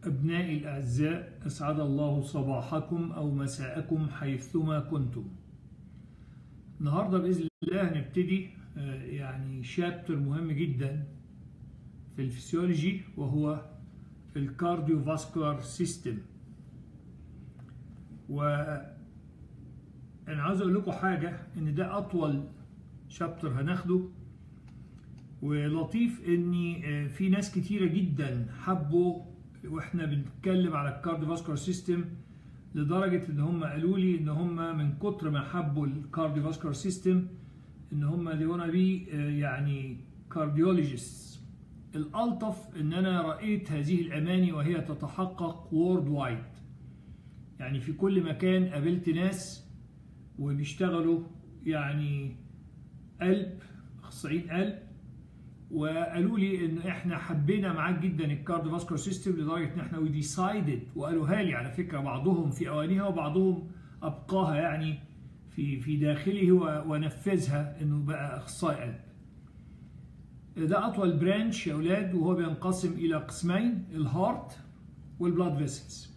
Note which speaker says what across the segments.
Speaker 1: أبنائي الأعزاء أسعد الله صباحكم أو مساءكم حيثما كنتم النهاردة بإذن الله هنبتدي يعني شابتر مهم جدا في الفسيولوجي وهو الكارديو فاسكولار سيستم و أنا عاوز أقول لكم حاجة إن ده أطول شابتر هناخده ولطيف إن في ناس كتيرة جدا حبوا واحنا بنتكلم على الكارديو فاسكولار سيستم لدرجه ان هم قالوا لي ان هم من كتر ما حبوا الكارديو فاسكولار سيستم ان هم دي وانا بي يعني كارديولوجيست الالطف ان انا رايت هذه الاماني وهي تتحقق وورد وايد يعني في كل مكان قابلت ناس وبيشتغلوا يعني قلب اخصائيين قلب وقالوا لي ان احنا حبينا معاك جدا الكارديو فاسكولار سيستم لدرجه ان احنا وي ديسايدد وقالوها لي على فكره بعضهم في اوانيها وبعضهم ابقاها يعني في في داخله ونفذها انه بقى اخصائي قلب. ده اطول برانش يا اولاد وهو بينقسم الى قسمين الهارت والبلاد فيسلز.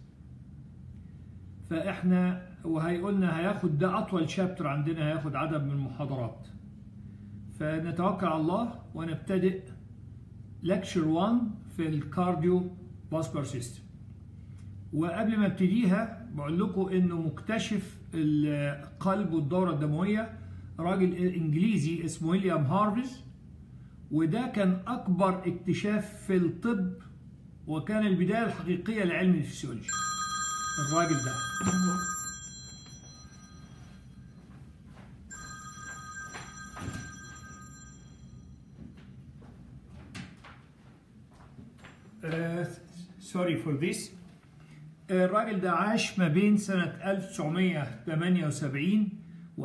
Speaker 1: فاحنا وهيقولنا هياخد ده اطول شابتر عندنا هياخد عدد من المحاضرات. فنتوكل على الله ونبتدئ لكتشر 1 في الكارديو فاسكولار سيستم وقبل ما ابتديها بقول لكم انه مكتشف القلب والدوره الدمويه راجل انجليزي اسمه ويليام هارفيز وده كان اكبر اكتشاف في الطب وكان البدايه الحقيقيه لعلم الفسيولوجي الراجل ده سوري فور ذيس الراجل ده عاش ما بين سنة 1978 و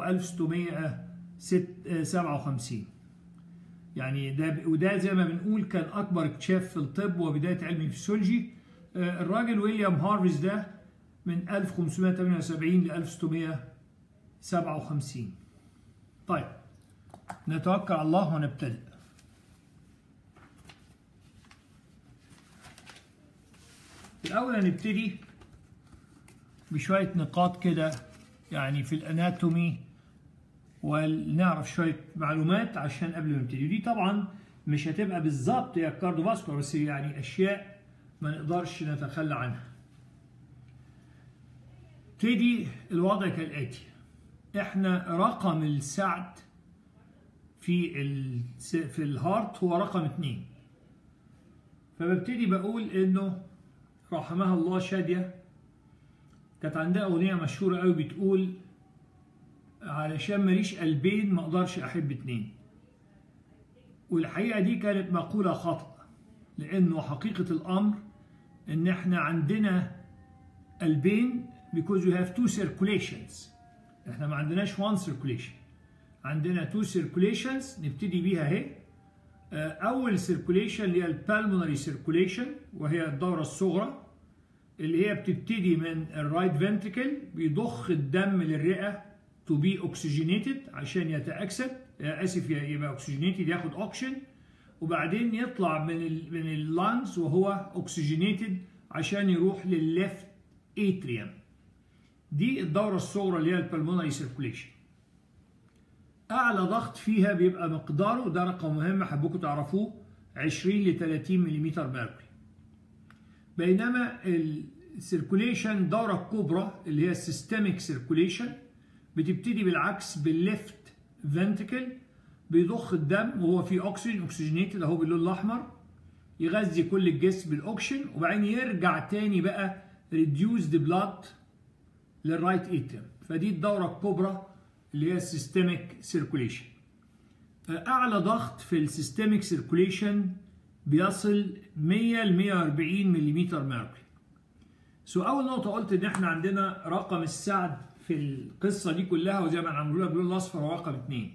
Speaker 1: 1657 يعني ده وده زي ما بنقول كان أكبر اكتشاف في الطب وبداية علم الفسيولوجي الراجل ويليام هارفيز ده من 1578 ل 1657 طيب نتوكل على الله ونبتدئ الأول هنبتدي بشوية نقاط كده يعني في الأناتومي ونعرف شوية معلومات عشان قبل ما نبتدي ودي طبعا مش هتبقى بالظبط هي الكارديوفاسكولار بس يعني أشياء ما نقدرش نتخلى عنها. ابتدي الوضع كالآتي احنا رقم السعد في ال في الهارت هو رقم اتنين فببتدي بقول انه رحمها الله شادية كانت عندها أغنية مشهورة قوي بتقول علشان ماليش قلبين ما اقدرش احب اتنين والحقيقة دي كانت مقولة خطأ لأنه حقيقة الأمر إن إحنا عندنا قلبين because we have two circulations إحنا ما عندناش one circulation عندنا two circulations نبتدي بيها أهي أول سيركوليشن اللي هي البالمونري سيركوليشن وهي الدورة الصغرى اللي هي بتبتدي من الرايت فنتريكل بيضخ الدم للرئة تو بي اوكسجينيتد عشان يتأكسد آسف يبقى اوكسجينيتد ياخد اوكسجين وبعدين يطلع من ال من اللانز وهو اوكسجينيتد عشان يروح للليفت اتريوم دي الدورة الصغرى اللي هي البالمونري سيركوليشن اعلى ضغط فيها بيبقى مقداره ده رقم مهم حبوكم تعرفوه 20 ل 30 ملم ميركوري بينما السيركوليشن الدوره الكبرى اللي هي السيستميك سيركوليشن بتبتدي بالعكس بالليفت فنتكل بيضخ الدم وهو فيه اكسجين اوكسجينيتد اهو باللون الاحمر يغذي كل الجسم بالاكسجين وبعدين يرجع تاني بقى ريديوزد بلاد للرايت اتريوم فدي الدوره الكبرى اللي هي السيستميك سيركوليشن اعلى ضغط في السيستميك سيركوليشن بيصل 100 ل 140 ملم ميركوري سو اول نقطه قلت ان احنا عندنا رقم السعد في القصه دي كلها وزي ما عملوا لها باللون الاصفر هو رقم 2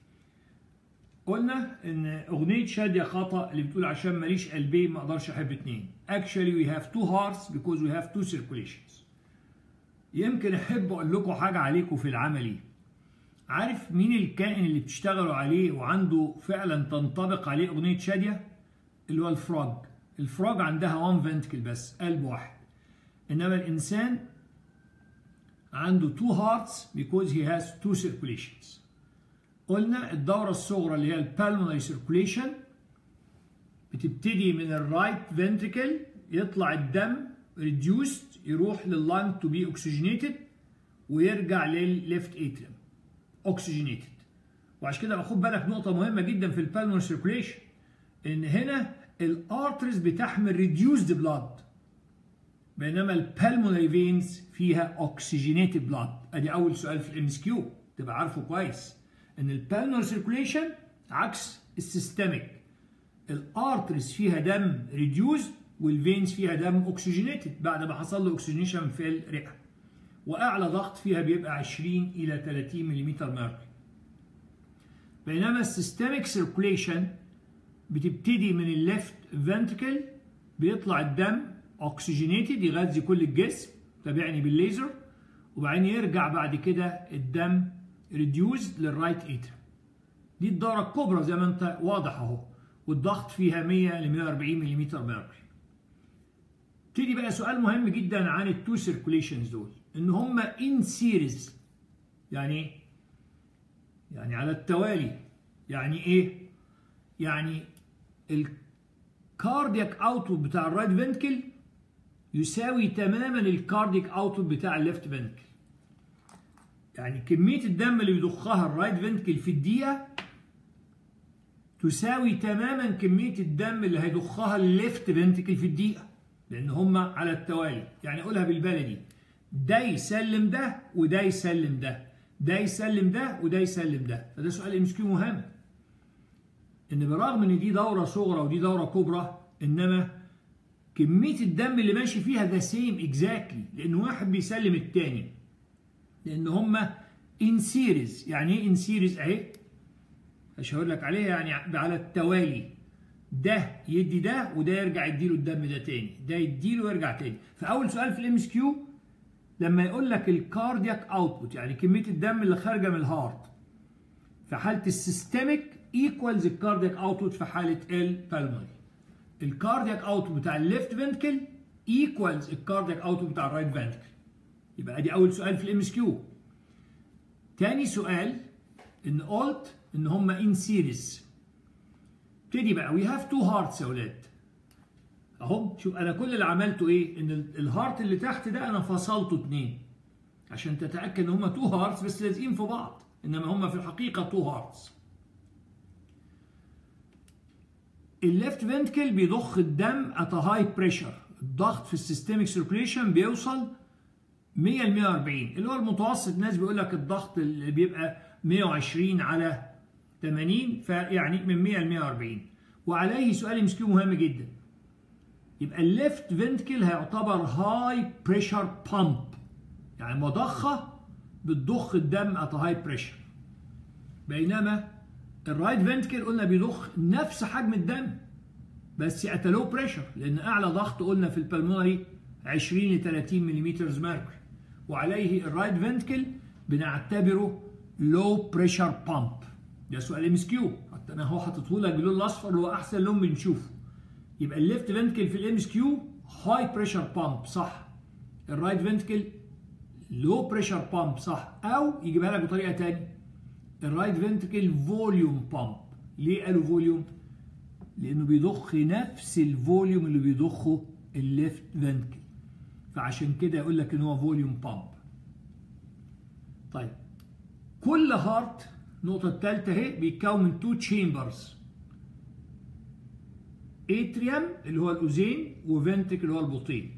Speaker 1: قلنا ان اغنيه شاديه خطا اللي بتقول عشان ماليش قلبين ما اقدرش احب اتنين actually we have two hearts because we have two circulations يمكن احب اقول لكم حاجه عليكم في العملي عارف مين الكائن اللي بتشتغلوا عليه وعنده فعلا تنطبق عليه اغنيه شاديه اللي هو الفراج الفراج عندها 1 فنتكل بس قلب واحد انما الانسان عنده 2 hearts because he has two circulations قلنا الدورة الصغرى اللي هي البالمونري circulation بتبتدي من الرايت فنتريكل يطلع الدم reduced يروح لللانج تو بي oxygenated ويرجع للليفت اتريم oxygenated وعشان كده خد بالك نقطة مهمة جدا في البالمونري circulation ان هنا الارترز بتحمل reduced blood بينما البالمونري فينز فيها اوكسجينيتد بلاد ادي اول سؤال في الام اس كيو تبقى عارفه كويس ان البالمونري سيركوليشن عكس السيستميك الارترز فيها دم ريديوز والفينز فيها دم اوكسجينيتد بعد ما حصل له اوكسجينيشن في الرئه واعلى ضغط فيها بيبقى 20 الى 30 ملم ميركوري بينما السيستميك سيركوليشن بتبتدي من الليفت فنتركل بيطلع الدم اوكسجينيتد يغذي كل الجسم تابعني بالليزر وبعدين يرجع بعد كده الدم ريديوز للرايت اتريم دي الدوره الكبرى زي ما انت واضح اهو والضغط فيها 100 ل 140 ملم ميركوري تيجي بقى سؤال مهم جدا عن التو سيركوليشنز دول ان هم ان سيريز يعني ايه يعني على التوالي يعني ايه يعني الكاردياك اوتبوت بتاع الرايت فنتكل يساوي تماما الكارديك اوتبوت بتاع الليفت فنتكل يعني كمية الدم اللي بيضخها الرايت فنتكل في الدقيقة تساوي تماما كمية الدم اللي هيضخها الليفت فنتكل في الدقيقة لأن هما على التوالي يعني أقولها بالبلدي ده يسلم ده وده يسلم ده ده يسلم ده وده يسلم ده فده سؤال ام كيو مهم ان برغم ان دي دوره صغرى ودي دوره كبرى انما كميه الدم اللي ماشي فيها ذا سيم اكزاكتلي لان واحد بيسلم الثاني لان هما ان سيريز يعني ايه ان سيريز اهي مش هقول لك عليها يعني على التوالي ده يدي ده وده يرجع يديله الدم ده تاني ده يديله ويرجع تاني فاول سؤال في الام اس كيو لما يقول لك الكاردياك اوتبوت يعني كميه الدم اللي خارجه من الهارت في حاله السيستميك ايكوالز الكاردياك اوتبوت في حاله البالمونري الكاردياك اوتبوت بتاع الليفت فنتكل ايكوالز الكاردياك اوتبوت بتاع الرايت فنتكل يبقى ادي اول سؤال في الام اس كيو تاني سؤال ان قلت ان هم ان سيريز ابتدي بقى وي هاف تو هارتس يا اولاد اهو شوف انا كل اللي عملته ايه ان الهارت اللي تحت ده انا فصلته اتنين عشان تتاكد ان هما تو هارتس بس لازقين في بعض انما هما في الحقيقه تو هارتس الليفت فنتكل بيضخ الدم ات هاي بريشر الضغط في السيستميك سيركوليشن بيوصل 100 ل 140 اللي هو المتوسط الناس بيقول لك الضغط اللي بيبقى 120 على 80 فيعني من 100 ل 140 وعليه سؤال ام مهم جدا يبقى الليفت فنتكل هيعتبر هاي بريشر بامب يعني مضخه بتضخ الدم ات هاي بريشر بينما الرايت فنتكل قلنا بيضخ نفس حجم الدم بس ات لو بريشر لان اعلى ضغط قلنا في البلمونري 20 ل 30 ملم ميركوري وعليه الرايت فنتكل بنعتبره لو بريشر بامب ده سؤال ام اس كيو حتى انا اهو حاططه لك باللون الاصفر اللي هو احسن لون بنشوفه يبقى الليفت فنتكل في الام اس كيو هاي بريشر بامب صح الرايت فنتكل لو بريشر بامب صح او يجيبها لك بطريقه ثانيه الرايت فنتكل فوليوم بامب ليه قالوا فوليوم لانه بيضخ نفس الفوليوم اللي بيضخه الليفت فنتكل فعشان كده يقول لك ان هو فوليوم بامب طيب كل هارت النقطه الثالثه اهي بيتكون من تو تشامبرز اتريم اللي هو الاوزين وفنتك اللي هو البطين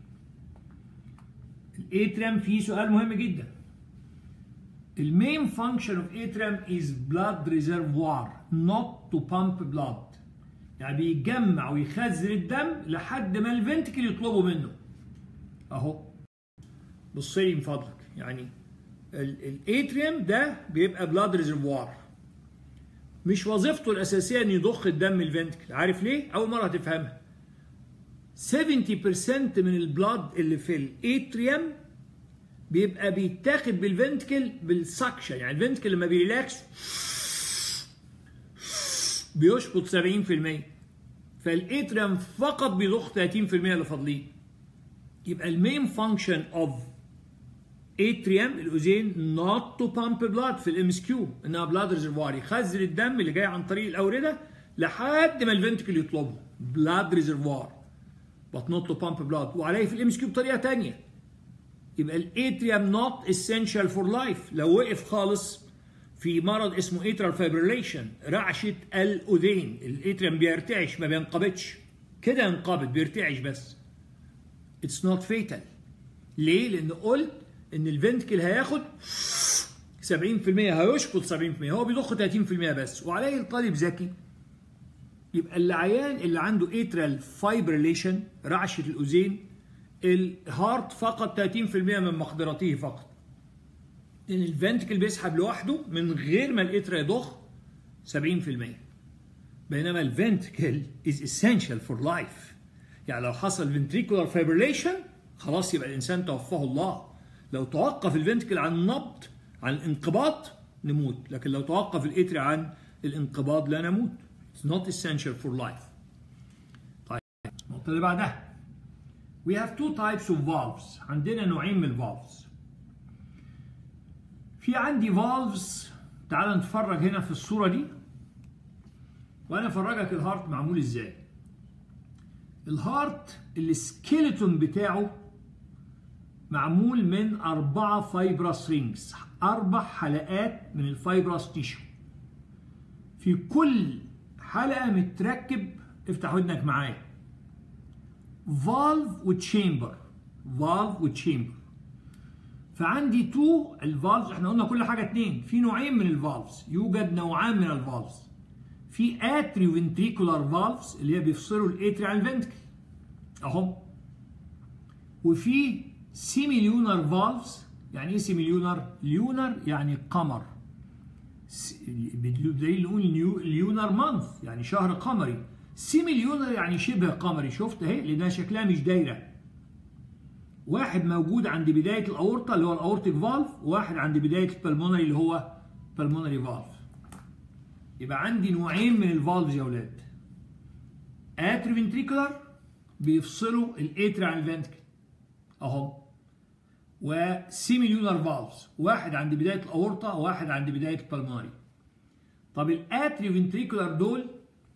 Speaker 1: الاتريم فيه سؤال مهم جدا المين فانكشن اوف اتريم از بلاد ريزرفوار نوت تو بامب بلاد يعني بيجمع ويخزن الدم لحد ما الفنتكل يطلبه منه اهو بص لي من فضلك يعني الاتريم ده بيبقى بلاد ريزرفوار مش وظيفته الأساسية إن يضخ الدم الفنتكل، عارف ليه؟ أول مرة هتفهمها. 70% من البلاد اللي في الاتريوم بيبقى بيتاخد بالفنتكل بالسكشن، يعني الفنتكل لما بيريلاكس بيشفط 70% فالاتريم فقط بيضخ 30% اللي فاضلين يبقى المين فانكشن اوف اتريم الاذين نوت تو بامب بلاد في الام اس كيو انها بلاد ريزرفوار يخزن الدم اللي جاي عن طريق الاورده لحد ما الفنتكل يطلبه بلاد ريزرفوار but not to pump blood وعليه في الام اس كيو بطريقه ثانيه يبقى الاتريم نوت essential فور لايف لو وقف خالص في مرض اسمه اترال فايبريليشن رعشه الاذين الاتريم بيرتعش ما بينقبضش كده ينقبض بيرتعش بس اتس نوت فيتال ليه؟ لان قلت ان الفنتكل هياخد 70% هيشفط 70% هو بيضخ 30% بس وعليه الطالب ذكي يبقى العيان اللي عنده اترال فايبريليشن رعشه الاذين الهارت فقط 30% من مقدرته فقط لان الفنتكل بيسحب لوحده من غير ما الاترا يضخ 70% بينما الفنتكل is essential for life يعني لو حصل ventricular fibrillation خلاص يبقى الانسان توفاه الله لو توقف الفنتكل عن النبض عن الانقباض نموت لكن لو توقف الاتري عن الانقباض لا نموت It's not essential for life طيب النقطة اللي بعدها We have two types of valves عندنا نوعين من الفالفز في عندي فالفز تعال نتفرج هنا في الصورة دي وأنا أفرجك الهارت معمول إزاي الهارت السكيلتون بتاعه معمول من أربعة فايبرس رينجز أربع حلقات من الفايبرس تيشو في كل حلقة متركب افتح ودنك معايا فالف وتشامبر فالف وتشامبر فعندي تو الفالفز احنا قلنا كل حاجه اتنين في نوعين من الفالفز يوجد نوعان من الفالفز في اتري فنتريكولار فالفز اللي هي بيفصلوا الاتري عن الفنتكل اهو وفي سيمي ليونر فالفز يعني ايه سيمي ليونر؟ ليونر يعني قمر بدليل نقول ليونر مانث يعني شهر قمري سيمي ليونر يعني شبه قمري شفت اهي لانها شكلها مش دايره واحد موجود عند بدايه الاورطه اللي هو الاورتيك فالف وواحد عند بدايه البلمونري اللي هو بالمونري فالف يبقى عندي نوعين من الفالفز يا اولاد اتري فنتريكولار بيفصلوا الاتري عن الفنتكل اهو وسيميليونر فالفز واحد عند بدايه الاورطه وواحد عند بدايه البلمونري طب الاتري فنتريكولار دول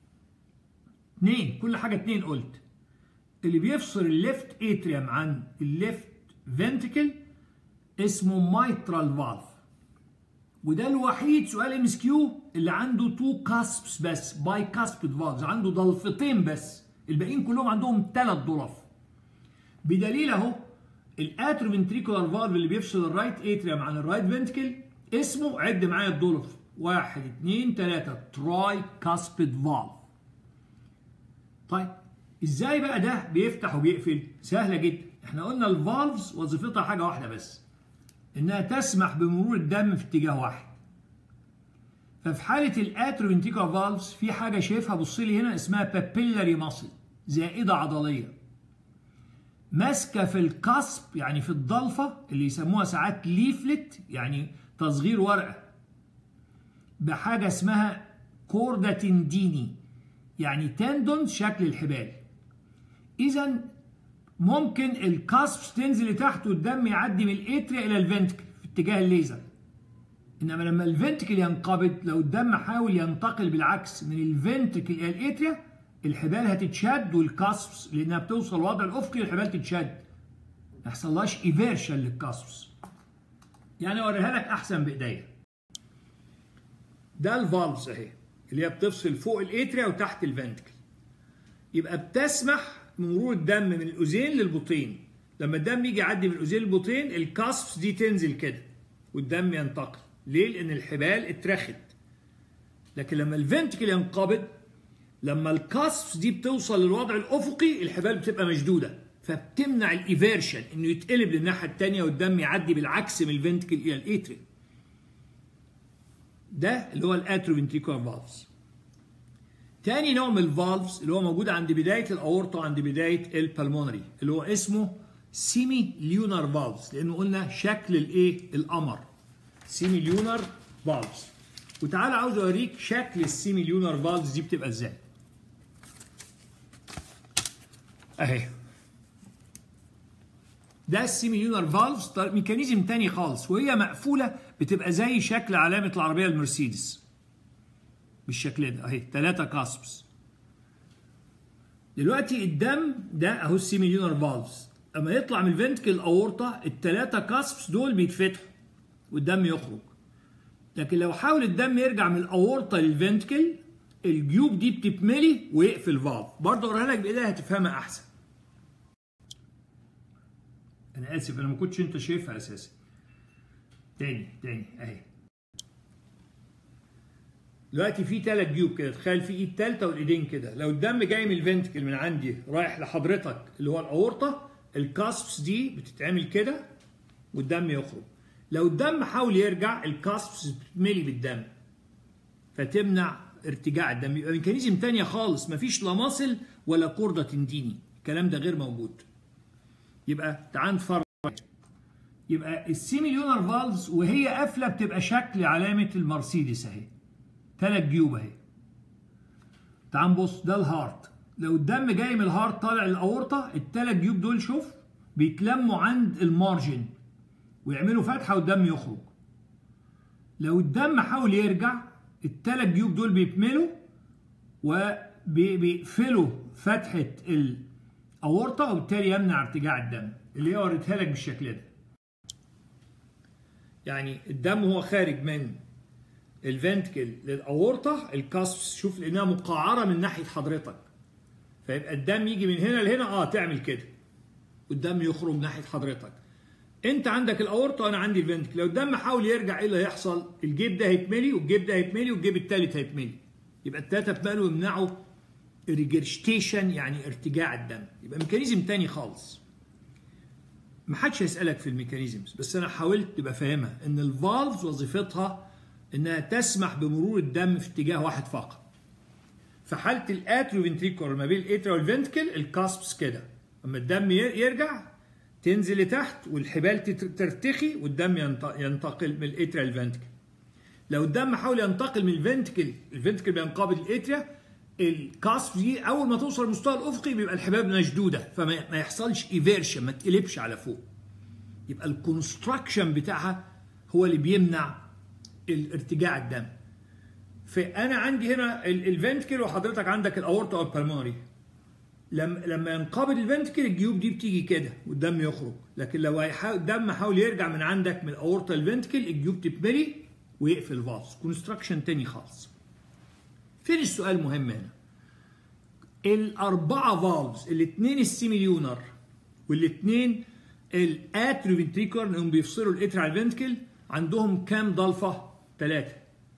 Speaker 1: اثنين كل حاجه اثنين قلت اللي بيفصل الليفت اتريوم عن الليفت فنتكل اسمه مايترال فالف وده الوحيد سؤال ام اس كيو اللي عنده تو كاسبس بس باي كاسبد فالفز عنده ضلفتين بس الباقيين كلهم عندهم ثلاث ضلف بدليل اهو الاتروفنتريكولار فالف اللي بيفصل الرايت اتريوم عن الرايت فنتكل اسمه عد معايا الضلف واحد اثنين ثلاثة تراي كاسبد فالف طيب ازاي بقى ده بيفتح وبيقفل سهلة جدا احنا قلنا الفالفز وظيفتها حاجة واحدة بس انها تسمح بمرور الدم في اتجاه واحد ففي حالة الاتروفنتريكولار فالفز في حاجة شايفها بص لي هنا اسمها بابيلاري ماسل زائدة عضلية ماسكة في القصب يعني في الضلفة اللي يسموها ساعات ليفلت يعني تصغير ورقة بحاجة اسمها كوردا تنديني يعني تندون شكل الحبال إذا ممكن الكاسب تنزل لتحت والدم يعدي من الاتريا إلى الفنتكل في اتجاه الليزر إنما لما الفنتكل ينقبض لو الدم حاول ينتقل بالعكس من الفنتكل إلى الاتريا الحبال هتتشد والكاسبس لانها بتوصل الوضع الافقي الحبال تتشد ما يحصلهاش ايفيرشن للكاسبس يعني اوريها لك احسن بايديا ده الفالفز اهي اللي هي بتفصل فوق الاتريا وتحت الفنتكل يبقى بتسمح مرور الدم من الاذين للبطين لما الدم يجي يعدي من الاذين للبطين الكاسبس دي تنزل كده والدم ينتقل ليه لان الحبال اترخت لكن لما الفنتكل ينقبض لما الكاسبس دي بتوصل للوضع الافقي الحبال بتبقى مشدوده فبتمنع الايفيرشن انه يتقلب للناحيه الثانيه والدم يعدي بالعكس من الفنتكل الى الاتريا ده اللي هو الاتروفنتريكولار فالفز تاني نوع من الفالفز اللي هو موجود عند بدايه الاورطه عند بدايه البلمونري اللي هو اسمه سيمي ليونر فالفز لانه قلنا شكل الايه القمر سيمي ليونر فالفز وتعالى عاوز اوريك شكل السيمي ليونر فالفز دي بتبقى ازاي اهي ده السيميليونر فالفز ميكانيزم تاني خالص وهي مقفوله بتبقى زي شكل علامه العربيه المرسيدس بالشكل ده اهي ثلاثه كاسبس دلوقتي الدم ده اهو السيميليونر فالفز اما يطلع من الفنتكل الاورطه الثلاثه كاسبس دول بيتفتحوا والدم يخرج لكن لو حاول الدم يرجع من الاورطه للفنتكل الجيوب دي بتتملي ويقفل الفالف برضه اقولها لك بايديها هتفهمها احسن انا اسف انا ما كنتش انت شايفها اساسا تاني تاني اهي دلوقتي في ثلاث جيوب كده تخيل في ايد ثالثه والايدين كده لو الدم جاي من الفنتكل من عندي رايح لحضرتك اللي هو الاورطه الكاسبس دي بتتعمل كده والدم يخرج لو الدم حاول يرجع الكاسبس بتتملي بالدم فتمنع ارتجاع الدم يبقى ميكانيزم تانية خالص مفيش لا مصل ولا كوردة تنديني الكلام ده غير موجود يبقى تعال نتفرج يبقى السيميليونر فالفز وهي قافله بتبقى شكل علامه المرسيدس اهي ثلاث جيوب اهي تعال نبص ده الهارت لو الدم جاي من الهارت طالع الاورطه الثلاث جيوب دول شوف بيتلموا عند المارجن ويعملوا فتحه والدم يخرج لو الدم حاول يرجع الثلاث جيوب دول بيتملوا وبيقفلوا فتحه الاورطه وبالتالي يمنع ارتجاع الدم اللي هي وريتها لك بالشكل ده يعني الدم هو خارج من الفنتكل للاورطه الكاسبس شوف لانها مقعره من ناحيه حضرتك فيبقى الدم يجي من هنا لهنا اه تعمل كده والدم يخرج ناحيه حضرتك انت عندك الاورطه وانا عندي الفنتكل لو الدم حاول يرجع ايه اللي هيحصل الجيب ده هيتملي والجيب ده هيتملي والجيب الثالث هيتملي يبقى الثلاثه اتملوا يمنعوا ريجرشتيشن يعني ارتجاع الدم يبقى ميكانيزم تاني خالص ما حدش هيسالك في الميكانيزمز بس انا حاولت تبقى فاهمها ان الفالفز وظيفتها انها تسمح بمرور الدم في اتجاه واحد فقط في حاله الاتريو فنتريكولار ما بين الاتريا والفنتكل الكاسبس كده اما الدم يرجع تنزل لتحت والحبال ترتخي والدم ينتقل من الاتريا للفنتكل لو الدم حاول ينتقل من الفنتكل الفنتكل بينقبض الاتريا الكاسب دي اول ما توصل للمستوى الافقي بيبقى الحباب مشدوده فما يحصلش ايفيرشن ما تقلبش على فوق يبقى الكونستراكشن بتاعها هو اللي بيمنع الارتجاع الدم فانا عندي هنا الفنتكل وحضرتك عندك الاورتا والبلمونري لما لما ينقبض الفنتكل الجيوب دي بتيجي كده والدم يخرج لكن لو الدم حاول يرجع من عندك من الاورتا الفنتكل الجيوب تتملي ويقفل الفالس كونستراكشن تاني خالص فين السؤال مهم هنا الاربعه فالفز الاثنين السيميليونر والاثنين الاتريوفنتريكولار انهم بيفصلوا الاتر على الفنتكل عندهم كام ضلفه ثلاثه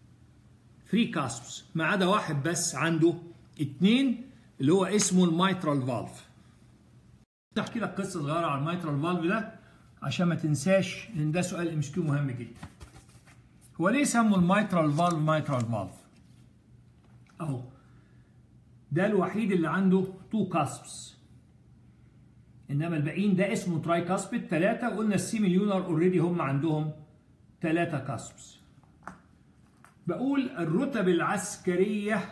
Speaker 1: 3 كاسبس ما عدا واحد بس عنده اثنين اللي هو اسمه الميترال فالف احكي لك قصه صغيره عن الميترال فالف ده عشان ما تنساش ان ده سؤال ام كيو مهم جدا هو ليه سموا الميترال فالف ميترال فالف اهو ده الوحيد اللي عنده تو كاسبس انما الباقيين ده اسمه تراي كاسبت ثلاثه قلنا السيميليونر اوريدي هم عندهم ثلاثه كاسبس بقول الرتب العسكريه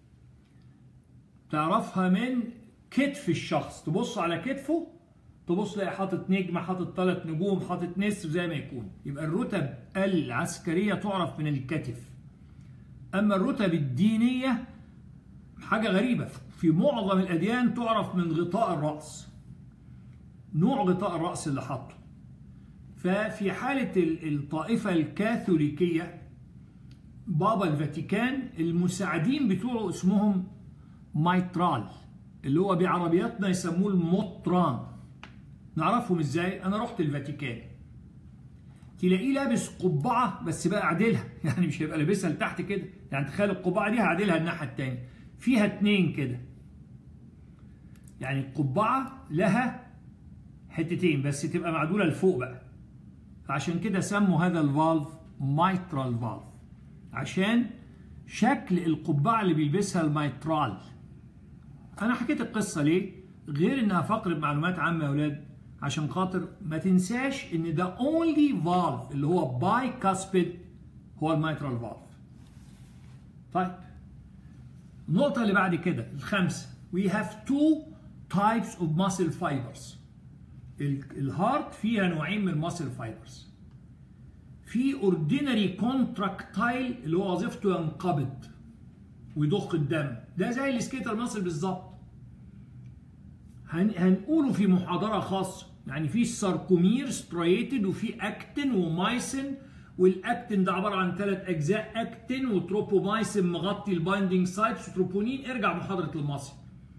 Speaker 1: تعرفها من كتف الشخص تبص على كتفه تبص تلاقي حاطط نجمه حاطط ثلاث نجوم حاطط نسر زي ما يكون يبقى الرتب العسكريه تعرف من الكتف اما الرتب الدينيه حاجه غريبه في معظم الاديان تعرف من غطاء الراس نوع غطاء الراس اللي حاطه ففي حاله الطائفه الكاثوليكيه بابا الفاتيكان المساعدين بتوعه اسمهم مايترال اللي هو بعربياتنا يسموه المطران نعرفهم ازاي انا رحت الفاتيكان تلاقيه لابس قبعه بس بقى عادلها يعني مش هيبقى لابسها لتحت كده يعني تخيل القبعه دي هعدلها الناحيه الثانيه فيها اتنين كده يعني القبعه لها حتتين بس تبقى معدوله لفوق بقى فعشان كده سموا هذا الفالف مايترال فالف عشان شكل القبعه اللي بيلبسها الميترال انا حكيت القصه ليه غير انها فقره معلومات عامه يا اولاد عشان خاطر ما تنساش ان ده اونلي فالف اللي هو باي كاسبيد هو الميترال فالف طيب النقطه اللي بعد كده الخامسه we have two types of muscle fibers الهارت فيها نوعين من الماسل فايبرز في اوردينري كونتراكتايل اللي هو وظيفته ينقبض ويضخ الدم ده زي السكيتر ماسل بالظبط هن... هنقوله في محاضره خاصه يعني في الساركومير ستريتد وفي اكتين ومايسين والاكتين ده عباره عن ثلاث اجزاء اكتين وتروبومايسين مغطي البايندنج سايتس وتروبونين ارجع محاضره المصل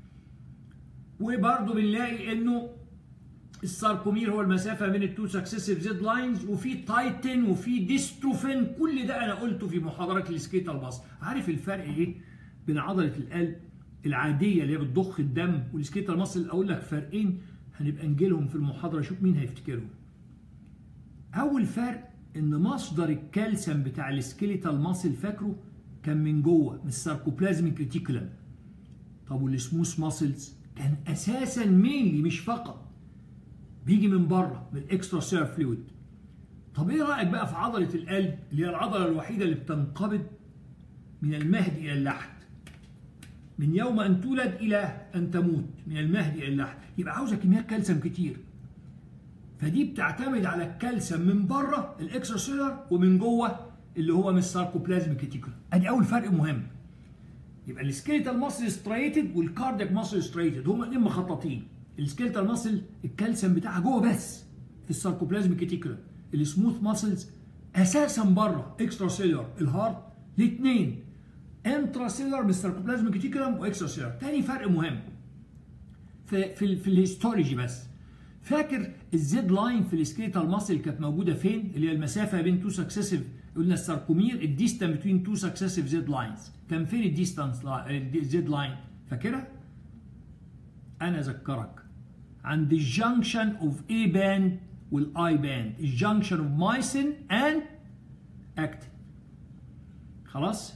Speaker 1: وبرضه بنلاقي انه الساركومير هو المسافه بين التو سكسيسيف زد لاينز وفي تايتن وفي ديستروفين كل ده انا قلته في محاضرات السكيتال باص عارف الفرق ايه بين عضله القلب العاديه اللي هي بتضخ الدم والسكيتال ماسل اقول لك فرقين هنبقى نجيلهم في المحاضره شوف مين هيفتكرهم اول فرق ان مصدر الكالسيوم بتاع السكيليتال ماسل فاكره كان من جوه من الساركوبلازميك ريتيكولم طب والسموث ماسلز كان اساسا مينلي مش فقط بيجي من بره من الاكسترا سير فلويد طب ايه رايك بقى في عضله القلب اللي هي العضله الوحيده اللي بتنقبض من المهد الى اللحد من يوم ان تولد الى ان تموت من المهد الى اللحد يبقى عاوزه كميات كالسيوم كتير فدي بتعتمد على الكالسيوم من بره الاكسترا سيلر ومن جوه اللي هو من الساركوبلازميك ريتيكولم ادي اول فرق مهم يبقى السكيليتال ماسل ستريتد والكاردياك ماسل ستريتد هما الاثنين مخططين السكيلتال ماسل الكالسيوم بتاعها جوه بس في الساركوبلازميك ريتيكولم السموث ماسلز اساسا بره اكسترا سيلر الهارت الاثنين انترا سيلر من الساركوبلازميك ريتيكولم واكسترا سيلر تاني فرق مهم في في, في الهيستولوجي بس فاكر الزد لاين في السكيلتال ماسل كانت موجوده فين اللي هي المسافه بين تو سكسيسيف قلنا الساركومير الديستانس بين تو سكسيسيف زد لاينز كان فين الديستانس زد لاين فاكرها انا اذكرك عند الجنكشن اوف اي باند والاي باند الجنكشن اوف مايسين اند اكتين خلاص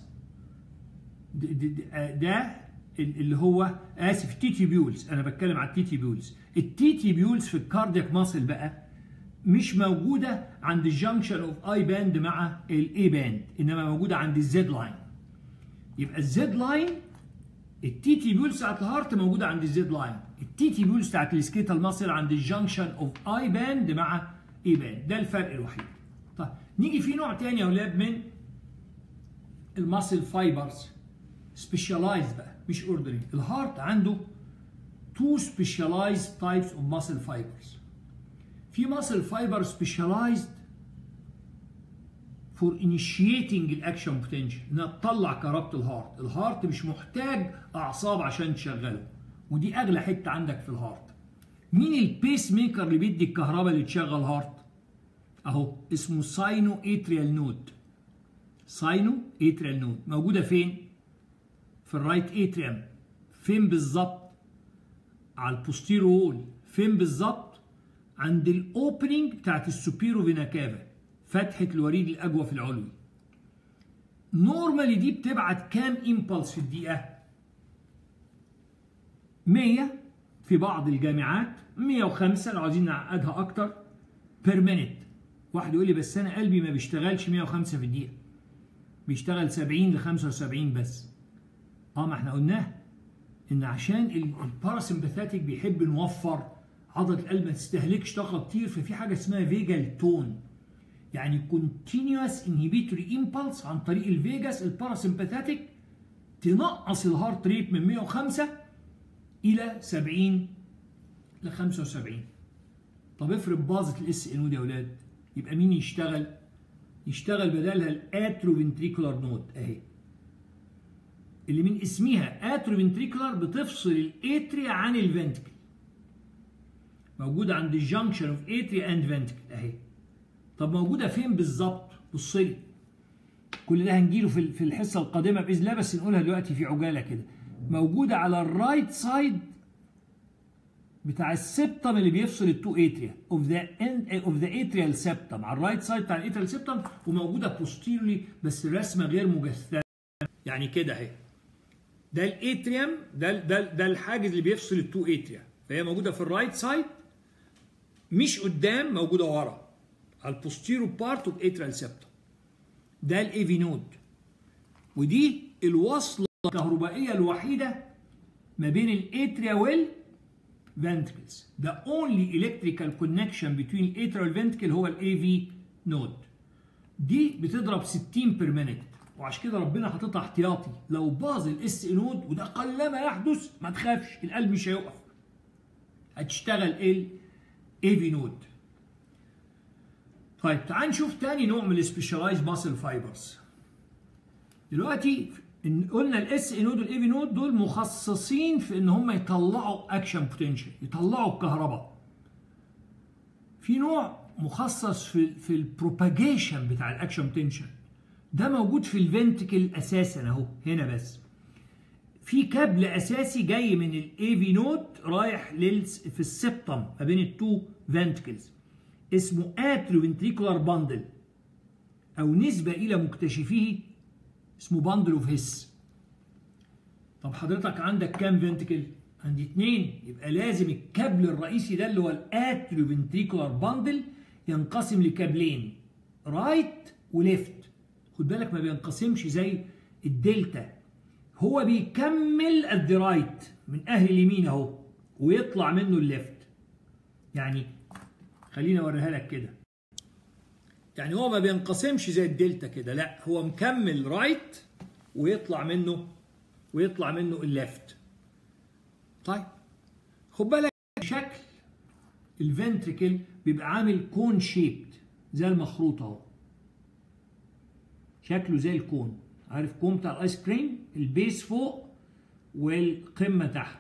Speaker 1: ده اللي هو اسف تي تي بيولز انا بتكلم على التي تي بيولز التي تي بيولز في الكاردياك ماسل بقى مش موجوده عند الجنكشن اوف اي باند مع الاي باند انما موجوده عند الزد لاين يبقى الزد لاين التي تي بيولز بتاعت الهارت موجوده عند الزد لاين التي تي بيولز بتاعت السكيتال ماسل عند الجنكشن اوف اي باند مع اي باند ده الفرق الوحيد طيب نيجي في نوع تاني يا اولاد من الماسل فايبرز سبيشالايز بقى مش اوردري الهارت عنده تو سبيشالايزد تايبس اوف ماسل فايبرز في ماسل فايبر سبيشالايزد فور انيشيتنج الاكشن بوتنشال انها تطلع كهربة الهارت الهارت مش محتاج اعصاب عشان تشغله ودي اغلى حته عندك في الهارت مين البيس ميكر اللي بيدي الكهرباء اللي تشغل هارت اهو اسمه ساينو اتريال نود ساينو اتريال نود موجوده فين في الرايت اتريم فين بالظبط على البوستيرو وول فين بالظبط عند الاوبننج بتاعت السوبيرو فينا كافا فتحه الوريد الاجوف العلوي نورمالي دي بتبعت كام امبلس في الدقيقه 100 في بعض الجامعات 105 لو عايزين نعقدها اكتر بير مينيت واحد يقول لي بس انا قلبي ما بيشتغلش 105 في الدقيقه بيشتغل 70 ل 75 بس اه ما احنا قلناه ان عشان الباراسمباثاتيك بيحب نوفر عضله القلب ما تستهلكش طاقه كتير ففي حاجه اسمها فيجال تون يعني كونتينيوس انهبيتوري امبلس عن طريق الفيجاس الباراسمباثاتيك تنقص الهارت ريت من 105 الى 70 ل 75 طب افرض باظت الاس ان دي يا اولاد يبقى مين يشتغل؟ يشتغل بدلها الاتروفنتريكولار نود اهي اللي من اسمها اتروفنتريكولار بتفصل الاتريا عن الفنتكل موجوده عند الجنكشن اوف اتريا اند فنتكل اهي طب موجوده فين بالظبط بص لي كل ده هنجيله في في الحصه القادمه باذن الله بس نقولها دلوقتي في عجاله كده موجوده على الرايت سايد بتاع السبتم اللي بيفصل التو اتريا اوف ذا اوف ذا اتريال سبتم على الرايت سايد بتاع الاتريال سبتم وموجوده بوستيرلي بس الرسمه غير مجسمه يعني كده اهي ده الاتريوم ده ده ده الحاجز اللي بيفصل التو اتريا فهي موجوده في الرايت سايد مش قدام موجوده ورا على البوستيرو بارت اوف اتريال سبتم ده الايفي نود ودي الوصله الكهربائيه الوحيده ما بين الاتريا وال ventricles the only electrical connection between atrial ventricle هو ال AV node دي بتضرب 60 بير مينيت وعشان كده ربنا حاططها احتياطي لو باظ الاس نود وده قلما يحدث ما تخافش القلب مش هيقف هتشتغل ال AV نود طيب تعال نشوف تاني نوع من السبيشالايز ماسل فايبرز دلوقتي إن قلنا الاس نود والاي في نود دول مخصصين في ان هم يطلعوا اكشن بوتنشال يطلعوا الكهرباء في نوع مخصص في في البروباجيشن بتاع الاكشن بوتنشال ده موجود في الفنتكل اساسا اهو هنا بس في كابل اساسي جاي من الاي في نود رايح لل في السبتم ما بين التو فنتكلز اسمه اتريوفنتريكولار باندل او نسبه الى مكتشفيه اسمه باندل اوف هيس طب حضرتك عندك كام فنتكل عندي اتنين يبقى لازم الكابل الرئيسي ده اللي هو الاتريوفنتريكولار باندل ينقسم لكابلين رايت وليفت خد بالك ما بينقسمش زي الدلتا هو بيكمل ات رايت من اهل اليمين اهو ويطلع منه الليفت يعني خليني اوريها لك كده يعني هو ما بينقسمش زي الدلتا كده لا هو مكمل رايت ويطلع منه ويطلع منه الليفت طيب خد بالك شكل الفنتريكل بيبقى عامل كون شيبد زي المخروط اهو شكله زي الكون عارف كون بتاع الايس كريم البيس فوق والقمه تحت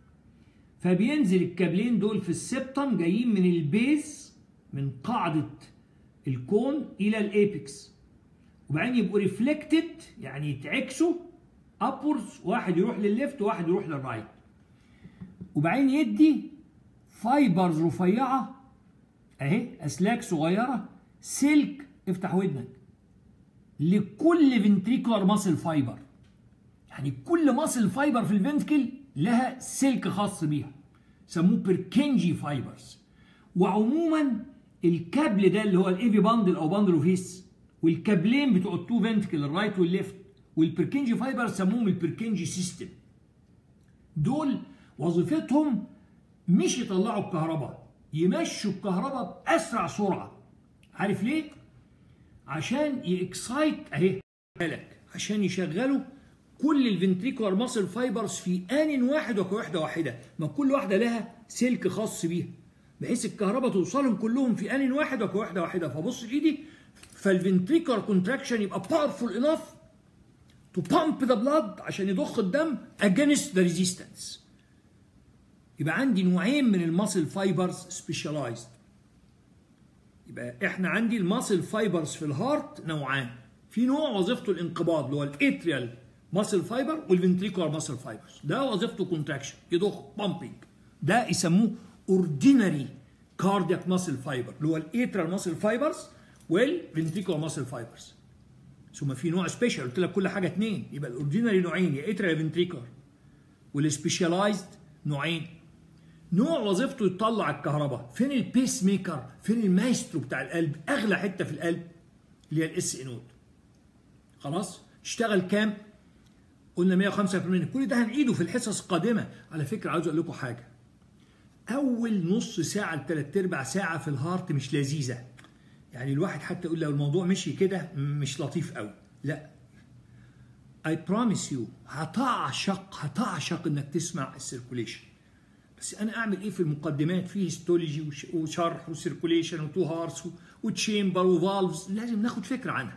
Speaker 1: فبينزل الكابلين دول في السبتم جايين من البيز من قاعده الكون الى الابيكس وبعدين يبقوا ريفلكتد يعني يتعكسوا ابورز واحد يروح للليفت وواحد يروح للرايت وبعدين يدي فايبرز رفيعه اهي اسلاك صغيره سلك افتح ودنك لكل فنتريكولار ماسل فايبر يعني كل ماسل فايبر في الفنتكل لها سلك خاص بيها سموه بيركنجي فايبرز وعموما الكابل ده اللي هو الايفي باندل او باندل اوف هيس والكابلين بتوع التو فنتكل الرايت والليفت والبركنجي فايبر سموهم البركنجي سيستم دول وظيفتهم مش يطلعوا الكهرباء يمشوا الكهرباء باسرع سرعه عارف ليه عشان يكسايت اهي بالك عشان يشغلوا كل الفنتريكولار ماسل فايبرز في ان واحد وكوحده واحده ما كل واحده لها سلك خاص بيها بحيث الكهرباء توصلهم كلهم في ان واحد وكوحده واحده فبص ايدي فالفنتريكولار كونتراكشن يبقى باورفول انف تو بامب ذا بلاد عشان يضخ الدم اجينست ذا ريزيستنس يبقى عندي نوعين من الماسل فايبرز سبيشاليزد يبقى احنا عندي الماسل فايبرز في الهارت نوعان في نوع وظيفته الانقباض اللي هو الاتريال ماسل فايبر والفنتريكولار ماسل فايبرز ده وظيفته كونتراكشن يضخ بامبنج ده يسموه اوردينري كاردياك ماسل فايبر اللي هو الاتريال ماسل فايبرز والفنتريكولار ماسل فايبرز ثم في نوع سبيشال قلت لك كل حاجه اثنين يبقى الاوردينري نوعين يا اتريال يا فنتريكولار والسبيشاليزد نوعين نوع وظيفته يطلع الكهرباء فين البيس ميكر فين المايسترو بتاع القلب اغلى حته في القلب اللي هي الاس انود خلاص اشتغل كام قلنا 105 كل ده هنعيده في الحصص القادمه على فكره عاوز اقول لكم حاجه اول نص ساعه لثلاث ارباع ساعه في الهارت مش لذيذه يعني الواحد حتى يقول لو الموضوع مشي كده مش لطيف قوي لا I promise you هتعشق هتعشق انك تسمع السيركوليشن بس انا اعمل ايه في المقدمات في هيستولوجي وشرح وسيركوليشن وتو هارس وتشامبر وفالفز لازم ناخد فكره عنها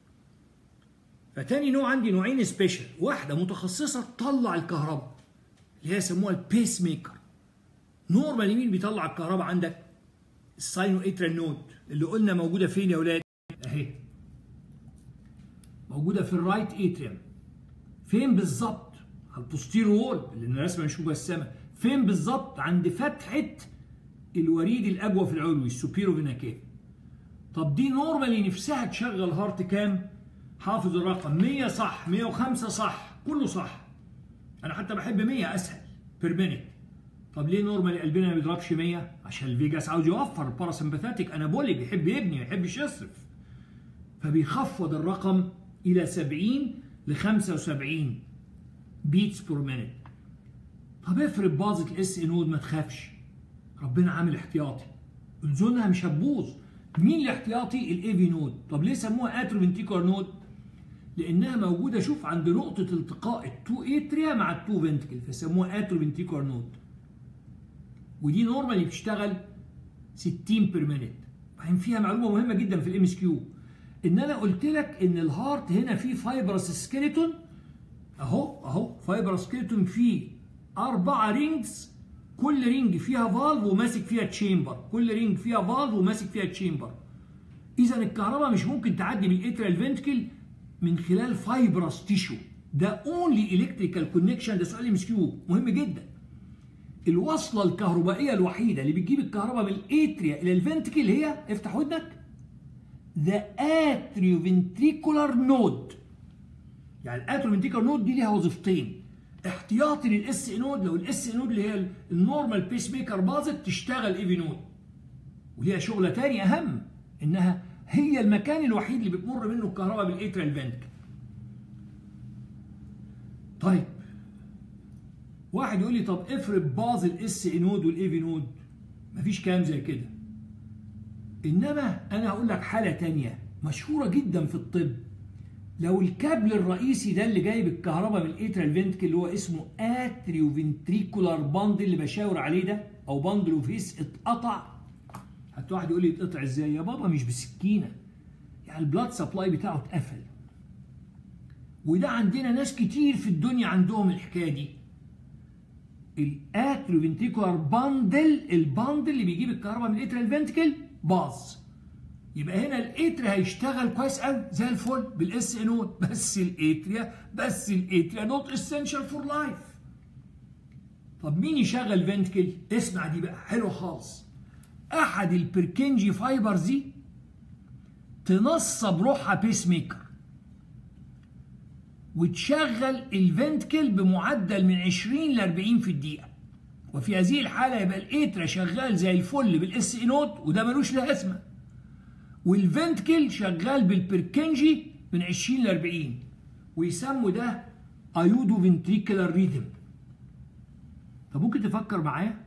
Speaker 1: فتاني نوع عندي نوعين سبيشال واحده متخصصه تطلع الكهرباء اللي هي يسموها البيس ميكر نورمال مين بيطلع الكهرباء عندك الساينو اترال نود اللي قلنا موجوده فين يا ولاد اهي موجوده في الرايت اتريم فين بالظبط على البوستير وول اللي الرسمه مش مجسمه فين بالظبط عند فتحه الوريد الاجوف العلوي السوبيرو فيناكيف طب دي نورمالي نفسها تشغل هارت كام حافظ الرقم 100 صح 105 صح كله صح انا حتى بحب 100 اسهل بير مينيت طب ليه نورمالي قلبنا ما بيضربش 100 عشان الفيجاس عاوز يوفر الباراسمباثيك انابوليك بيحب يبني ما يحبش يصرف فبيخفض الرقم الى 70 ل 75 بيتس بير مينيت طب افرض باظت الاس نود ما تخافش ربنا عامل احتياطي اذنها مش هتبوظ مين الاحتياطي الاي في نود طب ليه سموها اتروفنتيكولار نود لانها موجوده شوف عند نقطه التقاء التو اتريا مع التو فنتكل فسموها اتروفنتيكولار نود ودي نورمالي بتشتغل 60 بير مينيت بعدين فيها معلومه مهمه جدا في الام اس كيو ان انا قلت لك ان الهارت هنا فيه فايبرس سكيلتون اهو اهو فايبرس سكيلتون فيه اربعه رينجز كل رينج فيها فالف وماسك فيها تشامبر كل رينج فيها فالف وماسك فيها تشامبر اذا الكهرباء مش ممكن تعدي من الاتريال فنتكل من خلال فايبرس تيشو ده اونلي الكتريكال كونكشن ده سؤال ام كيو مهم جدا الوصله الكهربائيه الوحيده اللي بتجيب الكهرباء من الاتريا الى الفنتكل هي افتح ودنك ذا اتريوفنتريكولار نود يعني الاتريوفنتريكولار نود دي ليها وظيفتين احتياطي للاس نود لو الاس نود اللي هي النورمال بيس ميكر باظت تشتغل اي في نود وليها شغله تاني اهم انها هي المكان الوحيد اللي بتمر منه الكهرباء بالاتريال فنتكل طيب واحد يقول لي طب افرض باظ الاس نود والاي في نود مفيش كلام زي كده انما انا هقول لك حاله تانية مشهوره جدا في الطب لو الكابل الرئيسي ده اللي جايب الكهرباء من الاتريال فنتكل اللي هو اسمه اتريو فنتريكولار باند اللي بشاور عليه ده او باندل اوفيس اتقطع حتى واحد يقول لي اتقطع ازاي يا بابا مش بسكينه يعني البلاد سبلاي بتاعه اتقفل وده عندنا ناس كتير في الدنيا عندهم الحكايه دي الاتريو فنتريكولار باندل الباندل اللي بيجيب الكهرباء من الاتريال فنتكل باظ يبقى هنا الاتريا هيشتغل كويس قوي زي الفل بالاس نود بس الاتريا بس الاتريا نوت اسينشال فور لايف طب مين يشغل فنتكل اسمع دي بقى حلو خالص احد البركنجي فايبرز دي تنصب روحها بيس ميكر وتشغل الفنتكل بمعدل من 20 ل 40 في الدقيقه وفي هذه الحاله يبقى الاترا شغال زي الفل بالاس نود وده ملوش لازمه والفنتكل شغال بالبركنجي من 20 ل 40 ويسموا ده ايودو فنتريكولار ريدم طب ممكن تفكر معايا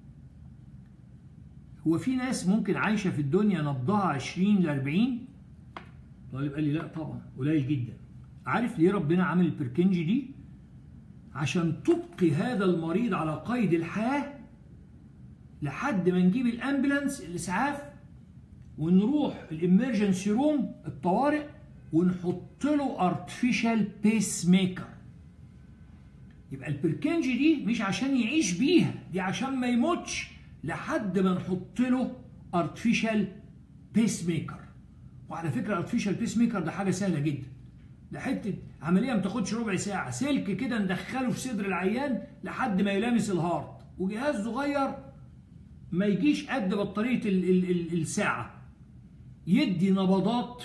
Speaker 1: هو في ناس ممكن عايشه في الدنيا نبضها 20 ل 40 طالب قال لي لا طبعا قليل جدا عارف ليه ربنا عامل البركنجي دي عشان تبقي هذا المريض على قيد الحياه لحد ما نجيب الامبولانس الاسعاف ونروح الامرجنسي روم الطوارئ ونحط له ارتفيشال بيس ميكر يبقى البركنجي دي مش عشان يعيش بيها دي عشان ما يموتش لحد ما نحط له ارتفيشال بيس ميكر وعلى فكره ارتفيشال بيس ميكر ده حاجه سهله جدا ده حته عمليه ما تاخدش ربع ساعه سلك كده ندخله في صدر العيان لحد ما يلامس الهارت وجهاز صغير ما يجيش قد بطاريه ال ال ال الساعه يدي نبضات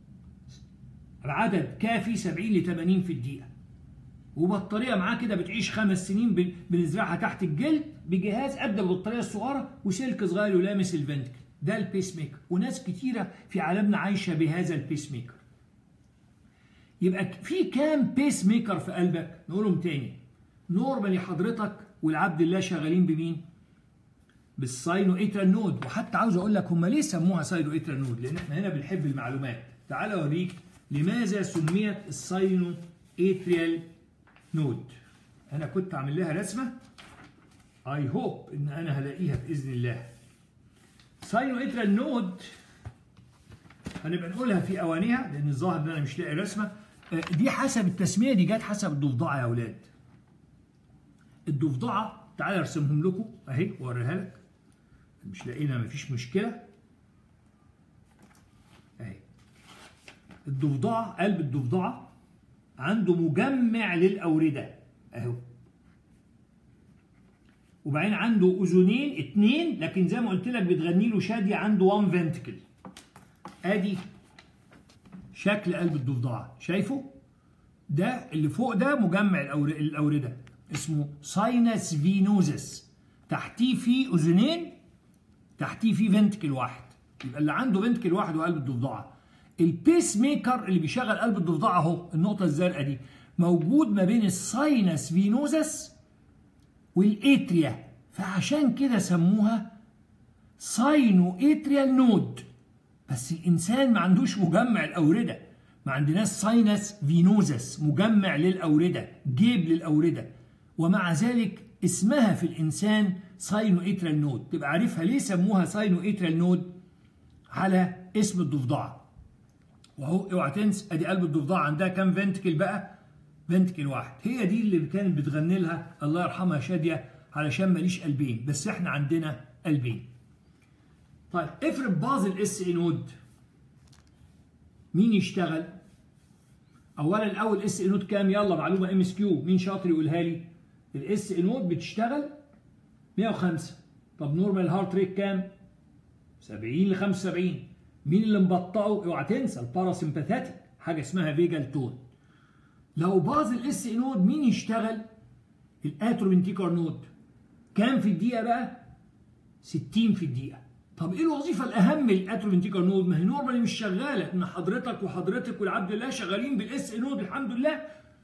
Speaker 1: بعدد كافي 70 ل 80 في الدقيقه وبطاريه معاه كده بتعيش خمس سنين بنزرعها تحت الجلد بجهاز قد البطاريه الصغيره وسلك صغير يلامس الفنتكل ده البيس ميكر وناس كتيره في عالمنا عايشه بهذا البيس ميكر يبقى في كام بيس ميكر في قلبك نقولهم تاني نورمالي حضرتك والعبد الله شغالين بمين بالساينو اترال نود وحتى عاوز اقول لك هم ليه سموها ساينو اترال نود لان احنا هنا بنحب المعلومات تعال اوريك لماذا سميت الساينو اتريال نود انا كنت عامل لها رسمه اي هوب ان انا هلاقيها باذن الله ساينو اترال نود هنبقى نقولها في اوانيها لان الظاهر ان انا مش لاقي رسمه دي حسب التسميه دي جت حسب الضفدعه يا اولاد الضفدعه تعالى ارسمهم لكم اهي واوريها لك مش لاقينا مفيش مشكله اهي الضفدعه قلب الضفدعه عنده مجمع للاورده اهو وبعدين عنده اذنين اتنين لكن زي ما قلت لك بتغني له شاديه عنده 1 فنتكل ادي شكل قلب الضفدعه شايفه ده اللي فوق ده مجمع الاورده اسمه ساينس فينوزس تحتيه في اذنين تحتيه في فنتكل واحد يبقى اللي عنده فنتكل واحد وقلب الضفدعه البيس ميكر اللي بيشغل قلب الضفدعه اهو النقطه الزرقاء دي موجود ما بين الساينس فينوزس والاتريا فعشان كده سموها ساينو اتريال نود بس الانسان ما عندوش مجمع الاورده ما عندناش ساينس فينوزس مجمع للاورده جيب للاورده ومع ذلك اسمها في الانسان ساينو اتريال نود تبقى عارفها ليه سموها ساينو اتريال نود على اسم الضفدعه وهو اوعى تنسى ادي قلب الضفدعه عندها كام فنتكل بقى فنتكل واحد هي دي اللي كانت بتغني لها الله يرحمها شاديه علشان ماليش قلبين بس احنا عندنا قلبين طيب افرض باظ الاس اي نود مين يشتغل اولا الاول اس اي نود كام يلا معلومه ام اس كيو مين شاطر يقولها لي الاس اي نود بتشتغل 105 طب نورمال هارت ريت كام 70 ل 75 مين اللي مبطئه اوعى تنسى الباراسمباثيك حاجه اسمها فيجال تون لو باظ الاس اي نود مين يشتغل الاتروفنتيكر نود كام في الدقيقه بقى 60 في الدقيقه طب ايه الوظيفه الاهم للاتروفنتيكر نود ما هي نورمالي مش شغاله ان حضرتك وحضرتك والعبد الله شغالين بالاس اي نود الحمد لله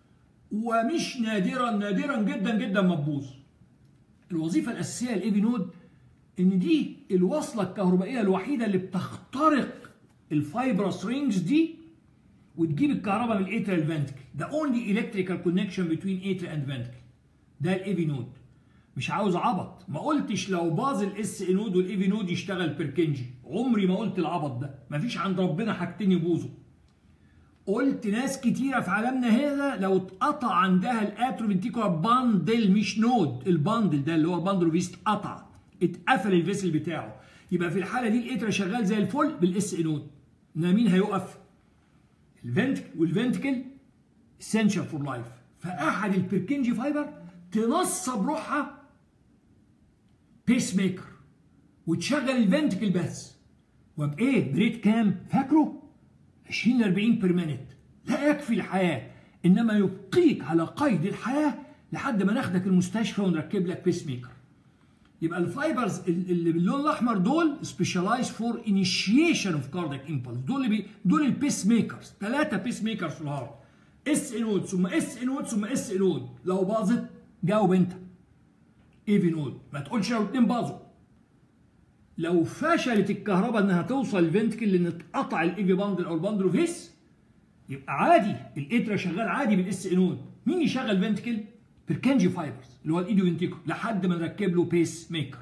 Speaker 1: ومش نادرا نادرا جدا جدا ما تبوظ الوظيفه الاساسيه للاي بي نود ان دي الوصله الكهربائيه الوحيده اللي بتخترق الفايبرس رينجز دي وتجيب الكهرباء من الاتريال فنتكل ده اونلي الكتريكال كونكشن بتوين اتريال اند فنتكل ده الاي بي نود مش عاوز عبط ما قلتش لو باظ الاس اي نود والاي في نود يشتغل بيركنجي عمري ما قلت العبط ده مفيش عند ربنا حاجتين يبوظوا قلت ناس كتيره في عالمنا هذا لو اتقطع عندها الاتروفنتيكولار باندل مش نود الباندل ده اللي هو الباندل فيست اتقطع اتقفل الفيسل بتاعه يبقى في الحاله دي الاترا شغال زي الفل بالاس اي نود انما مين هيقف؟ الفنتكل والفنتكل essential فور لايف فاحد البيركنجي فايبر تنصب روحها بيس ميكر وتشغل الفنتكل بس وبايه بريت كام فاكره 20 ل 40 بير مينيت لا يكفي الحياه انما يبقيك على قيد الحياه لحد ما ناخدك المستشفى ونركب لك بيس ميكر يبقى الفايبرز اللي باللون الاحمر دول سبيشالايز فور انيشيشن اوف كاردياك امبلس دول اللي بي دول البيس ميكرز ثلاثه بيس ميكرز في الهارت اس انود ثم اس انود ثم اس انود لو باظت جاوب انت اي في نود ما تقولش لو اتنين باظوا لو فشلت الكهرباء انها توصل الفنتكل لان اتقطع الاي في باندل او الباندل فيس يبقى عادي الاترا شغال عادي بالاس انود مين يشغل فنتكل بيركنجي فايبرز اللي هو الايديو فنتيكو لحد ما نركب له بيس ميكر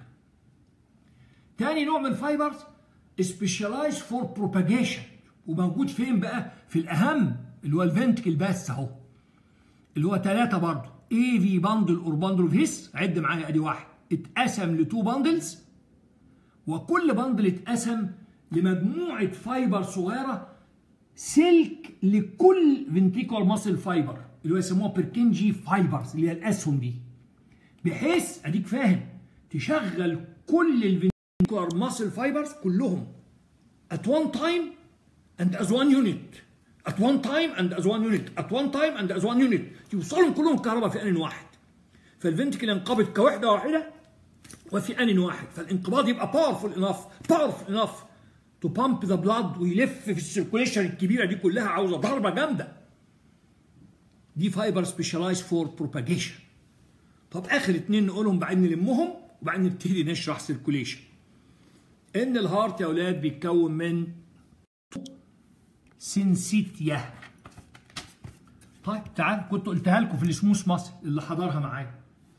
Speaker 1: تاني نوع من الفايبرز سبيشالايز فور بروباجيشن وموجود فين بقى في الاهم اللي هو الفنتكل بس اهو اللي هو ثلاثه برضه اي في باندل اور باندل فيس عد معايا ادي واحد اتقسم لتو باندلز وكل باندل اتقسم لمجموعه فايبر صغيره سلك لكل فنتيكول ماسل فايبر اللي هو يسموها بيركنجي فايبرز اللي هي الاسهم دي بحيث اديك فاهم تشغل كل الفنتيكولار ماسل فايبرز كلهم at one time and as one unit at one time and as one unit at one time and as one unit يوصلهم كلهم الكهرباء في ان واحد فالفنتكل ينقبض كوحده واحده وفي ان واحد فالانقباض يبقى باورفول انف باورفول انف تو بامب ذا بلاد ويلف في السيركوليشن الكبيره دي كلها عاوزه ضربه جامده دي فايبر سبيشالايز فور بروباجيشن طب اخر اتنين نقولهم بعدين نلمهم وبعدين نبتدي نشرح سيركوليشن ان الهارت يا اولاد بيتكون من سنسيتيا طيب تعال كنت قلتها لكم في السموث ماسل اللي حضرها معايا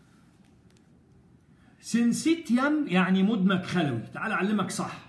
Speaker 1: سنسيتيام يعني مدمج خلوي تعال اعلمك صح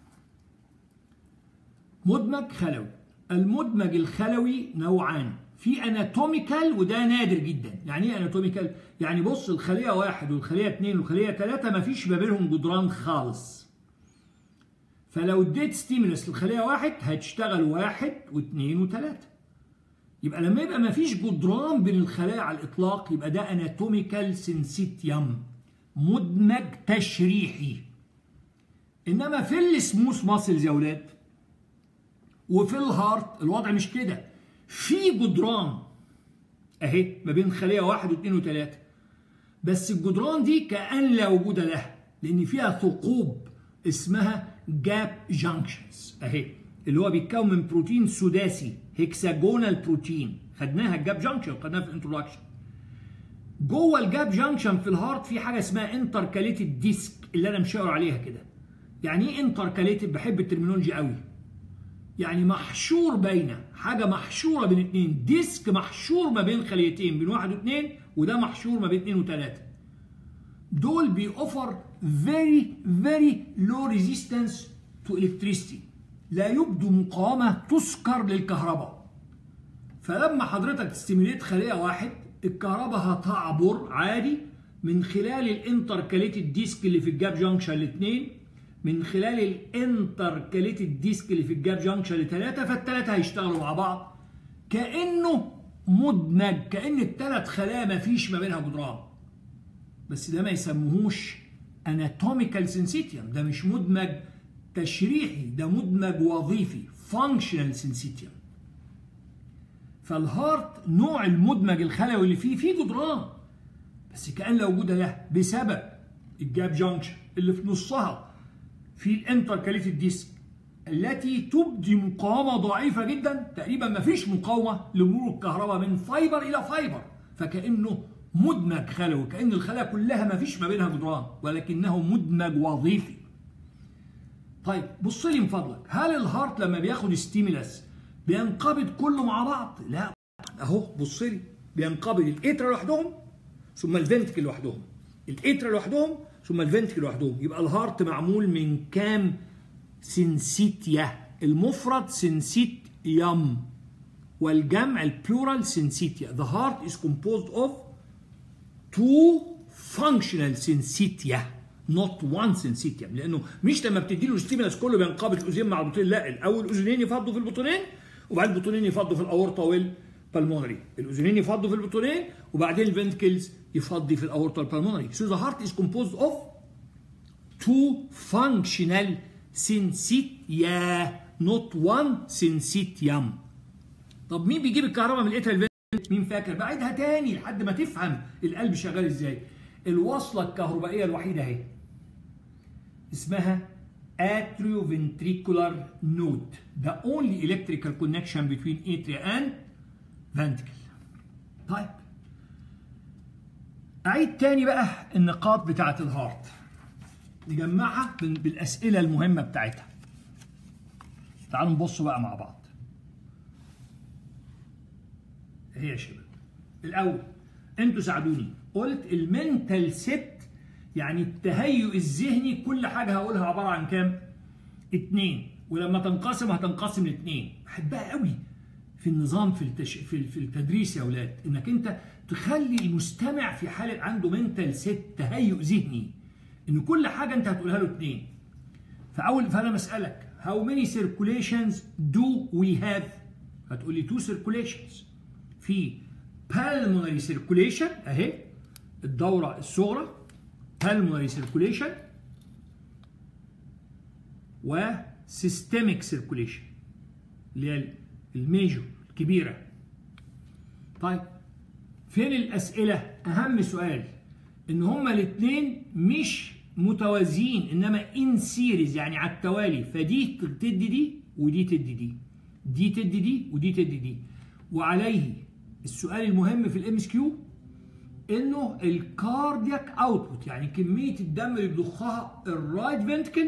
Speaker 1: مدمج خلوي المدمج الخلوي نوعان في اناتوميكال وده نادر جدا يعني ايه اناتوميكال يعني بص الخليه واحد والخليه اثنين والخليه ثلاثه ما فيش ما بينهم جدران خالص فلو اديت ستيمولس للخليه واحد هتشتغل واحد واثنين وثلاثه يبقى لما يبقى ما فيش جدران بين الخلايا على الاطلاق يبقى ده اناتوميكال سنسيتيوم مدمج تشريحي انما في السموث ماسلز يا اولاد وفي الهارت الوضع مش كده في جدران اهي ما بين خليه واحد واثنين وثلاثه بس الجدران دي كأن لا وجود لها لان فيها ثقوب اسمها جاب جانكشنز اهي اللي هو بيتكون من بروتين سداسي هيكساجونال بروتين خدناها الجاب جانكشن خدناها في الانترودكشن جوه الجاب جانكشن في الهارت في حاجه اسمها انتركاليتد ديسك اللي انا مشاور عليها كده يعني ايه انتركاليتد بحب الترمينولوجي قوي يعني محشور بين حاجه محشوره بين اتنين ديسك محشور ما بين خليتين بين واحد واثنين وده محشور ما بين اتنين وتلاته دول بيوفر very very low resistance to electricity لا يبدو مقاومه تسكر للكهرباء فلما حضرتك تستيميليت خليه واحد الكهرباء هتعبر عادي من خلال الانتركاليتد ديسك اللي في الجاب جانكشن الاثنين من خلال الانتركاليتد ديسك اللي في الجاب جانكشن لثلاثه فالثلاثه هيشتغلوا مع بعض كانه مدمج كان الثلاث خلايا ما فيش ما بينها جدران بس ده ما يسموهوش اناتوميكال سنسيتيوم ده مش مدمج تشريحي ده مدمج وظيفي فانكشنال سنسيتيوم فالهارت نوع المدمج الخلوي اللي فيه فيه جدران بس كان لا وجود له بسبب الجاب جانكشن اللي في نصها في الانتركاليتد ديسك التي تبدي مقاومة ضعيفة جدا تقريبا ما فيش مقاومة لمرور الكهرباء من فايبر إلى فايبر فكأنه مدمج خلوي كأن الخلايا كلها ما فيش ما بينها جدران ولكنه مدمج وظيفي طيب بص لي من فضلك هل الهارت لما بياخد ستيمولاس بينقبض كله مع بعض لا اهو بص لي بينقبض الاترا لوحدهم ثم الفنتكل لوحدهم الاترا لوحدهم ثم الفنتكل لوحدهم يبقى الهارت معمول من كام سنسيتيا المفرد سنسيتيام والجمع البلورال سنسيتيا the heart is composed of two functional syncytia not one syncytium لانه مش لما بتدي له ستيمولاس كله بينقبض الاذين مع البطين لا الاول الاذنين يفضوا في البطونين وبعدين البطونين يفضوا في الاورطه والبلمونري الاذنين يفضوا في البطونين وبعدين الفنتكلز يفضي في الاورطه والبلمونري so the heart is composed of two functional syncytia not one syncytium طب مين بيجيب الكهرباء من الاترال مين فاكر بعيدها تاني لحد ما تفهم القلب شغال ازاي الوصله الكهربائيه الوحيده اهي اسمها atrioventricular node the only electrical connection between atria and ventricle طيب اعيد تاني بقى النقاط بتاعه الهارت نجمعها بالاسئله المهمه بتاعتها تعالوا نبص بقى مع بعض هي يا شباب الاول انتوا ساعدوني قلت المنتال ست يعني التهيؤ الذهني كل حاجه هقولها عباره عن كام اتنين ولما تنقسم هتنقسم لاتنين بحبها قوي في النظام في التش... في في التدريس يا اولاد انك انت تخلي المستمع في حاله عنده منتال ست تهيؤ ذهني ان كل حاجه انت هتقولها له اتنين فاول فانا بسالك how many circulations do we have هتقول لي two circulations في pulmonary circulation اهي الدوره الصغرى pulmonary circulation و systemic circulation اللي هي الميجور الكبيره طيب فين الاسئله اهم سؤال ان هما الاثنين مش متوازيين انما ان سيريز يعني على التوالي فدي تدي دي ودي تدي دي دي تدي دي ودي تدي دي وعليه السؤال المهم في الام اس كيو انه الكاردياك اوتبوت يعني كميه الدم اللي بيضخها الرايت فنتكل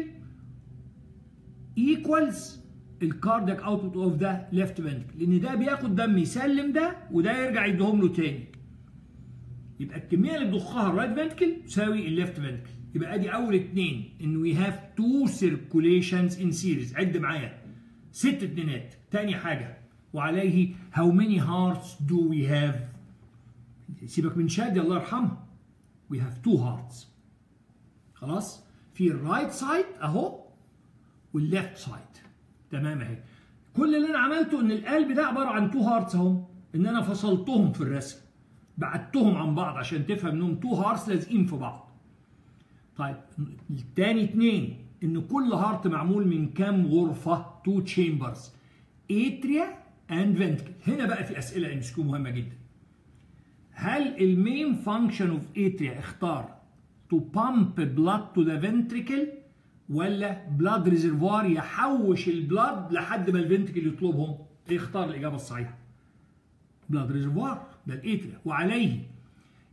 Speaker 1: ايكوالز الكاردياك اوتبوت اوف ذا ليفت فنتكل لان ده بياخد دم يسلم ده وده يرجع يديهم له تاني يبقى الكميه اللي بيضخها الرايت فنتكل تساوي الليفت فنتكل يبقى ادي اول اتنين ان وي هاف تو سيركوليشنز ان سيريز عد معايا ست اتنينات تاني حاجه وعليه how many hearts do we have سيبك من شادي الله يرحمها we have two hearts خلاص في الرايت سايد اهو والليفت سايد تمام اهي كل اللي انا عملته ان القلب ده عباره عن تو هارتس اهو ان انا فصلتهم في الرسم بعدتهم عن بعض عشان تفهم انهم تو هارتس لازقين في بعض طيب التاني اتنين ان كل هارت معمول من كام غرفه تو تشامبرز اتريا اند فنتكل هنا بقى في اسئله ام كيو مهمه جدا هل المين فانكشن اوف اتريا اختار تو بامب بلاد تو ذا فنتريكل ولا بلاد ريزرفوار يحوش البلاد لحد ما الفنتريكل يطلبهم اختار الاجابه الصحيحه بلاد ريزرفوار ده الاتريا وعليه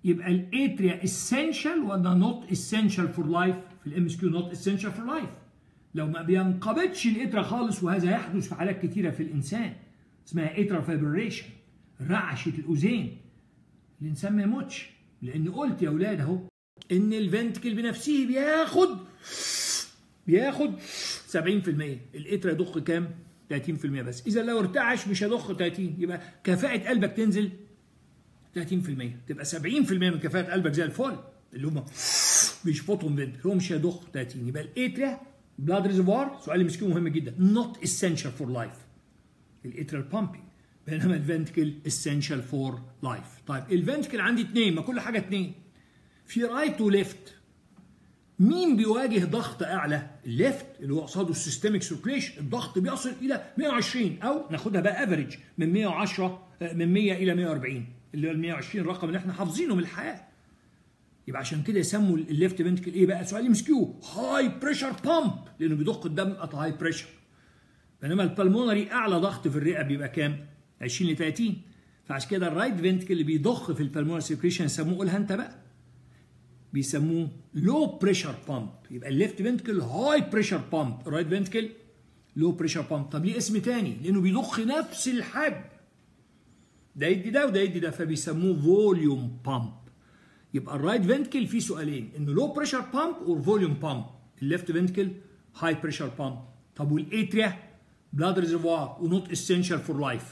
Speaker 1: يبقى الاتريا اسينشال ولا نوت اسينشال فور لايف في الام اس كيو نوت اسينشال فور لايف لو ما بينقبضش الاترا خالص وهذا يحدث في حالات كثيره في الانسان اسمها اترا فايبريشن رعشه الاذين الانسان ما يموتش لان قلت يا اولاد اهو ان الفنتكل بنفسه بياخد بياخد 70% الاترا يضخ كام 30% بس اذا لو ارتعش مش هيضخ 30 يبقى كفاءه قلبك تنزل 30% تبقى 70% من كفاءه قلبك زي الفل اللي هم بيشفطهم فنتكل هو مش هيضخ 30 يبقى الاترا بلاد ريزرفوار سؤال مسكين مهم جدا نوت اسينشال فور لايف الاترال بامبينج بينما الفنتكل اسينشال فور لايف طيب الفنتكل عندي اثنين ما كل حاجه اثنين في رايت وليفت مين بيواجه ضغط اعلى الليفت اللي هو قصاده السيستميك سيركيليشن الضغط بيصل الى 120 او ناخدها بقى افريج من 110 من 100 الى 140 اللي هو ال 120 رقم اللي احنا حافظينه من الحياه يبقى عشان كده يسموا الليفت فنتكل ايه بقى سؤال ام كيو هاي بريشر بامب لانه بيضخ الدم ات هاي بريشر بينما البلمونري اعلى ضغط في الرئه بيبقى كام 20 ل 30 فعشان كده الرايت فنتكل اللي بيضخ في البلمونري سيركيشن يسموه قولها انت بقى بيسموه لو بريشر بامب يبقى الليفت فنتكل هاي بريشر بامب الرايت فنتكل لو بريشر بامب طب ليه اسم تاني لانه بيضخ نفس الحجم ده يدي ده وده يدي ده فبيسموه فوليوم بامب يبقى الرايت فنتكل فيه سؤالين انه لو بريشر بامب اور فوليوم بامب الليفت فنتكل هاي بريشر بامب طب والاتريا بلاد ريزرفوار ونوت اسينشال فور لايف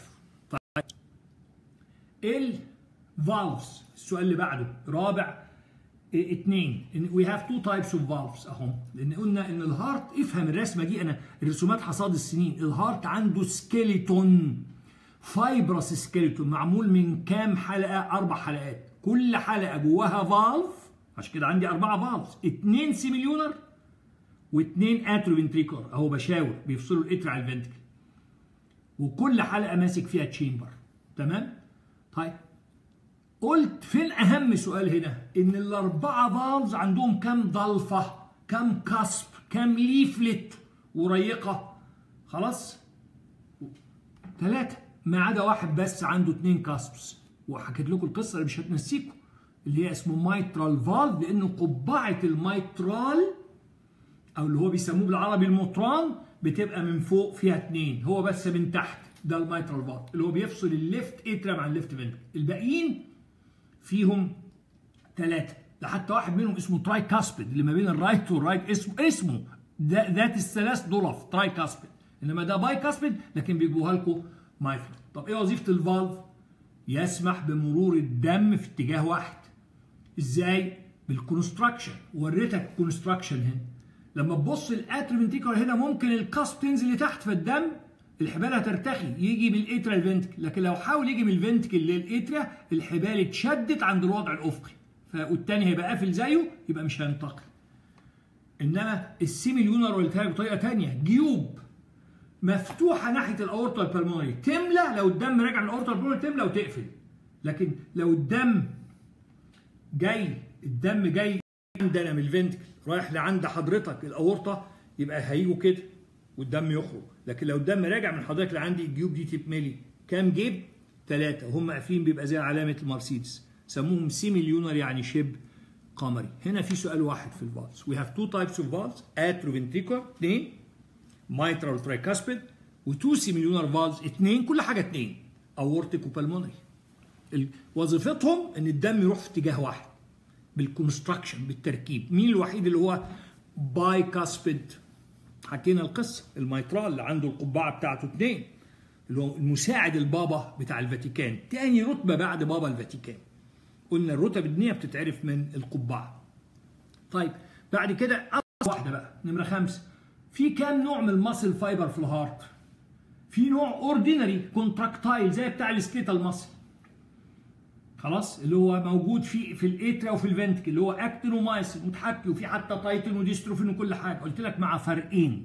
Speaker 1: الفالفز السؤال اللي بعده رابع اثنين وي هاف تو تايبس اوف فالفز اهم لان قلنا ان الهارت افهم الرسمه دي انا الرسومات حصاد السنين الهارت عنده سكيلتون فايبرس سكيلتون معمول من كام حلقه اربع حلقات كل حلقه جواها فالف عشان كده عندي اربعه فالفز اثنين سيميليونر واثنين اتروفنتريكولر اهو بشاور بيفصلوا الاتر على الفنتكل وكل حلقه ماسك فيها تشامبر تمام طيب قلت فين اهم سؤال هنا ان الاربعه فالفز عندهم كام ضلفه كام كسب كام ليفلت وريقه خلاص ثلاثه ما عدا واحد بس عنده اثنين كاسبس وحكيت لكم القصه اللي مش هتنسيكم اللي هي اسمه مايترال فالف لانه قبعه المايترال او اللي هو بيسموه بالعربي المطران بتبقى من فوق فيها اثنين هو بس من تحت ده المايترال فالف اللي هو بيفصل الليفت اترم عن الليفت فنتريكل الباقيين فيهم ثلاثه ده حتى واحد منهم اسمه تراي كاسبيد اللي ما بين الرايت والرايت اسمه اسمه ده ذات الثلاث ضلف تراي كاسبيد انما ده باي كاسبيد لكن بيجيبوها لكم مايترال طب ايه وظيفه الفالف يسمح بمرور الدم في اتجاه واحد ازاي بالكونستراكشن وريتك الكونستراكشن هنا لما تبص الاتروفنتيكولار هنا ممكن الكاسب تنزل لتحت فالدم الحبال هترتخي يجي بالاتريال فنتكل لكن لو حاول يجي من الفنتكل للاتريا الحبال اتشدت عند الوضع الافقي والتاني هيبقى قافل زيه يبقى مش هينتقل انما السيميليونر قلتها بطريقه ثانيه جيوب مفتوحه ناحيه الاورطه البلمونري تملى لو الدم راجع من الاورطه البلمونري تملى وتقفل لكن لو الدم جاي الدم جاي عندنا من الفنتكل رايح لعند حضرتك الاورطه يبقى هيجوا كده والدم يخرج لكن لو الدم راجع من حضرتك لعندي الجيوب دي تتملي كام جيب؟ ثلاثة هم قافلين بيبقى زي علامة المرسيدس سموهم سيميليونر يعني شبه قمري هنا في سؤال واحد في الفالز we have two types of valves atrioventricular اثنين mitral tricuspid وتو سيميليونر فالز اثنين كل حاجة اثنين اورتيك وبلمونري وظيفتهم ان الدم يروح في اتجاه واحد بالكونستراكشن بالتركيب مين الوحيد اللي هو باي كاسبيد حكينا القصه الميترال اللي عنده القبعه بتاعته اثنين اللي هو المساعد البابا بتاع الفاتيكان تاني رتبه بعد بابا الفاتيكان قلنا الرتب الدينيه بتتعرف من القبعه طيب بعد كده واحده بقى نمره خمسه في كام نوع من الماسل فايبر في الهارت في نوع اوردينري كونتراكتايل زي بتاع السكيتال ماسل خلاص اللي هو موجود في في الاتريا وفي الفنتكل اللي هو اكتين ومايسين متحكي وفي حتى تايتن وديستروفين وكل حاجه قلت لك مع فرقين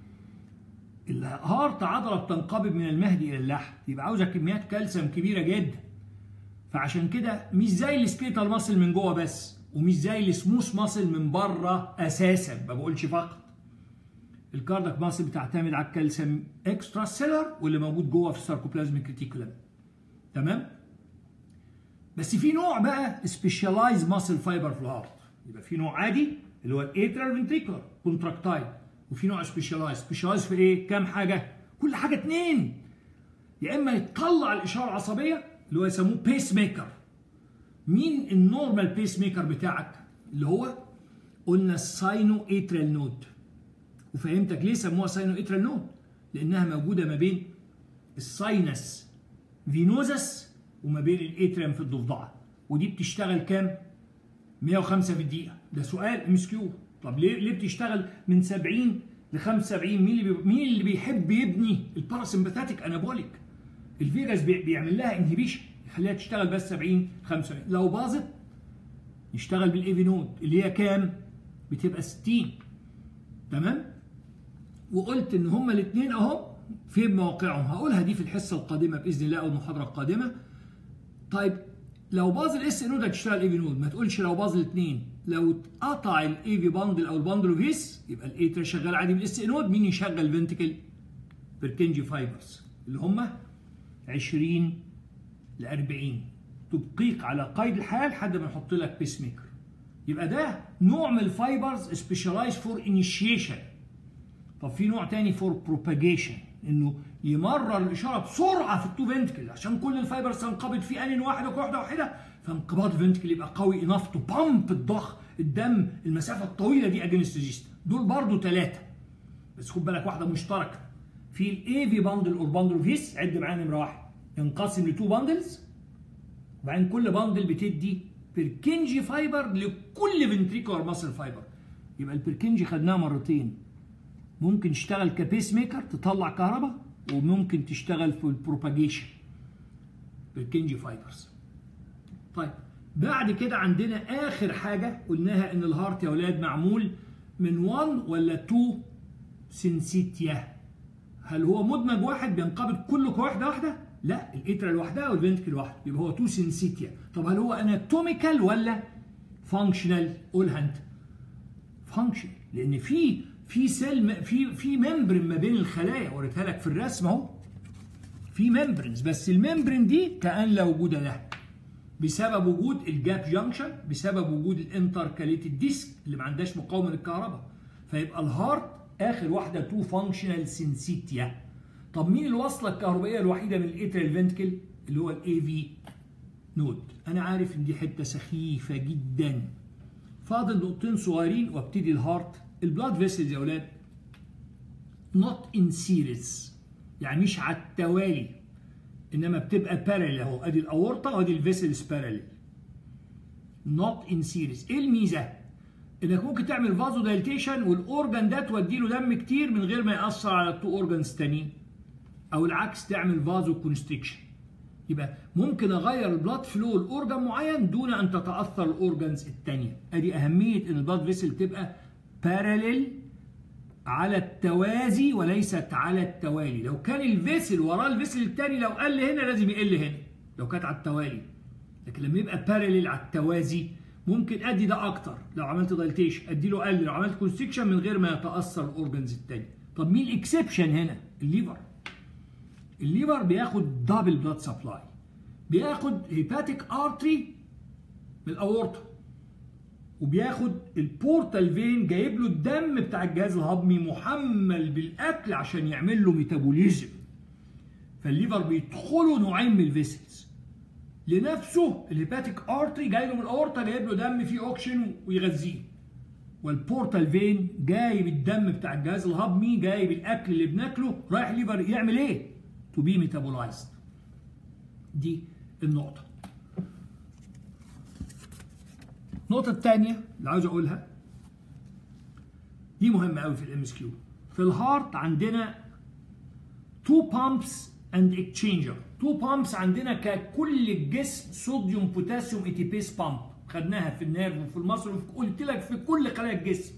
Speaker 1: الهارت عضله بتنقبض من المهدي الى اللحم يبقى عاوزه كميات كالسيوم كبيره جدا فعشان كده مش زي السكيتال ماسل من جوه بس ومش زي السموث ماسل من بره اساسا ما بقولش فقط الكاردك ماسل بتعتمد على الكالسيوم اكسترا سيلر واللي موجود جوه في الساركوبلازميك ريتيكولم تمام بس في نوع بقى سبيشاليز ماسل فايبر في الهارت يبقى في نوع عادي اللي هو الاترال فنتريكولار كونتراكتايل وفي نوع سبيشاليز سبيشاليز في ايه كام حاجه كل حاجه اتنين يا اما يطلع الاشاره العصبيه اللي هو يسموه بيس ميكر مين النورمال بيس ميكر بتاعك اللي هو قلنا الساينو اترال نود وفهمتك ليه سموها ساينو اترال نود لانها موجوده ما بين الساينس فينوزس وما بين الاتريم في الضفدعه ودي بتشتغل كام 105 في الدقيقه ده سؤال ام اس كيو طب ليه ليه بتشتغل من 70 ل 75 مين اللي بي... مين اللي بيحب يبني الباراسمباثيك انابوليك الفيجاس بي... بيعمل لها انهبيشن يخليها تشتغل بس 70 75 لو باظت نشتغل بالايفي نود اللي هي كام بتبقى 60 تمام وقلت ان هما الاثنين اهو فين مواقعهم هقولها دي في الحصه القادمه باذن الله او المحاضره القادمه طيب لو باظ الاس نود هتشتغل اي في نود ما تقولش لو باظ الاثنين لو اتقطع الاي في باندل او الباندل اوف هيس يبقى الاي شغال عادي بالاس نود مين يشغل فنتكل بيركنجي فايبرز اللي هم 20 ل 40 تبقيك على قيد الحياه لحد ما نحط لك بيس ميكر يبقى ده نوع من الفايبرز سبيشالايز فور انيشيشن طب في نوع تاني فور بروباجيشن انه يمرر الاشاره بسرعه في التو فنتكل عشان كل الفايبرز تنقبض في ان واحده واحده واحده فانقباض الفنتكل يبقى قوي انف تو بامب الضخ الدم المسافه الطويله دي اجينست دول برضو ثلاثه بس خد بالك واحده مشتركه في الاي في باندل اور باندل فيس عد معايا نمره واحد ينقسم لتو باندلز وبعدين كل باندل بتدي بيركنجي فايبر لكل فنتريكولار ماسل فايبر يبقى البيركنجي خدناها مرتين ممكن تشتغل كبيس ميكر تطلع كهرباء وممكن تشتغل في البروباجيشن بالكنجي فايبرز طيب بعد كده عندنا اخر حاجه قلناها ان الهارت يا اولاد معمول من 1 ولا 2 سنسيتيا هل هو مدمج واحد بينقبض كله كواحده واحده لا الاترا لوحدها والفنتكل لوحده يبقى هو 2 سنسيتيا طب هل هو اناتوميكال ولا فانكشنال قولها انت فانكشن لان في في سيل في في ممبرين ما بين الخلايا وريتها لك في الرسم اهو في ممبرينز بس الممبرين دي كأن لا وجود لها بسبب وجود الجاب جانكشن بسبب وجود الانتركاليتد ديسك اللي ما عندهاش مقاومه للكهرباء فيبقى الهارت اخر واحده تو فانكشنال سنسيتيا طب مين الوصله الكهربائيه الوحيده من الاتريال فنتكل اللي هو الاي في نود انا عارف ان دي حته سخيفه جدا فاضل نقطتين صغيرين وابتدي الهارت البلاد فيسلز يا اولاد not in series يعني مش على التوالي انما بتبقى باراليل اهو ادي الاورطه وادي الفيسلز باراليل not in series ايه الميزه انك ممكن تعمل فازو دايليتيشن والاورجان ده تودي له دم كتير من غير ما ياثر على التو اورجانز تانيين او العكس تعمل فازو كونستريكشن يبقى ممكن اغير البلاد فلو لاورجان معين دون ان تتاثر الاورجانز الثانيه ادي اهميه ان البلاد فيسل تبقى باراليل على التوازي وليست على التوالي لو كان الفيسل وراه الفيسل الثاني لو قل هنا لازم يقل هنا لو كانت على التوالي لكن لما يبقى باراليل على التوازي ممكن ادي ده اكتر لو عملت دايليتيشن ادي له اقل لو عملت كونستريكشن من غير ما يتاثر الاورجنز الثاني طب مين الاكسبشن هنا الليفر الليفر بياخد دبل بلاد سبلاي بياخد هيباتيك ارتري من الاورطه وبياخد البورتال فين جايب له الدم بتاع الجهاز الهضمي محمل بالاكل عشان يعمل له ميتابوليزم فالليفر بيدخلوا نوعين من الفيسلز لنفسه الهيباتيك ارتري جاي له من الاورطه جايب له دم فيه اوكسجين ويغذيه والبورتال فين جايب الدم بتاع الجهاز الهضمي جايب الاكل اللي بناكله رايح الليفر يعمل ايه؟ تو بي ميتابولايزد دي النقطه النقطة الثانية اللي عاوز أقولها دي مهمة أوي في الام اس كيو في الهارت عندنا تو بامبس اند اكتشينجر تو بامبس عندنا ككل الجسم صوديوم بوتاسيوم ايتيبيس بامب خدناها في النيرف وفي المصل قلت لك في كل خلايا الجسم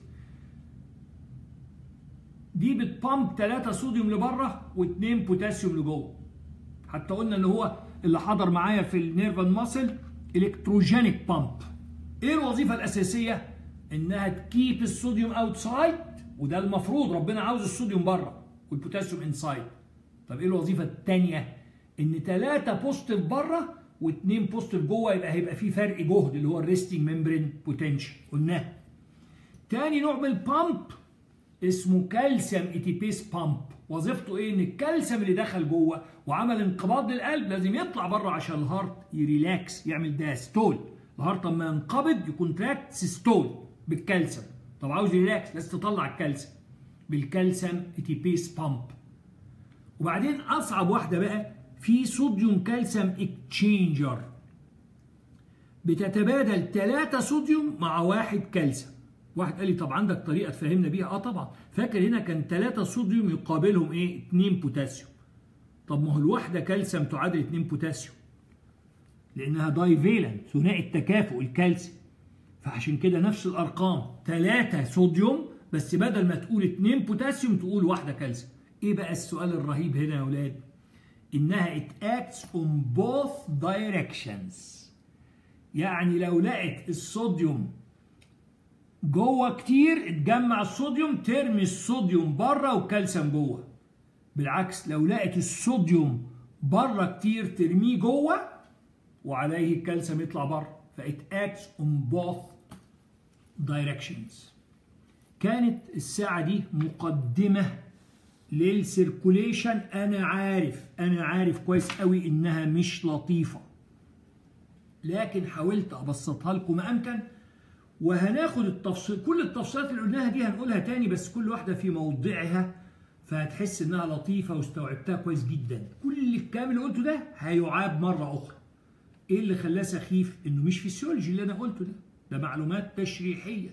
Speaker 1: دي بتبامب 3 صوديوم لبره و2 بوتاسيوم لجوه حتى قلنا ان هو اللي حضر معايا في النيرف ماسل الكتروجينيك بامب ايه الوظيفه الاساسيه انها تكيب الصوديوم اوتسايد وده المفروض ربنا عاوز الصوديوم بره والبوتاسيوم انسايد طب ايه الوظيفه الثانيه ان ثلاثه بوزيتيف بره واثنين بوستر جوه يبقى هيبقى في فرق جهد اللي هو الريستنج ممبرين بوتنشال قلناها تاني نوع من البامب اسمه كالسيوم ايتيبيس بامب وظيفته ايه ان الكالسيوم اللي دخل جوه وعمل انقباض للقلب لازم يطلع بره عشان الهارت يريلاكس يعمل داستول الهارت لما ينقبض يكونتراكت سيستول بالكالسيوم طب عاوز يريلاكس لازم تطلع الكالسيوم بالكالسيوم ايتيبيس بامب وبعدين اصعب واحده بقى في صوديوم كالسيوم اكتشينجر بتتبادل 3 صوديوم مع واحد كالسيوم واحد قال لي طب عندك طريقه تفهمنا بيها اه طبعا فاكر هنا كان 3 صوديوم يقابلهم ايه 2 بوتاسيوم طب ما هو الواحده كالسيوم تعادل 2 بوتاسيوم لانها داي فيلنت ثنائي التكافؤ الكالسيوم فعشان كده نفس الارقام 3 صوديوم بس بدل ما تقول 2 بوتاسيوم تقول واحده كالسيوم ايه بقى السؤال الرهيب هنا يا اولاد انها it acts on both directions يعني لو لقت الصوديوم جوه كتير اتجمع الصوديوم ترمي الصوديوم بره والكالسيوم جوه بالعكس لو لقت الصوديوم بره كتير ترميه جوه وعليه الكالسيوم يطلع بره فإت acts on both directions كانت الساعة دي مقدمة للسيركوليشن أنا عارف أنا عارف كويس قوي إنها مش لطيفة لكن حاولت أبسطها لكم ما أمكن وهناخد التفصيل كل التفصيلات اللي قلناها دي هنقولها تاني بس كل واحدة في موضعها فهتحس إنها لطيفة واستوعبتها كويس جدا كل الكلام اللي قلته ده هيعاد مرة أخرى إيه اللي خلاه سخيف؟ إنه مش فيسيولوجي اللي أنا قلته ده ده معلومات تشريحية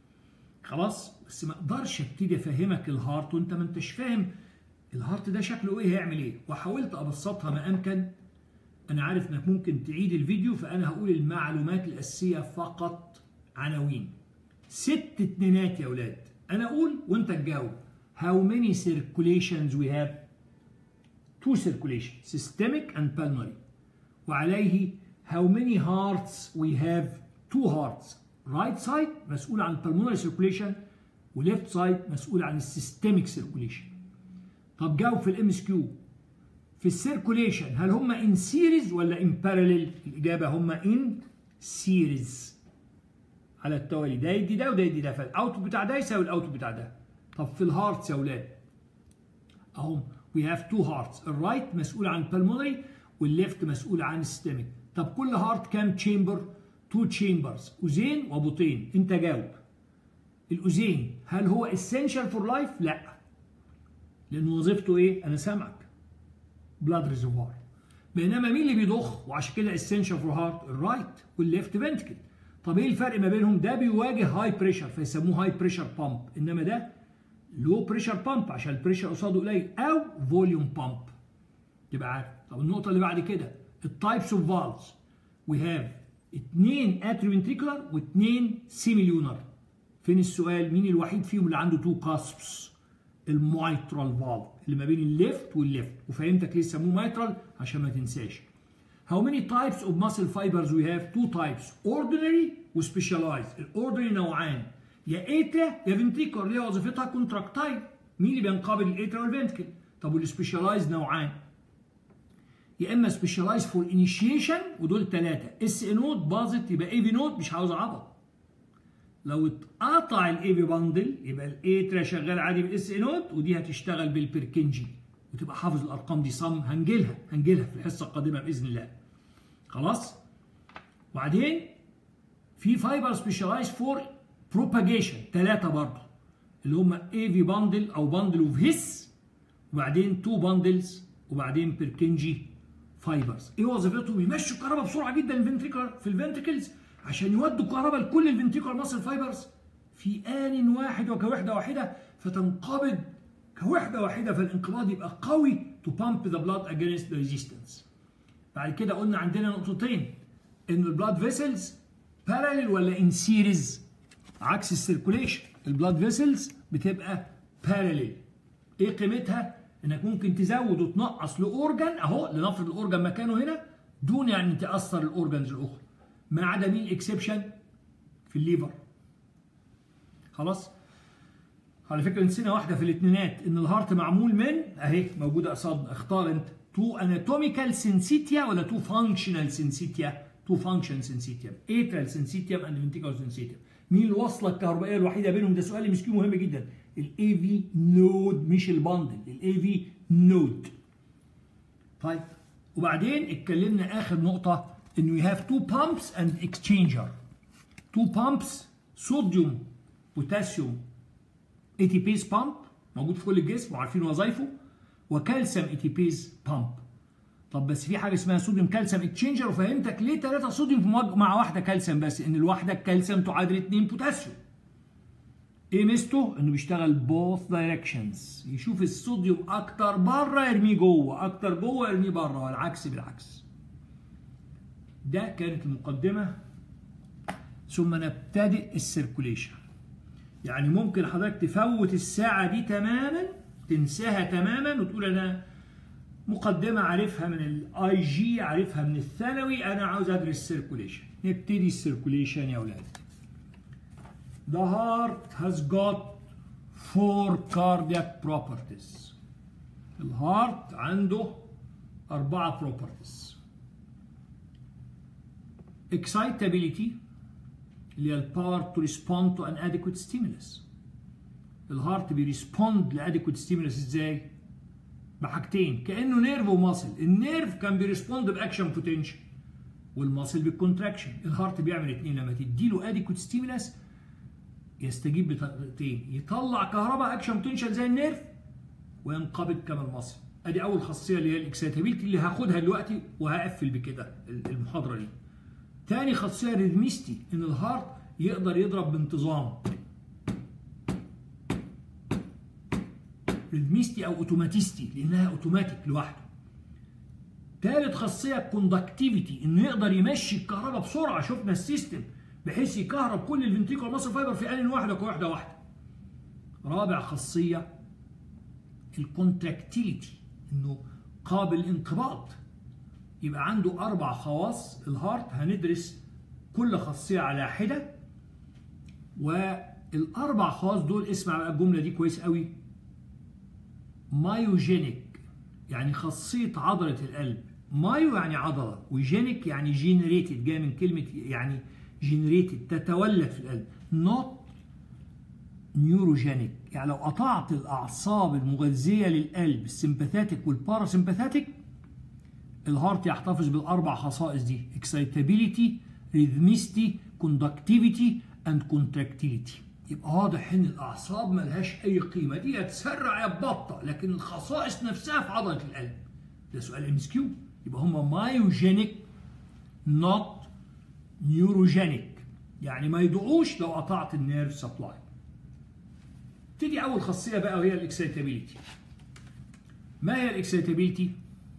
Speaker 1: خلاص بس ما اقدرش ابتدي افهمك الهارت وانت ما انتش فاهم الهارت ده شكله ايه هيعمل ايه وحاولت ابسطها ما امكن انا عارف انك ممكن تعيد الفيديو فانا هقول المعلومات الاساسيه فقط عناوين ست اتنينات يا اولاد انا اقول وانت تجاوب how many circulations we have two circulations systemic and pulmonary وعليه how many hearts we have two hearts right side مسؤول عن pulmonary circulation وليفت سايد مسؤول عن السيستميك سيركوليشن طب جاوب في الام اس كيو في السيركوليشن هل هم ان سيريز ولا ان باراليل الاجابه هم ان سيريز على التوالي ده يدي ده وده يدي ده فالاوت بتاع ده يساوي الاوت بتاع ده طب في الهارتس يا اولاد اهم وي هاف تو هارتس الرايت مسؤول عن pulmonary والليفت مسؤول عن السيستميك طب كل هارت كام تشامبر تو تشامبرز أذين وبطين أنت جاوب الأذين هل هو essential for life؟ لا لأن وظيفته إيه؟ أنا سامعك بلاد ريزرفوار بينما مين اللي بيضخ وعشان كده essential for heart الرايت والليفت فنتكل طب ايه الفرق ما بينهم ده بيواجه هاي بريشر فيسموه هاي بريشر بامب انما ده لو بريشر بامب عشان البريشر قصاده قليل او فوليوم بامب تبقى عارف طب النقطه اللي بعد كده التايبس اوف فالفز وي هاف اثنين اتريفنتريكولار واثنين سيميليونر فين السؤال مين الوحيد فيهم اللي عنده تو كاسبس المايترال فالف اللي ما بين الليفت والليفت وفهمتك ليه سموه مايترال عشان ما تنساش How many types of muscle fibers we have? Two types ordinary و specialized الاوردينري نوعان يا اترا يا فنتريكولار اللي هي وظيفتها كونتراكتايل مين اللي بينقبض الاترا والفنتكل طب والسبيشالايز نوعان يا اما سبيشالايز فور انيشيشن ودول ثلاثه اس اي نوت باظت يبقى اي في نوت مش عاوز عبط لو اتقطع الاي في باندل يبقى الاترا شغال عادي بالاس اي نوت ودي هتشتغل بالبركنجي وتبقى حافظ الارقام دي صم هنجيلها هنجيلها في الحصه القادمه باذن الله خلاص وبعدين في فايبر سبيشالايز فور بروباجيشن ثلاثه برضه اللي هم اي في باندل او باندل اوف هيس وبعدين تو باندلز وبعدين بيركنجي فايبرز ايه وظيفتهم يمشوا الكهرباء بسرعه جدا الفنتريكولار في الفنتريكلز عشان يودوا الكهرباء لكل الفنتريكولار ماسل فايبرز في آن واحد وكوحده واحده فتنقبض كوحده واحده فالانقباض يبقى قوي to pump the blood against the resistance بعد كده قلنا عندنا نقطتين ان البلاد فيسلز باراليل ولا ان سيريز عكس السيركوليشن البلاد فيسلز بتبقى باراليل ايه قيمتها انك ممكن تزود وتنقص لاورجن اهو لنفرض الاورجن مكانه هنا دون يعني تاثر الاورجنز الاخرى ما عدا مين الاكسبشن في الليفر خلاص على فكره نسينا واحده في الاثنينات ان الهارت معمول من اهي موجوده قصادنا اختار انت تو اناتوميكال سنسيتيا ولا تو فانكشنال سنسيتيا تو فانكشن سنسيتيم اترال سنسيتيم اند فنتيكال سنسيتيم مين الوصله الكهربائيه الوحيده بينهم ده سؤال مسكين مهم جدا الاي في نود مش الباندل الاي في نود طيب وبعدين اتكلمنا اخر نقطه انه you have two pumps and exchanger two pumps صوديوم بوتاسيوم اي تي بيز بامب موجود في كل الجسم وعارفين وظايفه وكالسيوم اي تي بيز بامب طب بس في حاجه اسمها صوديوم كالسيوم اكتشينجر وفهمتك ليه ثلاثه صوديوم في مع واحده كالسيوم بس ان الواحده كالسيوم تعادل 2 بوتاسيوم ايه ميزته انه بيشتغل بوث دايركشنز يشوف الصوديوم اكتر بره يرميه جوه اكتر جوه يرميه بره والعكس بالعكس ده كانت المقدمه ثم نبتدئ السيركوليشن يعني ممكن حضرتك تفوت الساعه دي تماما تنساها تماما وتقول انا مقدمه عارفها من الاي جي عارفها من الثانوي انا عاوز ادرس سيركوليشن نبتدي السيركوليشن يا اولاد The heart has got four cardiac properties. الهارت عنده أربعة properties. Excitability اللي هي الباور to respond to an adequate stimulus. الهارت بيرسبوند لاديكوت ستيمولس ازاي؟ بحاجتين كانه نيرف وماسل النيرف كان بيرسبوند باكشن بوتنشال والماسل بالكونتراكشن الهارت بيعمل اتنين لما تديله اديكوت ستيمولس يستجيب بطريقتين يطلع كهرباء اكشن بوتنشال زي النيرف وينقبض كما الماسل ادي اول خاصيه اللي هي الاكسيتابيلتي اللي هاخدها دلوقتي وهقفل بكده المحاضره دي تاني خاصيه ريدميستي ان الهارت يقدر يضرب بانتظام ريدميستي او اوتوماتيستي لانها اوتوماتيك لوحده ثالث خاصيه كوندكتيفيتي انه يقدر يمشي الكهرباء بسرعه شفنا السيستم بحيث يكهرب كل الفنتريكول ماسل فايبر في ان واحده كواحده واحده رابع خاصيه الكونتراكتيليتي انه قابل انقباض يبقى عنده اربع خواص الهارت هندرس كل خاصيه على حده والاربع خواص دول اسمع بقى الجمله دي كويس قوي مايوجينيك يعني خاصية عضلة القلب مايو يعني عضلة وجينيك يعني جينيريتد جاي من كلمة يعني جينيريتد تتولد في القلب نوت نيوروجينيك يعني لو قطعت الأعصاب المغذية للقلب السمباثاتيك والباراسمباثاتيك الهارت يحتفظ بالأربع خصائص دي excitability rhythmicity conductivity and contractility يبقى واضح ان الاعصاب ملهاش اي قيمه دي تسرع يا تبطأ لكن الخصائص نفسها في عضله القلب ده سؤال ام اس كيو يبقى هم مايوجينيك نوت نيوروجينيك يعني ما يضيعوش لو قطعت النيرف سبلاي تيجي اول خاصيه بقى وهي الاكسيتابيليتي ما هي الاكسيتابيليتي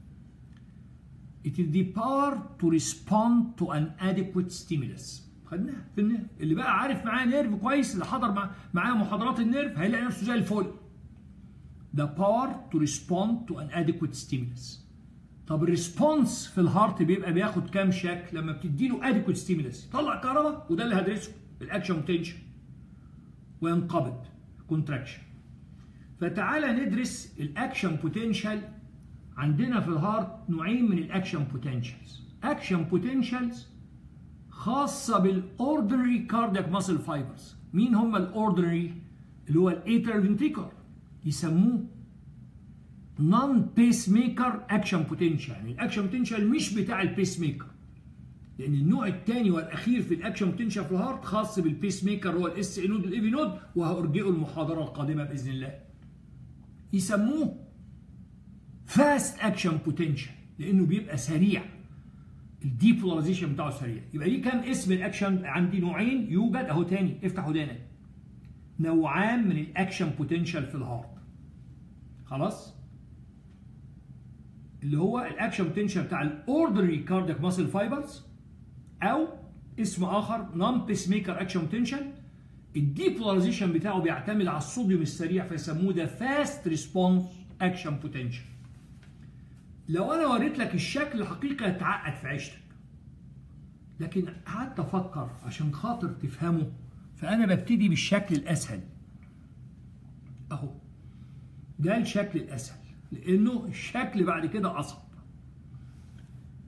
Speaker 1: It is the power to respond to an adequate stimulus خدناها في النيرف اللي بقى عارف معاه نيرف كويس اللي حضر مع معاه محاضرات النيرف هيلاقي نفسه زي الفل the power to respond to an adequate stimulus طب الريسبونس في الهارت بيبقى بياخد كام شكل لما بتدي له adequate stimulus يطلع كهرباء وده اللي هدرسه الاكشن بوتنشال وينقبض كونتراكشن فتعالى ندرس الاكشن بوتنشال عندنا في الهارت نوعين من الاكشن بوتنشالز اكشن بوتنشالز خاصه بالاوردنري كاردياك ماسل فايبرز مين هم الاوردنري اللي هو الايترال فنتريكر يسموه نون بيس ميكر اكشن بوتنشال يعني الاكشن بوتنشال مش بتاع البيس ميكر لان النوع الثاني والاخير في الاكشن بوتنشال في الهارت خاص بالبيس ميكر هو الاس اي نود والاي في نود وهارجئه المحاضره القادمه باذن الله يسموه فاست اكشن بوتنشال لانه بيبقى سريع الديبولاريزيشن بتاعه سريع يبقى دي كام اسم الاكشن عندي نوعين يوجد اهو تاني افتح ودانك نوعان من الاكشن بوتنشال في الهارت خلاص اللي هو الاكشن بوتنشال بتاع الاوردري كاردياك ماسل فايبرز او اسم اخر نون بيس ميكر اكشن بوتنشال الديبولاريزيشن بتاعه بيعتمد على الصوديوم السريع فيسموه ده فاست ريسبونس اكشن بوتنشال لو انا وريت لك الشكل الحقيقي هتعقد في عيشتك لكن قعدت افكر عشان خاطر تفهمه فانا ببتدي بالشكل الاسهل اهو ده الشكل الاسهل لانه الشكل بعد كده اصعب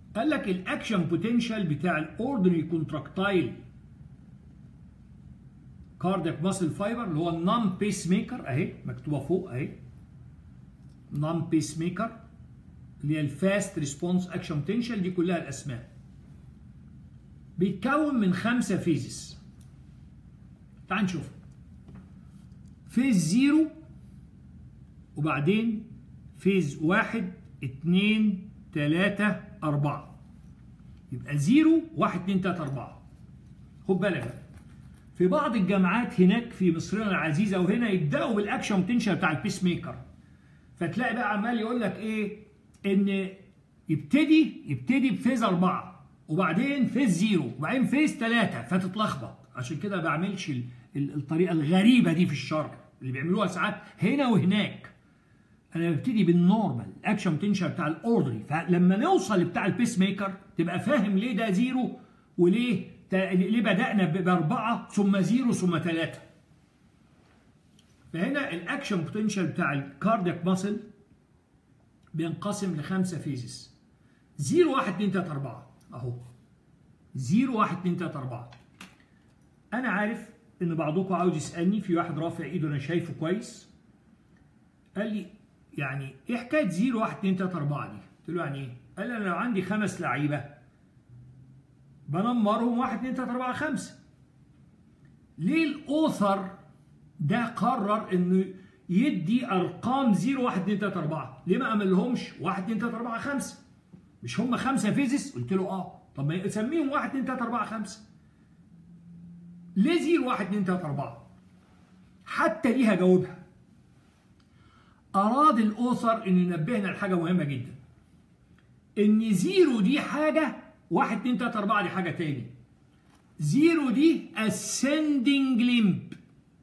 Speaker 1: قال لك الاكشن بوتنشال بتاع الاوردينري كونتراكتايل كاردياك ماسل فايبر اللي هو النون بيس ميكر اهي مكتوبه فوق اهي نون بيس ميكر اللي هي الفاست ريسبونس اكشن بوتنشال دي كلها الاسماء بيتكون من خمسه فيزز تعال نشوف فيز زيرو وبعدين فيز واحد اتنين تلاتة أربعة يبقى زيرو واحد اتنين تلاتة أربعة خد بالك بقى في بعض الجامعات هناك في مصرنا العزيزة وهنا يبدأوا بالأكشن بوتنشال بتاع البيس ميكر فتلاقي بقى عمال يقول لك إيه إن يبتدي يبتدي بفيز أربعة وبعدين فيز زيرو وبعدين فيز ثلاثة فتتلخبط عشان كده ما بعملش الطريقة الغريبة دي في الشرح اللي بيعملوها ساعات هنا وهناك انا ببتدي بالنورمال الاكشن بوتنشال بتاع الاوردري فلما نوصل بتاع البيس ميكر تبقى فاهم ليه ده زيرو وليه ليه بدانا باربعه ثم زيرو ثم ثلاثه فهنا الاكشن بوتنشال بتاع الكاردياك ماسل بينقسم لخمسه فيزز 0 1 2 3 4 اهو 0 1 2 3 4 انا عارف ان بعضكم عاوز يسالني في واحد رافع ايده انا شايفه كويس قال لي يعني ايه حكايه 0 1 2 3 4 دي؟ قلت له يعني ايه؟ قال لي انا لو عندي خمس لعيبه بنمرهم 1 2 3 4 5 ليه الاوثر ده قرر انه يدي ارقام 0 1 2 3 4 ليه ما عملهمش 1 2 3 4 5 مش هم خمسه فيزيس قلت له اه طب ما يسميهم 1 2 3 4 5 ليه 0 1 2 3 4 حتى دي هجاوبها أراد الأوثر إنه ينبهنا لحاجة مهمة جدا. إن زيرو دي حاجة واحد اتنين تلاتة أربعة دي حاجة تاني. زيرو دي ascending limb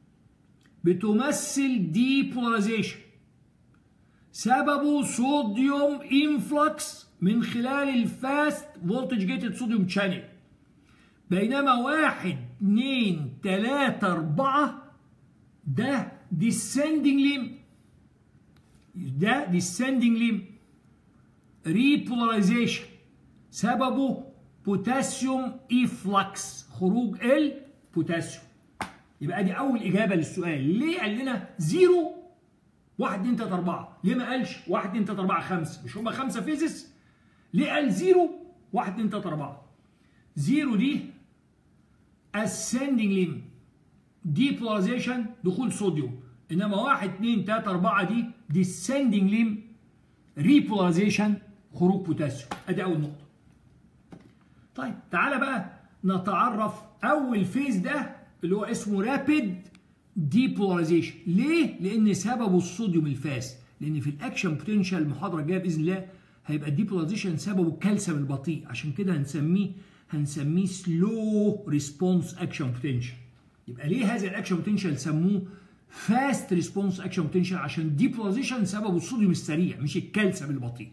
Speaker 1: بتمثل depolarization سببه صوديوم انفلكس من خلال الفاست فولتج جيتد صوديوم شانل بينما واحد اتنين تلاتة أربعة ده descending limb ده descending limb repolarization سببه بوتاسيوم افلكس خروج البوتاسيوم يبقى دي اول اجابه للسؤال ليه قال لنا زيرو 1 2 3 4 ليه ما قالش 1 2 3 4 5 مش هما خمسه فيزيس ليه قال زيرو 1 2 3 4 زيرو دي ascending limb depolarization دخول صوديوم انما 1 2 3 4 دي descending limb repolarization خروج بوتاسيوم ادي اول نقطه طيب تعالى بقى نتعرف اول فيز ده اللي هو اسمه رابيد ديبولاريزيشن ليه لان سببه الصوديوم الفاس لان في الاكشن بوتنشال المحاضره الجايه باذن الله هيبقى الديبولاريزيشن سببه الكالسيوم البطيء عشان كده هنسميه هنسميه سلو ريسبونس اكشن بوتنشال يبقى ليه هذا الاكشن بوتنشال سموه فاست ريسبونس اكشن بوتنشال عشان ديبولاريزيشن سببه الصوديوم السريع مش الكالسيوم البطيء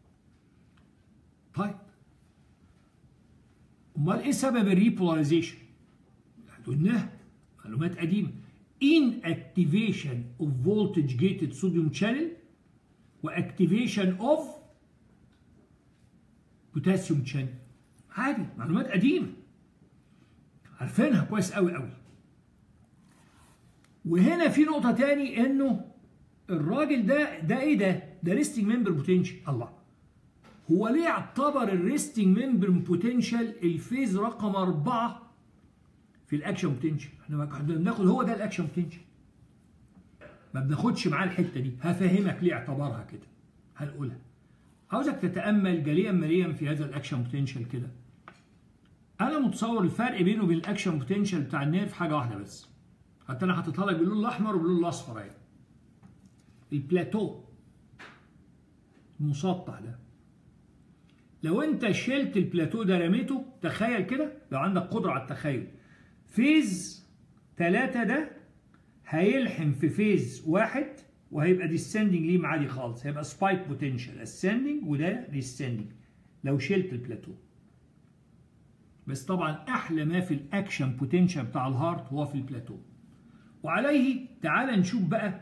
Speaker 1: طيب امال ايه سبب الريبولاريزيشن قلناها معلومات قديمه inactivation of voltage gated sodium channel واكتيفيشن اوف بوتاسيوم channel عادي معلومات قديمه عارفينها كويس قوي قوي وهنا في نقطه تاني انه الراجل ده ده ايه ده ده ريستنج ممبر بوتنشال الله هو ليه اعتبر الريستنج ممبر بوتنشال الفيز رقم أربعة في الاكشن بوتنشال احنا بناخد هو ده الاكشن بوتنشال ما بناخدش معاه الحته دي هفهمك ليه اعتبرها كده هنقولها عاوزك تتامل جليا مليا في هذا الاكشن بوتنشال كده انا متصور الفرق بينه وبين الاكشن بوتنشال بتاع النيرف حاجه واحده بس حتى انا حاططها لك باللون الاحمر وباللون الاصفر اهي البلاتو المسطح ده لو انت شلت البلاتو ده رميته تخيل كده لو عندك قدره على التخيل فيز 3 ده هيلحم في فيز واحد وهيبقى ديسندنج ليه عادي خالص هيبقى سبايك بوتنشال اسندنج وده ديسندنج لو شلت البلاتو بس طبعا احلى ما في الاكشن بوتنشال بتاع الهارت هو في البلاتو وعليه تعال نشوف بقى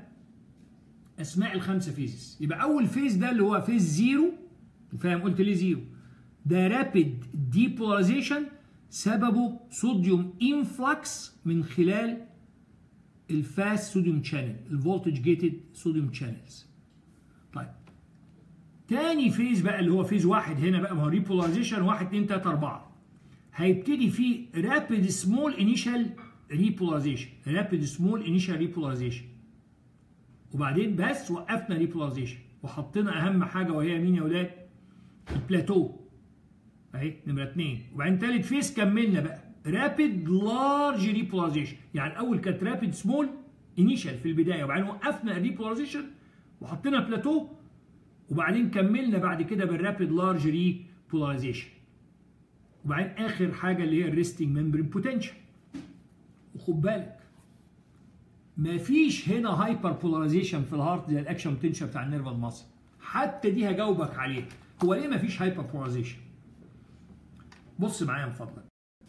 Speaker 1: اسماء الخمسه فيزز يبقى اول فيز ده اللي هو فيز زيرو فاهم قلت ليه زيرو ده رابيد ديبولاريزيشن سببه صوديوم انفلكس من خلال الفاست صوديوم شانل الفولتج جيتد صوديوم شانلز طيب تاني فيز بقى اللي هو فيز واحد هنا بقى ما هو ريبولاريزيشن 1 2 3 4 هيبتدي فيه رابيد سمول انيشال ريبولاريزيشن رابيد سمول انيشال ريبولاريزيشن وبعدين بس وقفنا ريبولاريزيشن وحطينا اهم حاجه وهي مين يا اولاد؟ البلاتو اهي نمره اثنين وبعدين ثالث فيز كملنا بقى رابيد لارج ريبولاريزيشن يعني الاول كانت رابيد سمول انيشال في البدايه وبعدين وقفنا الريبولاريزيشن وحطينا بلاتو وبعدين كملنا بعد كده بالرابيد لارج ريبولاريزيشن وبعدين اخر حاجه اللي هي الريستنج ممبرين بوتنشال وخد بالك مفيش هنا هايبر بولاريزيشن في الهارت زي الاكشن بوتنشال بتاع النيرف المصري حتى دي هجاوبك عليها هو ليه مفيش هايبر بولاريزيشن بص معايا من فضلك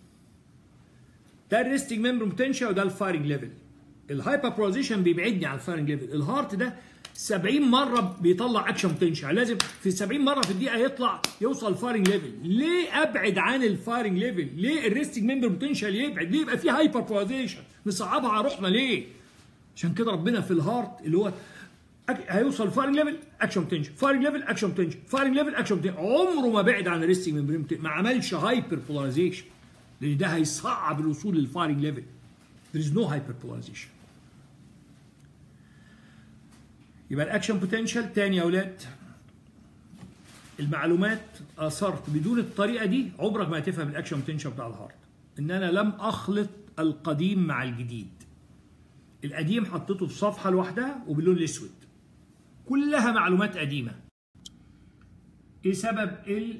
Speaker 1: ده الريستنج ممبرين بوتنشال وده الفايرنج ليفل الهايبر بولاريزيشن بيبعدني عن الفايرنج ليفل الهارت ده 70 مره بيطلع اكشن بوتنشال لازم في 70 مره في الدقيقه يطلع يوصل فايرنج ليفل ليه ابعد عن الفايرنج ليفل ليه الريستنج ممبر بوتنشال يبعد ليه يبقى في هايبر بولاريزيشن نصعبها على روحنا ليه عشان كده ربنا في الهارت اللي هو هيوصل فايرنج ليفل اكشن بوتنشال فايرنج ليفل اكشن بوتنشال فايرنج ليفل اكشن بوتنشال عمره ما بعد عن الريستنج ممبر ما عملش هايبر بولاريزيشن لان ده هيصعب الوصول للفايرنج ليفل there is no hyperpolarization يبقى الاكشن بوتنشال تاني يا اولاد المعلومات اثرت بدون الطريقه دي عمرك ما هتفهم الاكشن بوتنشال بتاع الهارت ان انا لم اخلط القديم مع الجديد القديم حطيته في صفحه لوحدها وباللون الاسود كلها معلومات قديمه ايه سبب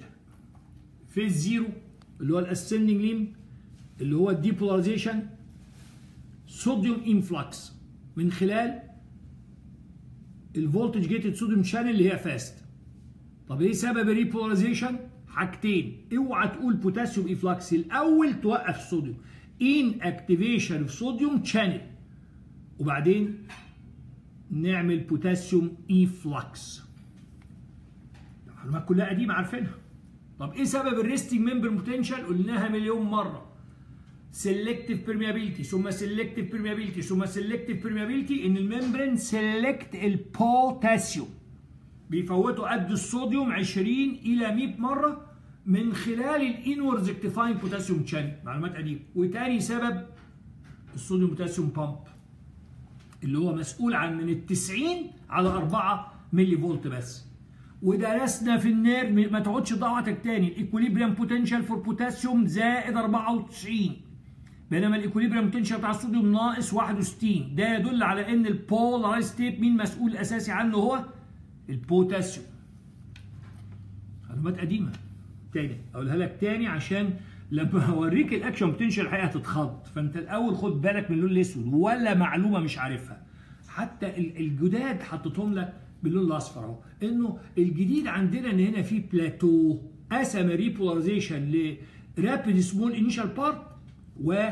Speaker 1: الفيز زيرو اللي هو الاسندنج ليم اللي هو الديبولاريزيشن صوديوم انفلكس من خلال الفولتج جيتد صوديوم شانل اللي هي فاست طب ايه سبب الريبولاريزيشن حاجتين اوعى تقول بوتاسيوم انفلكس الاول توقف الصوديوم ان اكتيفيشن في صوديوم شانل وبعدين نعمل بوتاسيوم انفلكس المعلومات كلها قديمه عارفينها طب ايه سبب الريستنج ممبر بوتنشال قلناها مليون مره سيلكتيف بيرميابيلتي ثم سيلكتيف بيرميابيلتي ثم سيلكتيف بيرميابيلتي ان الممبرين سيلكت البوتاسيوم بيفوتوا قد الصوديوم 20 الى 100 مره من خلال الانورز اكتيفاين بوتاسيوم شانل معلومات قديمه وتاني سبب الصوديوم بوتاسيوم بامب اللي هو مسؤول عن من ال 90 على 4 ملي فولت بس ودرسنا في النير ما تقعدش تضيع وقتك تاني الايكوليبريم بوتنشال فور بوتاسيوم زائد 94 بينما الايكوليبريم بوتنشال بتاع الصوديوم ناقص 61 ده يدل على ان البولارايز ستيت مين مسؤول اساسي عنه هو البوتاسيوم معلومات قديمه تاني اقولها لك تاني عشان لما اوريك الاكشن بوتنشال الحقيقه هتتخض فانت الاول خد بالك من اللون الاسود ولا معلومه مش عارفها حتى الجداد حطيتهم لك باللون الاصفر اهو انه الجديد عندنا ان هنا في بلاتو قسم ريبولاريزيشن لرابيد سمول انيشال بارت و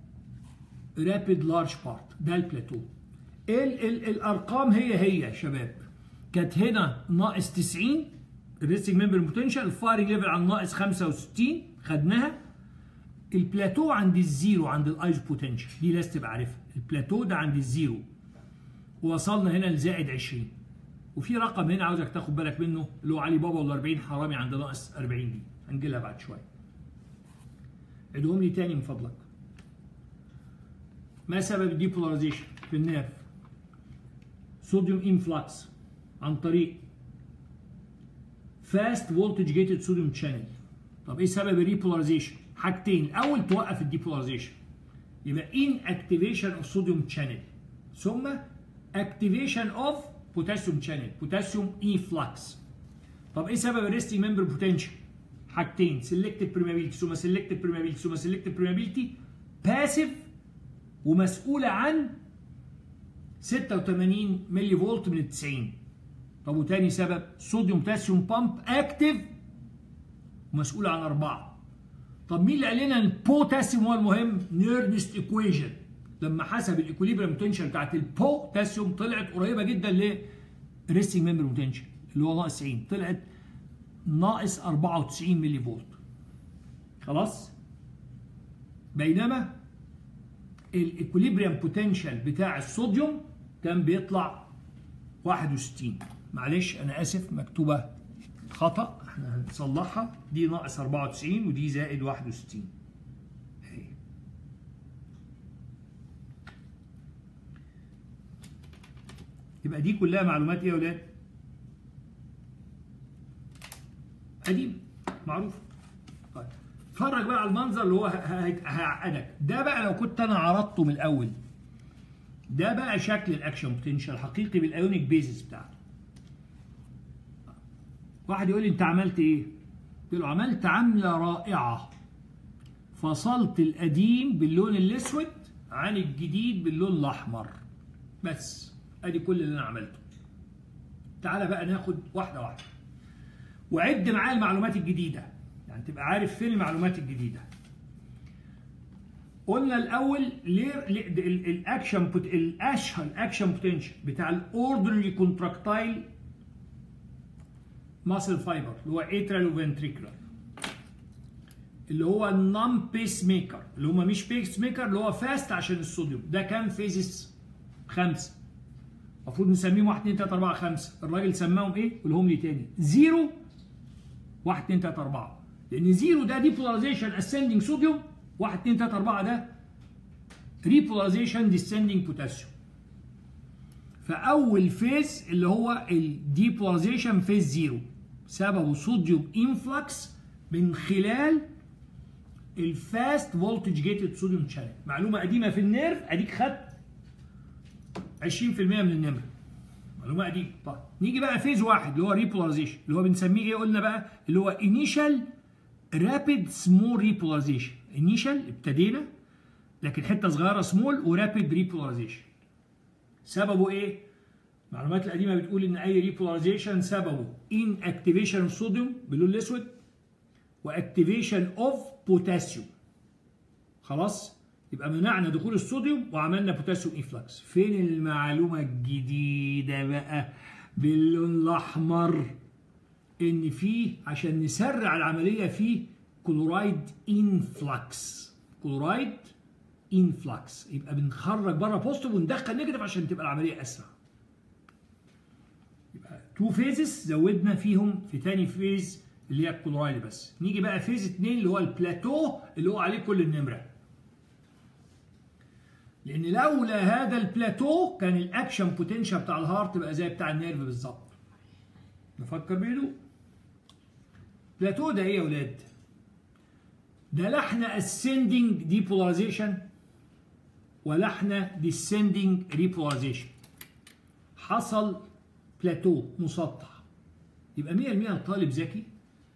Speaker 1: رابيد لارج بارت ده البلاتو ال ال الارقام هي هي يا شباب كانت هنا ناقص 90 الريستنج ممبر بوتنشال الفايرنج ليفل عن ناقص 65 خدناها البلاتو عند الزيرو عند الايز بوتنشال دي لازم تبقى عارفها البلاتو ده عند الزيرو ووصلنا هنا لزائد 20 وفي رقم هنا عاوزك تاخد بالك منه اللي هو علي بابا وال 40 حرامي عند ناقص 40 دي هنجيلها بعد شويه عدهم لي تاني من فضلك ما سبب الديبولاريزيشن في النيرف صوديوم انفلكس عن طريق فاست فولتج جيتد صوديوم شانل طب ايه سبب الريبولاريزيشن حاجتين الاول توقف الديبولاريزيشن يبقى ان اكتيفيشن اوف صوديوم شانل ثم اكتيفيشن اوف بوتاسيوم شانل بوتاسيوم انفلكس طب ايه سبب الريستنج ممبر بوتنشال حاجتين سيلكتيف بريمابيلتي ثم سيلكتيف بريمابيلتي ثم سيلكتيف بريمابيلتي باسيف ومسؤوله عن 86 ملي فولت من ال 90 طب وتاني سبب صوديوم بوتاسيوم بامب اكتف مسؤول عن اربعه طب مين اللي قال لنا البوتاسيوم هو المهم؟ نيرنست ايكويجن لما حسب الايكوليبريم بوتنشال بتاعت البوتاسيوم طلعت قريبه جدا للريستنج ممبر بوتنشال اللي هو ناقص 90 طلعت ناقص 94 ملي فولت خلاص بينما الايكوليبريم بوتنشال بتاع الصوديوم كان بيطلع 61 معلش انا اسف مكتوبه خطا احنا هنصلحها دي ناقص 94 ودي زائد 61 اهي يبقى دي كلها معلومات ايه يا ولاد؟ قديم معروف طيب اتفرج بقى على المنظر اللي هو هيعقدك ده بقى لو كنت انا عرضته من الاول ده بقى شكل الاكشن بوتنشال حقيقي بالايونيك بيزس بتاعته واحد يقول لي انت عملت ايه قلت له عملت عمله رائعه فصلت القديم باللون الاسود عن الجديد باللون الاحمر بس ادي كل اللي انا عملته تعالى بقى ناخد واحده واحده وعد معايا المعلومات الجديده يعني تبقى عارف فين المعلومات الجديده قلنا الاول ليه الاكشن الاشهر الاكشن بوتنشال بتاع الاوردرلي كونتراكتايل ماسل فايبر اللي هو اترال وفنتريكولار اللي هو النون بيس ميكر اللي هم مش بيس ميكر اللي هو فاست عشان الصوديوم ده كان فيزيس خمسه المفروض نسميهم 1 2 3 4 5 الراجل سماهم ايه؟ قولهم لي تاني زيرو 1 2 3 4 لان زيرو ده ديبولاريزيشن اسندنج صوديوم 1 2 3 4 ده ريبولاريزيشن ديسندنج بوتاسيوم فاول فيز اللي هو الديبولاريزيشن فيز زيرو سببه صوديوم انفلكس من خلال الفاست فولتج جيتد صوديوم شانل معلومه قديمه في النيرف اديك خدت 20% من النمره معلومه قديمه طيب نيجي بقى فيز واحد اللي هو ريبولاريزيشن اللي هو بنسميه ايه قلنا بقى اللي هو انيشال رابيد سمول ريبولاريزيشن انيشال ابتدينا لكن حته صغيره سمول ورابيد ريبولاريزيشن سببه ايه المعلومات القديمه بتقول ان اي ريبولاريزيشن سببه ان اكتيفيشن اوف صوديوم باللون الاسود واكتيفيشن اوف بوتاسيوم خلاص يبقى منعنا دخول الصوديوم وعملنا بوتاسيوم انفلكس فين المعلومه الجديده بقى باللون الاحمر ان في عشان نسرع العمليه في كلورايد انفلكس كلورايد انفلكس يبقى بنخرج بره بوزيتيف وندخل نيجاتيف عشان تبقى العمليه اسرع يبقى تو فيزز زودنا فيهم في تاني فيز اللي هي الكلورايد بس نيجي بقى فيز 2 اللي هو البلاتو اللي هو عليه كل النمره لان لولا هذا البلاتو كان الاكشن بوتنشال بتاع الهارت بقى زي بتاع النيرف بالظبط نفكر بهدوء بلاتو ده ايه يا ولاد ده لحن ascending depolarization ولحن descending repolarization حصل بلاتو مسطح يبقى 100% الطالب ذكي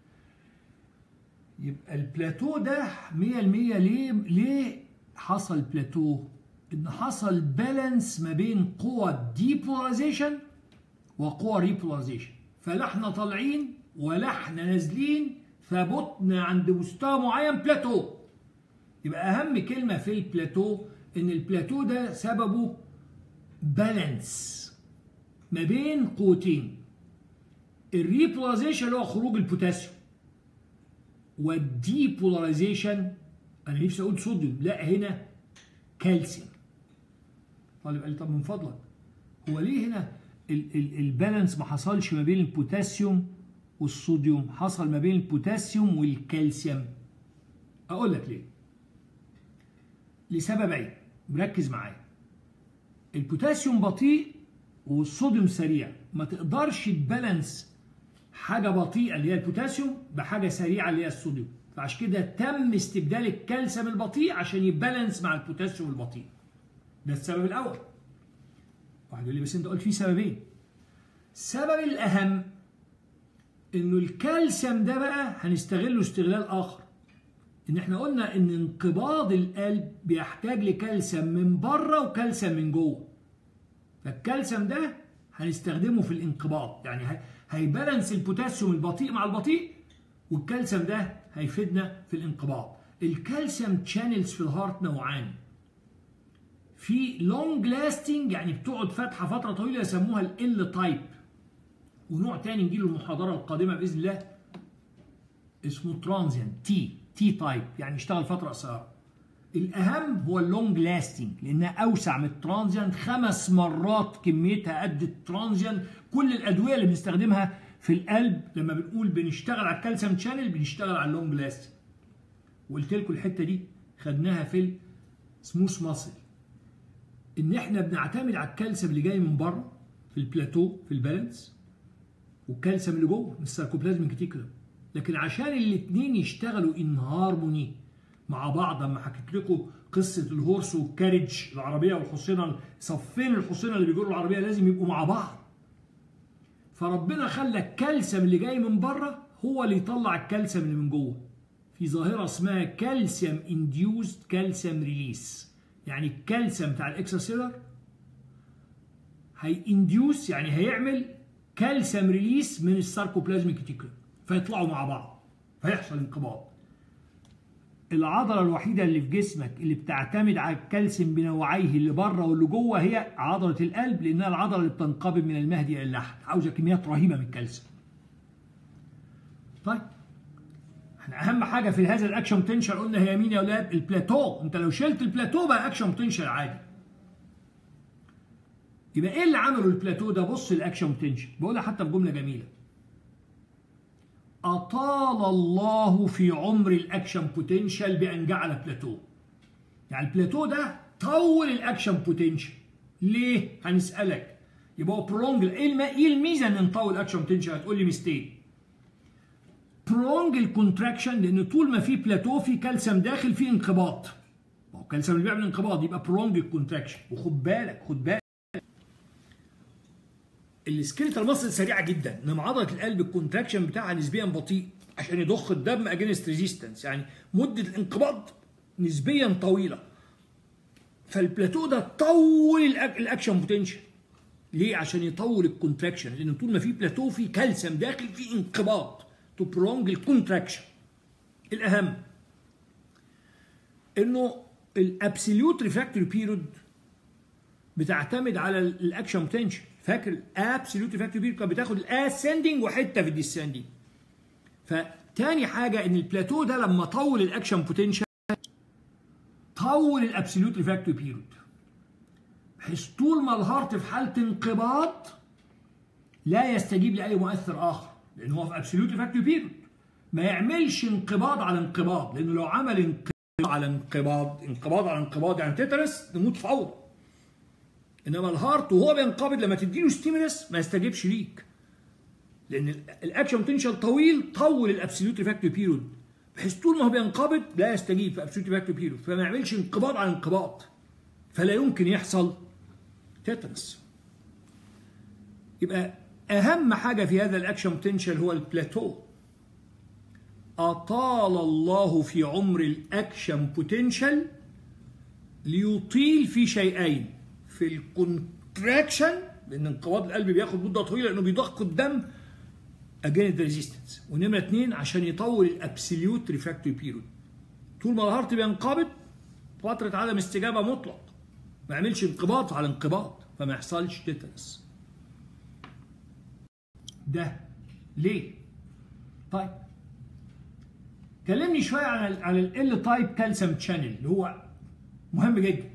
Speaker 1: يبقى البلاتو ده 100% ليه ليه حصل بلاتو ان حصل بالانس ما بين قوى ديبولاريزيشن وقوى ريبولاريزيشن فلا احنا طالعين ولا احنا نازلين ثبتنا عند مستوى معين بلاتو يبقى اهم كلمه في البلاتو ان البلاتو ده سببه بالانس ما بين قوتين الريبولاريزيشن اللي هو خروج البوتاسيوم والديبولاريزيشن انا نفسي اقول صوديوم لا هنا كالسيوم طالب قال لي طب من فضلك هو ليه هنا البالانس ما حصلش ما بين البوتاسيوم والصوديوم حصل ما بين البوتاسيوم والكالسيوم اقول لك ليه لسببين مركز معايا البوتاسيوم بطيء والصوديوم سريع ما تقدرش تبالانس حاجه بطيئه اللي هي البوتاسيوم بحاجه سريعه اللي هي الصوديوم فعشان كده تم استبدال الكالسيوم البطيء عشان يبالانس مع البوتاسيوم البطيء ده السبب الاول واحد يقول لي بس انت قلت في سببين السبب الاهم انه الكالسيوم ده بقى هنستغله استغلال اخر ان احنا قلنا ان انقباض القلب بيحتاج لكالسيوم من بره وكالسيوم من جوه فالكالسيوم ده هنستخدمه في الانقباض يعني هيبالانس البوتاسيوم البطيء مع البطيء والكالسيوم ده هيفيدنا في الانقباض الكالسيوم تشانلز في الهارت نوعان في لونج لاستنج يعني بتقعد فاتحه فتره طويله يسموها ال تايب ونوع تاني نجي له المحاضره القادمه باذن الله اسمه ترانزيانت تي تي تايب يعني يشتغل فتره قصيره الاهم هو اللونج لاستنج لانها اوسع من الترانزيانت خمس مرات كميتها قد الترانزيانت كل الادويه اللي بنستخدمها في القلب لما بنقول بنشتغل على الكالسيوم شانل بنشتغل على اللونج لاستنج وقلت لكم الحته دي خدناها في السموث ماسل ان احنا بنعتمد على الكالسيوم اللي جاي من بره في البلاتو في البالانس والكالسيوم اللي جوه من الساركوبلازميك ريتيكولم لكن عشان الاثنين يشتغلوا ان هارموني مع بعض اما حكيت لكم قصه الهورس والكارج العربيه والحصينه صفين الحصينه اللي بيجروا العربيه لازم يبقوا مع بعض فربنا خلى الكالسيوم اللي جاي من بره هو اللي يطلع الكالسيوم اللي من جوه في ظاهره اسمها كالسيوم انديوزد كالسيوم ريليس يعني الكالسيوم بتاع الاكسترا هينديوس يعني هيعمل كالسيوم ريليس من الساركوبلازميك ريتيكولم فيطلعوا مع بعض فيحصل انقباض العضله الوحيده اللي في جسمك اللي بتعتمد على الكالسيوم بنوعيه اللي بره واللي جوه هي عضله القلب لانها العضله اللي بتنقبض من المهدي الى اللحم عاوزه كميات رهيبه من الكالسيوم طيب احنا اهم حاجه في هذا الاكشن بوتنشال قلنا هي مين يا اولاد البلاتو انت لو شلت البلاتو بقى اكشن بوتنشال عادي يبقى ايه اللي عمله البلاتو ده بص الاكشن بوتنشال بقولها حتى في جمله جميله أطال الله في عمر الأكشن بوتنشال بأن جعل بلاتو يعني البلاتو ده طول الأكشن بوتنشال ليه؟ هنسألك يبقى هو برونج إيه الميزة إن نطول الأكشن بوتنشال؟ هتقول لي ميستين برونج الكونتراكشن لأن طول ما في بلاتو في كالسيوم داخل في انقباض ما هو الكالسيوم اللي بيعمل انقباض يبقى برونج الكونتراكشن وخد بالك خد بالك السكيلتال ماسل سريعه جدا انما عضله القلب الكونتراكشن بتاعها نسبيا بطيء عشان يضخ الدم اجينست ريزيستنس يعني مده الانقباض نسبيا طويله فالبلاتو ده طول الاكشن بوتنشال ليه عشان يطول الكونتراكشن لان طول ما في بلاتو في كالسيوم داخل في انقباض تو برونج الكونتراكشن الاهم انه الابسوليوت ريفراكتوري بيريود بتعتمد على الاكشن بوتنشال فاكر الابسوليوت ريفراكتوري بيريود كانت بتاخد الاسندنج وحته في الديسندنج فتاني حاجه ان البلاتو ده لما طول الاكشن بوتنشال طول الابسوليوت ريفراكتوري بيريود بحيث طول ما الهارت في حاله انقباض لا يستجيب لاي مؤثر اخر لان هو في ابسوليوت ريفراكتوري بيريود ما يعملش انقباض على انقباض لانه لو عمل انقباض على انقباض انقباض على انقباض يعني تترس نموت فورا انما الهارت وهو بينقبض لما تديله ستيمولس ما يستجيبش ليك لان الاكشن بوتنشال طويل طول الابسوليوت ريفراكتوري بيريود بحيث طول ما هو بينقبض لا يستجيب في ابسوليوت ريفراكتوري بيريود فما يعملش انقباض على انقباض فلا يمكن يحصل تيتانس يبقى اهم حاجه في هذا الاكشن بوتنشال هو البلاتو اطال الله في عمر الاكشن بوتنشال ليطيل في شيئين في الكونتراكشن لان انقباض القلب بياخد مده طويله لانه بيضخ الدم اجينست ريزيستنس ونمره اثنين عشان يطول الابسوليوت ريفراكتوري بيريود طول ما الهارت بينقبض فتره عدم استجابه مطلق ما يعملش انقباض على انقباض فما يحصلش تيتانس ده ليه؟ طيب كلمني شويه عن ال على ال تايب كالسيوم شانل اللي هو مهم جدا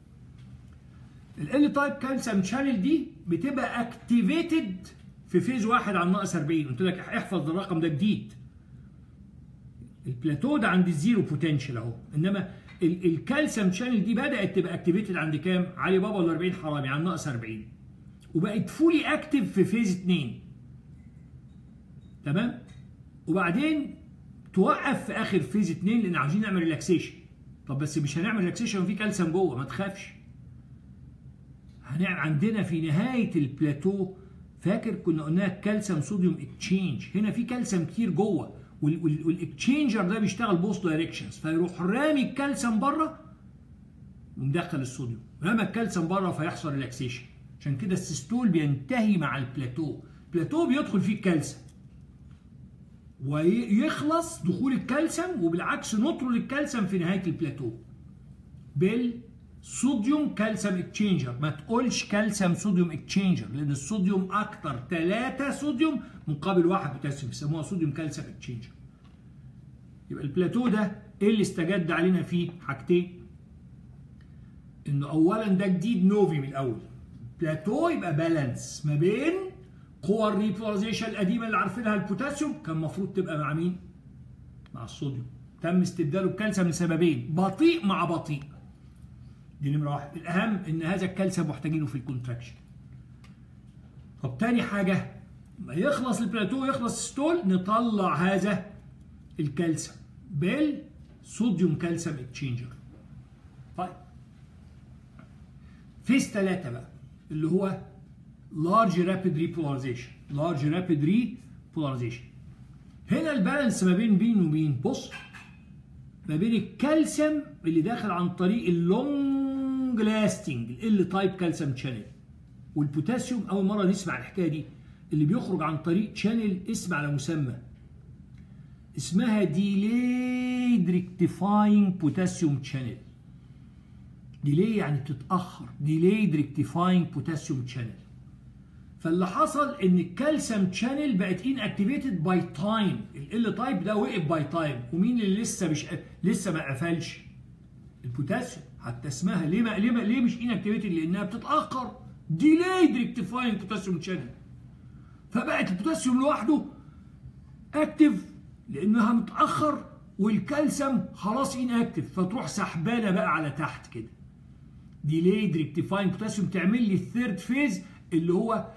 Speaker 1: ال تايب كالسيوم شانل دي بتبقى اكتيفيتد في فيز واحد عن ناقص 40 قلت لك احفظ الرقم ده جديد البلاتو ده عند الزيرو بوتنشال اهو انما الكالسيوم شانل دي بدات تبقى اكتيفيتد عند كام؟ علي بابا ولا 40 حرامي عن ناقص 40 وبقت فولي اكتف في فيز 2 تمام؟ وبعدين توقف في اخر فيز 2 لان عاوزين نعمل ريلاكسيشن طب بس مش هنعمل ريلاكسيشن وفي كالسيوم جوه ما تخافش هنعمل عندنا في نهايه البلاتو فاكر كنا قلنا كالسيوم صوديوم اكتشينج هنا في كالسيوم كتير جوه والاكتشينجر ده بيشتغل بوست دايركشنز فيروح رامي الكالسيوم بره ومدخل الصوديوم رمى الكالسيوم بره فيحصل ريلاكسيشن عشان كده السيستول بينتهي مع البلاتو البلاتو بيدخل فيه الكالسيوم ويخلص دخول الكالسيوم وبالعكس نطرد الكالسيوم في نهايه البلاتو بالصوديوم كالسيوم اكتشينجر ما تقولش كالسيوم صوديوم اكتشينجر لان الصوديوم اكتر 3 صوديوم مقابل 1 بوتاسيوم بيسموها صوديوم كالسيوم اكتشينجر يبقى البلاتو ده ايه اللي استجد علينا فيه حاجتين انه اولا ده جديد نوفي من الاول بلاتو يبقى بالانس ما بين قوى الريبولاريزيشن القديمه اللي عارفينها البوتاسيوم كان المفروض تبقى مع مين؟ مع الصوديوم تم استبداله بكالسيوم لسببين بطيء مع بطيء دي نمره واحد الاهم ان هذا الكالسيوم محتاجينه في الكونتراكشن طب تاني حاجه ما يخلص البلاتو يخلص الستول نطلع هذا الكالسيوم بالصوديوم كالسيوم اكتشينجر طيب فيز ثلاثة بقى اللي هو large rapid repolarization large rapid repolarization هنا البالانس ما بين مين ومين بص ما بين الكالسيوم اللي داخل عن طريق اللونج لاستنج ال تايب كالسيوم شانل والبوتاسيوم اول مره نسمع الحكايه دي اللي بيخرج عن طريق شانل اسم على مسمى اسمها ديليد ريكتيفاينج بوتاسيوم شانل ديلي يعني بتتاخر ديليد ريكتيفاينج بوتاسيوم شانل فاللي حصل ان الكالسيوم شانل بقت ان اكتيفيتد باي تايم ال تايب ده وقف باي تايم ومين اللي لسه مش لسه ما قفلش البوتاسيوم حتى اسمها ليه ما ليه ما ليه مش ان اكتيفيتد لانها بتتاخر ديليد ريكتيفاينج بوتاسيوم شانل فبقت البوتاسيوم لوحده اكتف لانها متاخر والكالسيوم خلاص ان اكتف فتروح سحبانه بقى على تحت كده ديليد ريكتيفاينج بوتاسيوم تعمل لي الثيرد فيز اللي هو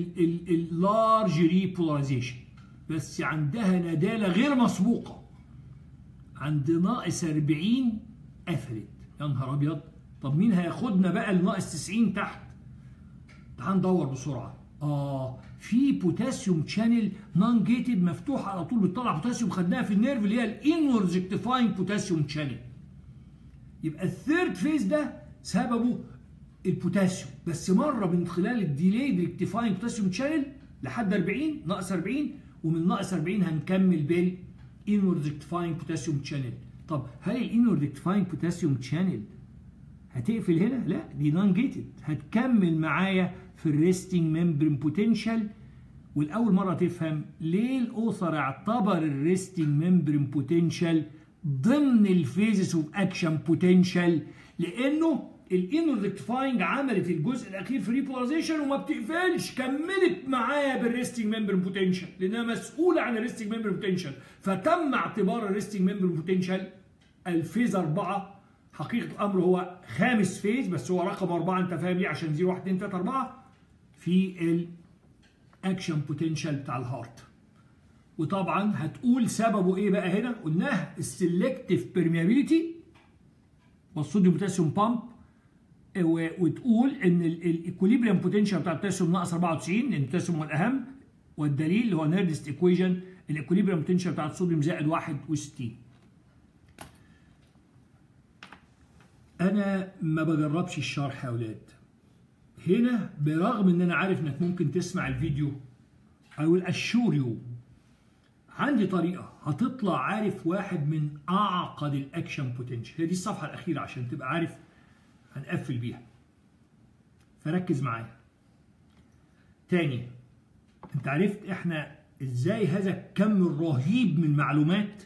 Speaker 1: اللارج ريبولاريزيشن بس عندها ندالة غير مسبوقة عند ناقص 40 قفلت يا نهار ابيض طب مين هياخدنا بقى لناقص 90 تحت تعال ندور بسرعة اه في بوتاسيوم شانل نون جيتد مفتوح على طول بتطلع بوتاسيوم خدناها في النيرف اللي هي الانورز ريكتيفاينج بوتاسيوم شانل يبقى الثيرد فيز ده سببه البوتاسيوم بس مره من خلال الديلي ريكتيفاينج بوتاسيوم شانل لحد 40 ناقص 40 ومن ناقص 40 هنكمل بال انورد ريكتيفاينج بوتاسيوم شانل طب هل الانورد ريكتيفاينج بوتاسيوم شانل هتقفل هنا؟ لا دي نون جيتد هتكمل معايا في الريستنج ممبرين بوتنشال والاول مره تفهم ليه الاوثر اعتبر الريستنج ممبرين بوتنشال ضمن الفيزز اوف اكشن بوتنشال لانه الانر ريكتيفاينج عملت الجزء الاخير في ريبولاريزيشن وما بتقفلش كملت معايا بالريستنج ممبرين بوتنشال لانها مسؤوله عن الريستنج ممبرين بوتنشال فتم اعتبار الريستنج ممبرين بوتنشال الفيز 4 حقيقه الامر هو خامس فيز بس هو رقم 4 انت فاهم ليه عشان 0 1 2 3 4 في الاكشن بوتنشال بتاع الهارت وطبعا هتقول سببه ايه بقى هنا قلناها السلكتيف بيرميابيليتي والصوديوم بوتاسيوم بامب وتقول ان الايكوليبريم بوتنشال بتاع البوتاسيوم ناقص 94 لان البوتاسيوم هو الاهم والدليل اللي هو نيردست ايكويجن الايكوليبريم بوتنشال بتاع الصوديوم زائد 61 انا ما بجربش الشرح يا اولاد هنا برغم ان انا عارف انك ممكن تسمع الفيديو I will assure you عندي طريقة هتطلع عارف واحد من أعقد الأكشن بوتنشال هي دي الصفحة الأخيرة عشان تبقى عارف هنقفل بيها فركز معايا تاني انت عرفت احنا ازاي هذا الكم الرهيب من المعلومات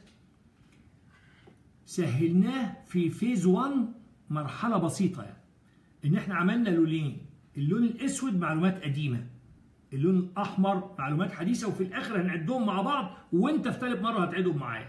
Speaker 1: سهلناه في فيز 1 مرحلة بسيطة يعني ان احنا عملنا لونين اللون الاسود معلومات قديمة اللون الاحمر معلومات حديثة وفي الاخر هنعدهم مع بعض وانت في ثالث مرة هتعيدهم معايا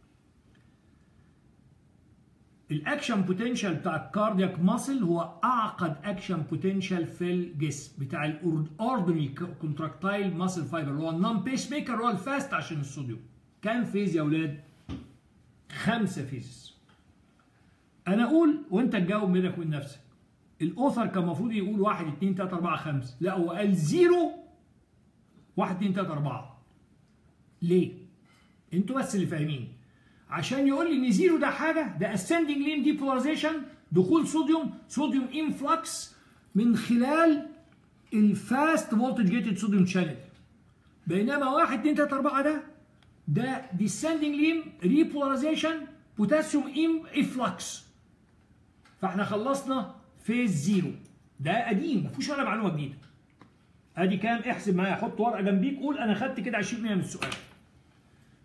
Speaker 1: الاكشن بوتنشال بتاع الكاردياك ماسل هو اعقد اكشن بوتنشال في الجسم بتاع الاوردينري كونتراكتايل ماسل فايبر اللي هو النون بيس ميكر هو الفاست عشان الصوديوم كام فيز يا اولاد خمسه فيزز انا اقول وانت تجاوب منك ومن نفسك الاوثر كان المفروض يقول 1 2 3 4 5 لا هو قال 0 1 2 3 4 ليه انتوا بس اللي فاهمين عشان يقول لي ان زيرو ده حاجه ده ascending لين ديبولاريزيشن دخول صوديوم صوديوم انفلكس من خلال الفاست فولتج جيتد صوديوم شانل بينما 1 2 3 4 ده ده descending لين ريبولاريزيشن بوتاسيوم انفلكس فاحنا خلصنا فيز زيرو ده قديم ما فيهوش ولا معلومه جديده ادي كام احسب معايا حط ورقه جنبيك قول انا خدت كده 20% من السؤال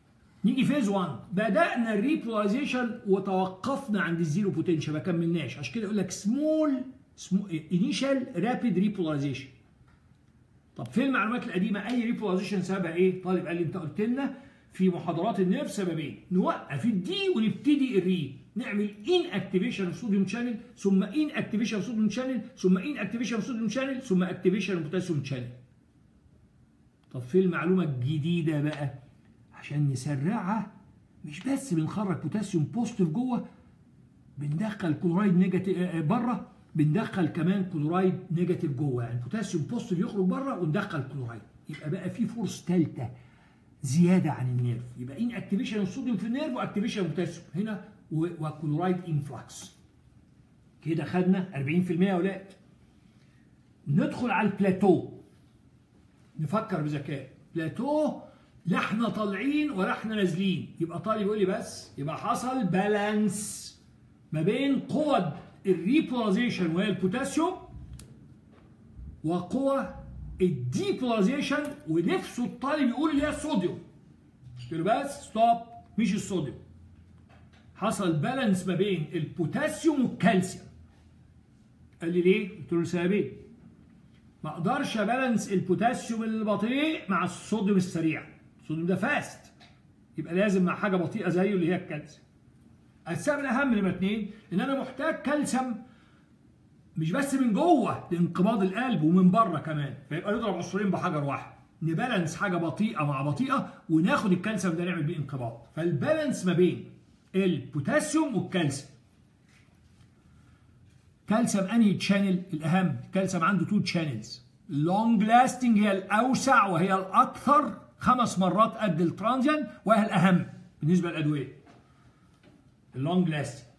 Speaker 1: نيجي فيز 1 بدانا الريبولاريزيشن وتوقفنا عند الزيرو بوتنشال ما كملناش عشان كده يقول لك سمول انيشال رابيد ريبولاريزيشن طب في المعلومات القديمه اي ريبولاريزيشن سببها ايه؟ طالب قال لي انت قلت لنا في محاضرات النيرف سببين نوقف الدي ونبتدي الري نعمل ان اكتيفيشن صوديوم شانل ثم ان اكتيفيشن صوديوم شانل ثم ان اكتيفيشن صوديوم شانل ثم اكتيفيشن بوتاسيوم شانل طب في المعلومه الجديده بقى عشان نسرعها مش بس بنخرج بوتاسيوم بوزيتيف جوه بندخل كلورايد نيجاتيف بره بندخل كمان كلورايد نيجاتيف جوه يعني بوتاسيوم بوزيتيف يخرج بره وندخل كلورايد يبقى بقى في فورس ثالثه زياده عن النيرف يبقى ان اكتيفيشن الصوديوم في النيرف واكتيفيشن البوتاسيوم هنا وكلورايد انفلكس كده خدنا 40% يا اولاد ندخل على البلاتو نفكر بذكاء بلاتو لا احنا طالعين ولا احنا نازلين يبقى طالب يقول لي بس يبقى حصل بالانس ما بين قوى الريبولاريزيشن وهي البوتاسيوم وقوى الديبولاريزيشن ونفسه الطالب يقول اللي هي الصوديوم قلت له بس ستوب مش الصوديوم حصل بالانس ما بين البوتاسيوم والكالسيوم قال لي ليه؟ قلت له لسببين ما اقدرش ابالانس البوتاسيوم البطيء مع الصوديوم السريع الصوديوم ده فاست يبقى لازم مع حاجه بطيئه زيه اللي هي الكالسيوم السبب الاهم نمره اثنين ان انا محتاج كالسيوم مش بس من جوه لانقباض القلب ومن بره كمان فيبقى نضرب عصفورين بحجر واحد نبالانس حاجه بطيئه مع بطيئه وناخد الكالسيوم ده نعمل بيه انقباض فالبالانس ما بين البوتاسيوم والكالسيوم كالسيوم انهي تشانل الاهم الكالسيوم عنده تو تشانلز لونج لاستنج هي الاوسع وهي الاكثر خمس مرات قد الترانزيان وهي الاهم بالنسبه للادويه اللونج لاستنج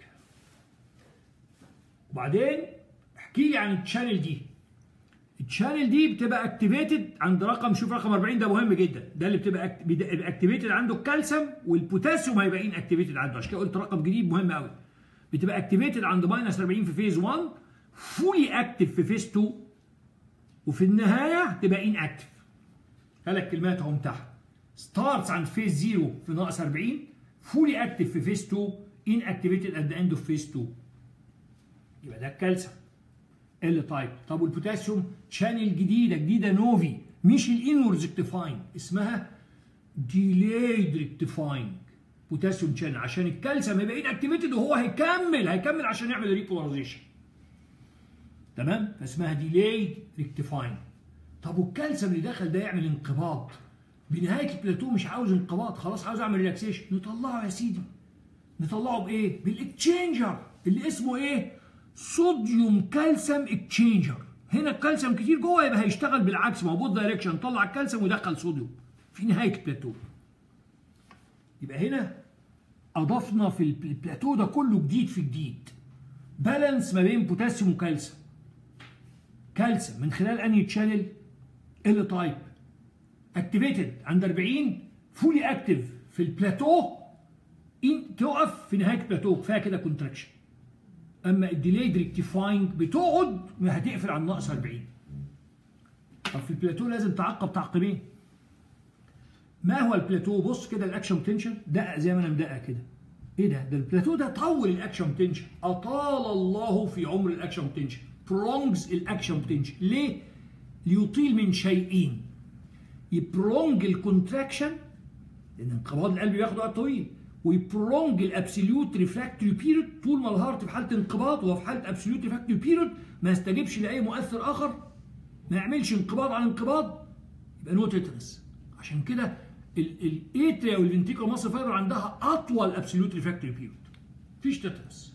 Speaker 1: وبعدين احكي لي عن التشانل دي التشانل دي بتبقى اكتيفيتد عند رقم شوف رقم 40 ده مهم جدا ده اللي بتبقى اكتيفيتد عنده الكالسيوم والبوتاسيوم هيبقى ان اكتيفيتد عنده عشان كده قلت رقم جديد مهم قوي بتبقى اكتيفيتد عند ماينس 40 في فيز 1 فولي اكتف في فيز 2 وفي النهايه تبقى ان اكتف ثلاث كلمات اهم تحت ستارتس عند فيز 0 في ناقص 40 فولي اكتف في فيز 2 ان اكتيفيتد ات ذا اند اوف فيز 2 يبقى ده الكالسيوم ال تايب طب والبوتاسيوم شانل جديده جديده نوفي مش الانورز ريكتيفاين اسمها ديلايد ريكتيفاين بوتاسيوم شانل عشان الكالسيوم هيبقى ان اكتيفيتد وهو هيكمل هيكمل عشان يعمل ريبولاريزيشن تمام فاسمها ديلايد ريكتيفاين طب والكالسيوم اللي دخل ده يعمل انقباض بنهايه البلاتو مش عاوز انقباض خلاص عاوز اعمل ريلاكسيشن نطلعه يا سيدي نطلعه بايه بالاكتشينجر اللي اسمه ايه صوديوم كالسيوم اكتشينجر هنا الكالسيوم كتير جوه يبقى هيشتغل بالعكس موجود دايركشن طلع الكالسيوم ودخل صوديوم في نهايه البلاتو يبقى هنا اضفنا في البلاتو ده كله جديد في جديد بالانس ما بين بوتاسيوم وكالسيوم كالسيوم من خلال انهي تشانل ال تايب اكتيفيتد عند 40 فولي اكتف في البلاتو إن تقف في نهايه البلاتو كفايه كده كونتراكشن اما الديليد ريكتيفاينج بتقعد هتقفل على الناقص 40 طب في البلاتو لازم تعقب تعقيبين ما هو البلاتو بص كده الاكشن بوتنشال دقق زي ما انا مدقق كده ايه ده ده البلاتو ده طول الاكشن بوتنشال اطال الله في عمر الاكشن بوتنشال برونجز الاكشن بوتنشال ليه ليطيل من شيئين يبرونج الكونتراكشن لان انقباض القلب بياخد وقت طويل ويبرونج الابسوليوت ريفراكتوري بيريود طول ما الهارت في حاله انقباض وهو في حاله ابسوليوت ريفراكتوري بيريود ما يستجيبش لاي مؤثر اخر ما يعملش انقباض على انقباض يبقى نو تيتنس عشان كده الاتريا والفنتيكو مصر فايبر عندها اطول ابسوليوت ريفراكتوري بيريود مفيش تيتنس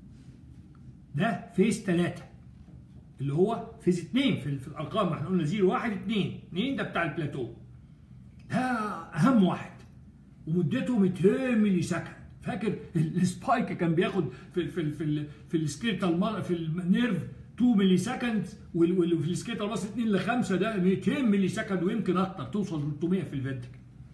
Speaker 1: ده فيز 3 اللي هو فيز 2 في, في الارقام ما احنا قلنا 0 1 2 2 ده بتاع البلاتو ده اهم واحد ومدته 200 ملي سكند فاكر السبايك كان بياخد في في في في السكيرتال في النيرف 2 ملي سكند وفي السكيرتال ماس 2 ل 5 ده 200 ملي سكند ويمكن اكتر توصل 300 في الفنتك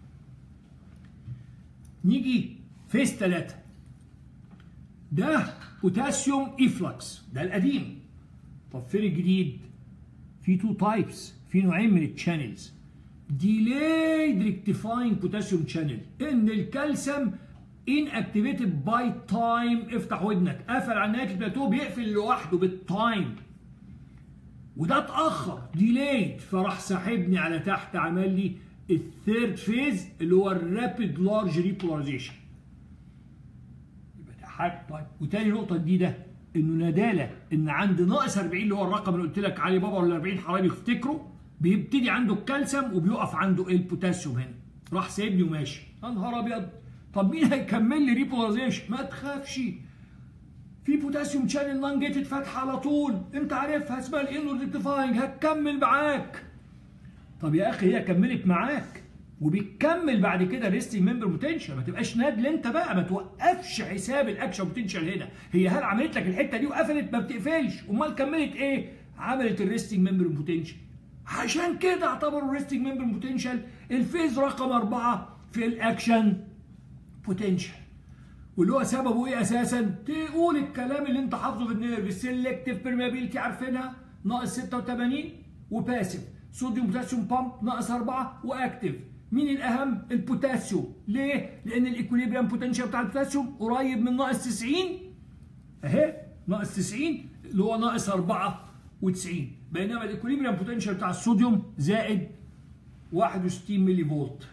Speaker 1: نيجي فيز 3 ده بوتاسيوم ايفلكس ده القديم طب فين الجديد في تو تايبس في نوعين من التشانلز delayed rectifying potassium channel ان الكالسيوم inactivated by time افتح ودنك قفل على نهايه البلاتو بيقفل لوحده بالتايم وده اتاخر ديلايد فراح ساحبني على تحت عمل لي الثيرد فيز اللي هو الرابيد لارج ريبولاريزيشن يبقى ده حاجه طيب وتاني نقطه جديده انه نداله ان عند ناقص 40 اللي هو الرقم اللي قلت لك عليه بابا ولا 40 حرام يفتكروا بيبتدي عنده الكالسيوم وبيقف عنده ايه البوتاسيوم هنا راح سايبني وماشي يا نهار ابيض طب مين هيكمل لي ريبولاريزيشن ما تخافش في بوتاسيوم شانل نان جيتد فاتحه على طول انت عارفها اسمها الانور ريكتيفاينج هتكمل معاك طب يا اخي هي كملت معاك وبتكمل بعد كده ريستنج ممبر بوتنشال ما تبقاش نادل انت بقى ما توقفش حساب الاكشن بوتنشال هنا هي هل عملت لك الحته دي وقفلت ما بتقفلش امال كملت ايه عملت الريستنج ممبر بوتنشال عشان كده اعتبروا الريستنج ممبر بوتنشال الفيز رقم أربعة في الاكشن بوتنشال واللي هو سببه ايه اساسا؟ تقول الكلام اللي انت حافظه في النيرف السلكتيف بيرميابيلتي عارفينها ناقص 86 وباسف صوديوم بوتاسيوم بامب ناقص 4 واكتف مين الاهم؟ البوتاسيوم ليه؟ لان الايكوليبريم بوتنشال بتاع البوتاسيوم قريب من ناقص 90 اهي ناقص 90 اللي هو ناقص 94 بينما الايكوليبريم بوتنشال بتاع الصوديوم زائد 61 ملي فولت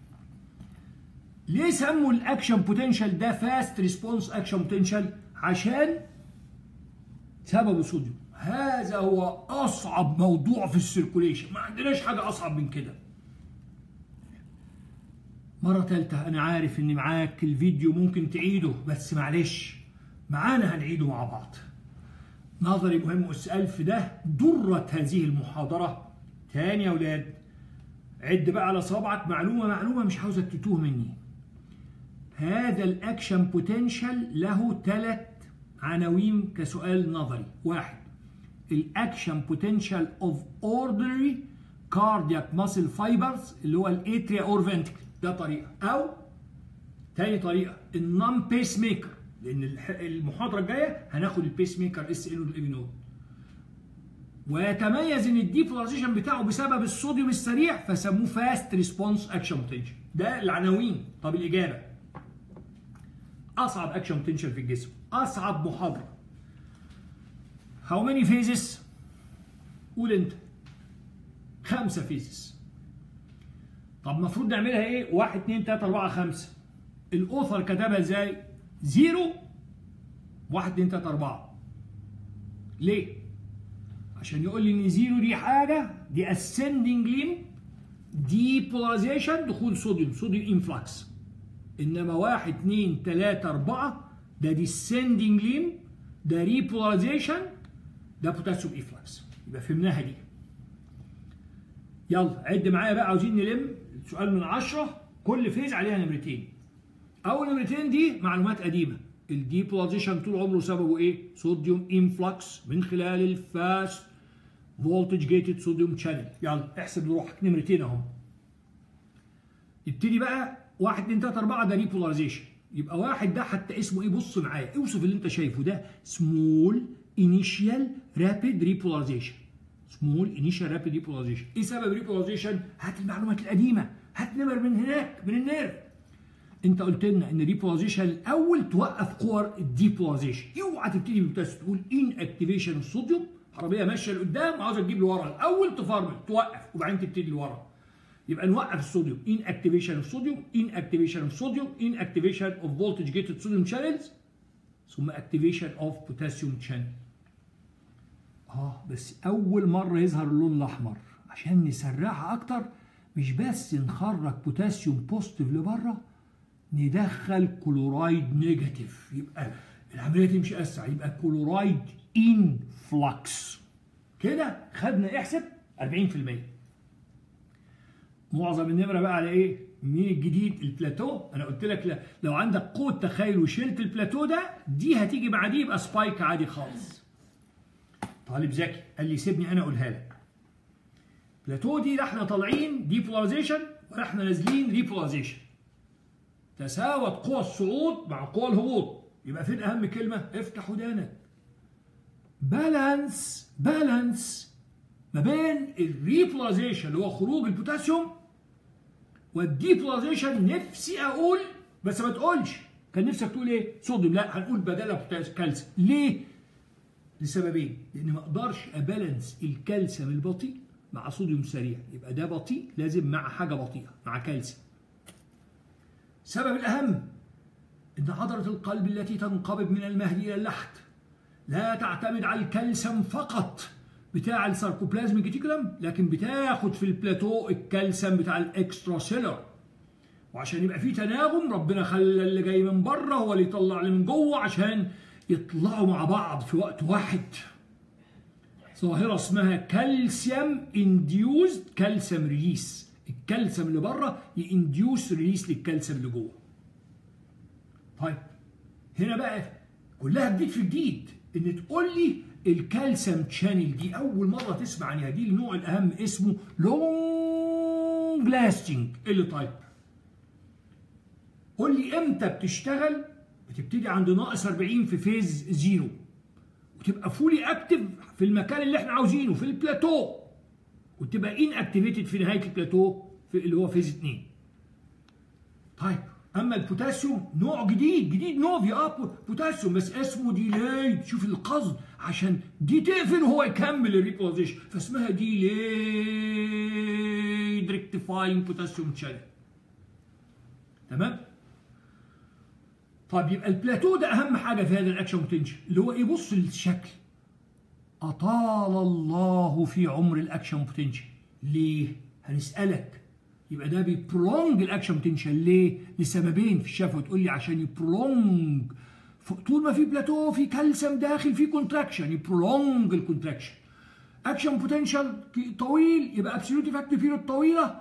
Speaker 1: ليه سموا الاكشن بوتنشال ده فاست ريسبونس اكشن بوتنشال عشان سببه صوديوم هذا هو اصعب موضوع في السيركوليشن ما عندناش حاجه اصعب من كده مرة تالتة أنا عارف إن معاك الفيديو ممكن تعيده بس معلش معانا هنعيده مع بعض. نظري مهم أس ألف ده درة هذه المحاضرة. تاني يا أولاد عد بقى على صابعك معلومة معلومة مش عاوزك تتوه مني. هذا الأكشن بوتنشال له ثلاث عناوين كسؤال نظري. واحد الأكشن بوتنشال أوف أوردينري كاردياك ماسل فايبرز اللي هو الاتريا اور فنتكل ده طريقه او تاني طريقه النون بيس ميكر لان المحاضره الجايه هناخد البيس ميكر اس ان والاي نود ويتميز ان الديبولاريزيشن بتاعه بسبب الصوديوم السريع فسموه فاست ريسبونس اكشن بوتنشال ده العناوين طب الاجابه اصعب اكشن بوتنشال في الجسم اصعب محاضره هاو ماني فيزز قول انت خمسه فيزز طب المفروض نعملها ايه؟ 1 2 3 4 5 الاوثر كتبها ازاي؟ زيرو 1 2 3 4 ليه؟ عشان يقول لي ان زيرو دي حاجه دي اسcending ليم ديبولاريزيشن دخول صوديوم صوديوم انفلكس انما 1 2 3 4 ده descending ليم ده ريبولاريزيشن ده بوتاسيوم انفلكس يبقى فهمناها دي يلا عد معايا بقى عاوزين نلم سؤال من عشرة كل فيز عليها نمرتين اول نمرتين دي معلومات قديمه الديبولاريزيشن طول عمره سببه ايه صوديوم انفلكس من خلال الفاست فولتج جيتد صوديوم شانل يلا احسب لروحك نمرتين اهو يبتدي بقى 1 2 3 4 ده ريبولاريزيشن يبقى واحد ده حتى اسمه ايه بص معايا اوصف اللي انت شايفه ده سمول انيشيال رابيد ريبولاريزيشن سمول انيشال رابيد ريبولاريزيشن ايه سبب ريبولاريزيشن هات المعلومات القديمه هات نمر من هناك من النيرف انت قلت لنا ان الريبولاريزيشن الاول توقف قوى الديبولاريزيشن اوعى تبتدي ببوتاسيوم تقول ان اكتيفيشن الصوديوم عربيه ماشيه لقدام وعاوزه تجيب لورا الاول تفرمل توقف وبعدين تبتدي لورا يبقى نوقف الصوديوم ان اكتيفيشن الصوديوم ان اكتيفيشن الصوديوم ان اكتيفيشن اوف فولتج جيتد صوديوم شانلز ثم اكتيفيشن اوف بوتاسيوم شانل اه بس اول مره يظهر اللون الاحمر عشان نسرعها اكتر مش بس نخرج بوتاسيوم بوزيتيف لبره ندخل كلورايد نيجاتيف يبقى العمليه تمشي اسرع يبقى كلورايد ان فلكس كده خدنا احسب 40% معظم النمره بقى على ايه؟ مين الجديد؟ البلاتو انا قلت لك لو عندك قوه تخيل وشلت البلاتو ده دي هتيجي بعديه يبقى سبايك عادي خالص. طالب ذكي قال لي سيبني انا اقولها لك. بلاتو دي لا احنا طالعين ديبولاريزيشن ولا احنا نازلين ريبولاريزيشن. تساوت قوى الصعود مع قوى الهبوط يبقى فين اهم كلمه؟ افتح ودانك. بالانس بالانس ما بين الريبولاريزيشن اللي هو خروج البوتاسيوم والديبولاريزيشن نفسي اقول بس ما تقولش كان نفسك تقول ايه صوديوم لا هنقول بدلها كالسيوم ليه لسببين لان ما اقدرش ابالانس الكالسيوم البطيء مع صوديوم سريع يبقى ده بطيء لازم مع حاجه بطيئه مع كالسيوم السبب الاهم ان عضله القلب التي تنقبض من المهد الى اللحد لا تعتمد على الكالسيوم فقط بتاع الساركوبلازم ريتيكولم لكن بتاخد في البلاتو الكالسيوم بتاع الاكسترا سيلر وعشان يبقى في تناغم ربنا خلى اللي جاي من بره هو اللي يطلع اللي من جوه عشان يطلعوا مع بعض في وقت واحد ظاهرة اسمها كالسيوم انديوزد كالسيوم ريليس الكالسيوم اللي بره ينديوس ريليس للكالسيوم اللي جوه طيب هنا بقى كلها جديد في جديد ان تقول لي الكالسيوم شانل دي اول مره تسمع عنها دي النوع الاهم اسمه لونج لاستنج ال تايب قول لي امتى بتشتغل بتبتدي عند ناقص 40 في فيز زيرو وتبقى فولي اكتف في المكان اللي احنا عاوزينه في البلاتو وتبقى ان اكتيفيتد في نهايه البلاتو في اللي هو فيز 2 طيب اما البوتاسيوم نوع جديد جديد نوفي اه بوتاسيوم بس اسمه ديلاي شوف القصد عشان دي تقفل وهو يكمل الريبوزيشن فاسمها ديلاي ريكتيفاينج بوتاسيوم شانل تمام طيب يبقى البلاتو ده اهم حاجه في هذا الاكشن بوتنشال اللي هو ايه بص للشكل اطال الله في عمر الاكشن بوتنشال ليه هنسالك يبقى ده بيبرونج الاكشن بوتنشال ليه لسببين في الشفه وتقول لي عشان يبرونج طول ما في بلاتو في كالسيوم داخل في كونتراكشن يبرونج الكونتراكشن اكشن بوتنشال طويل يبقى ابسولوت افكتيف بيريود طويله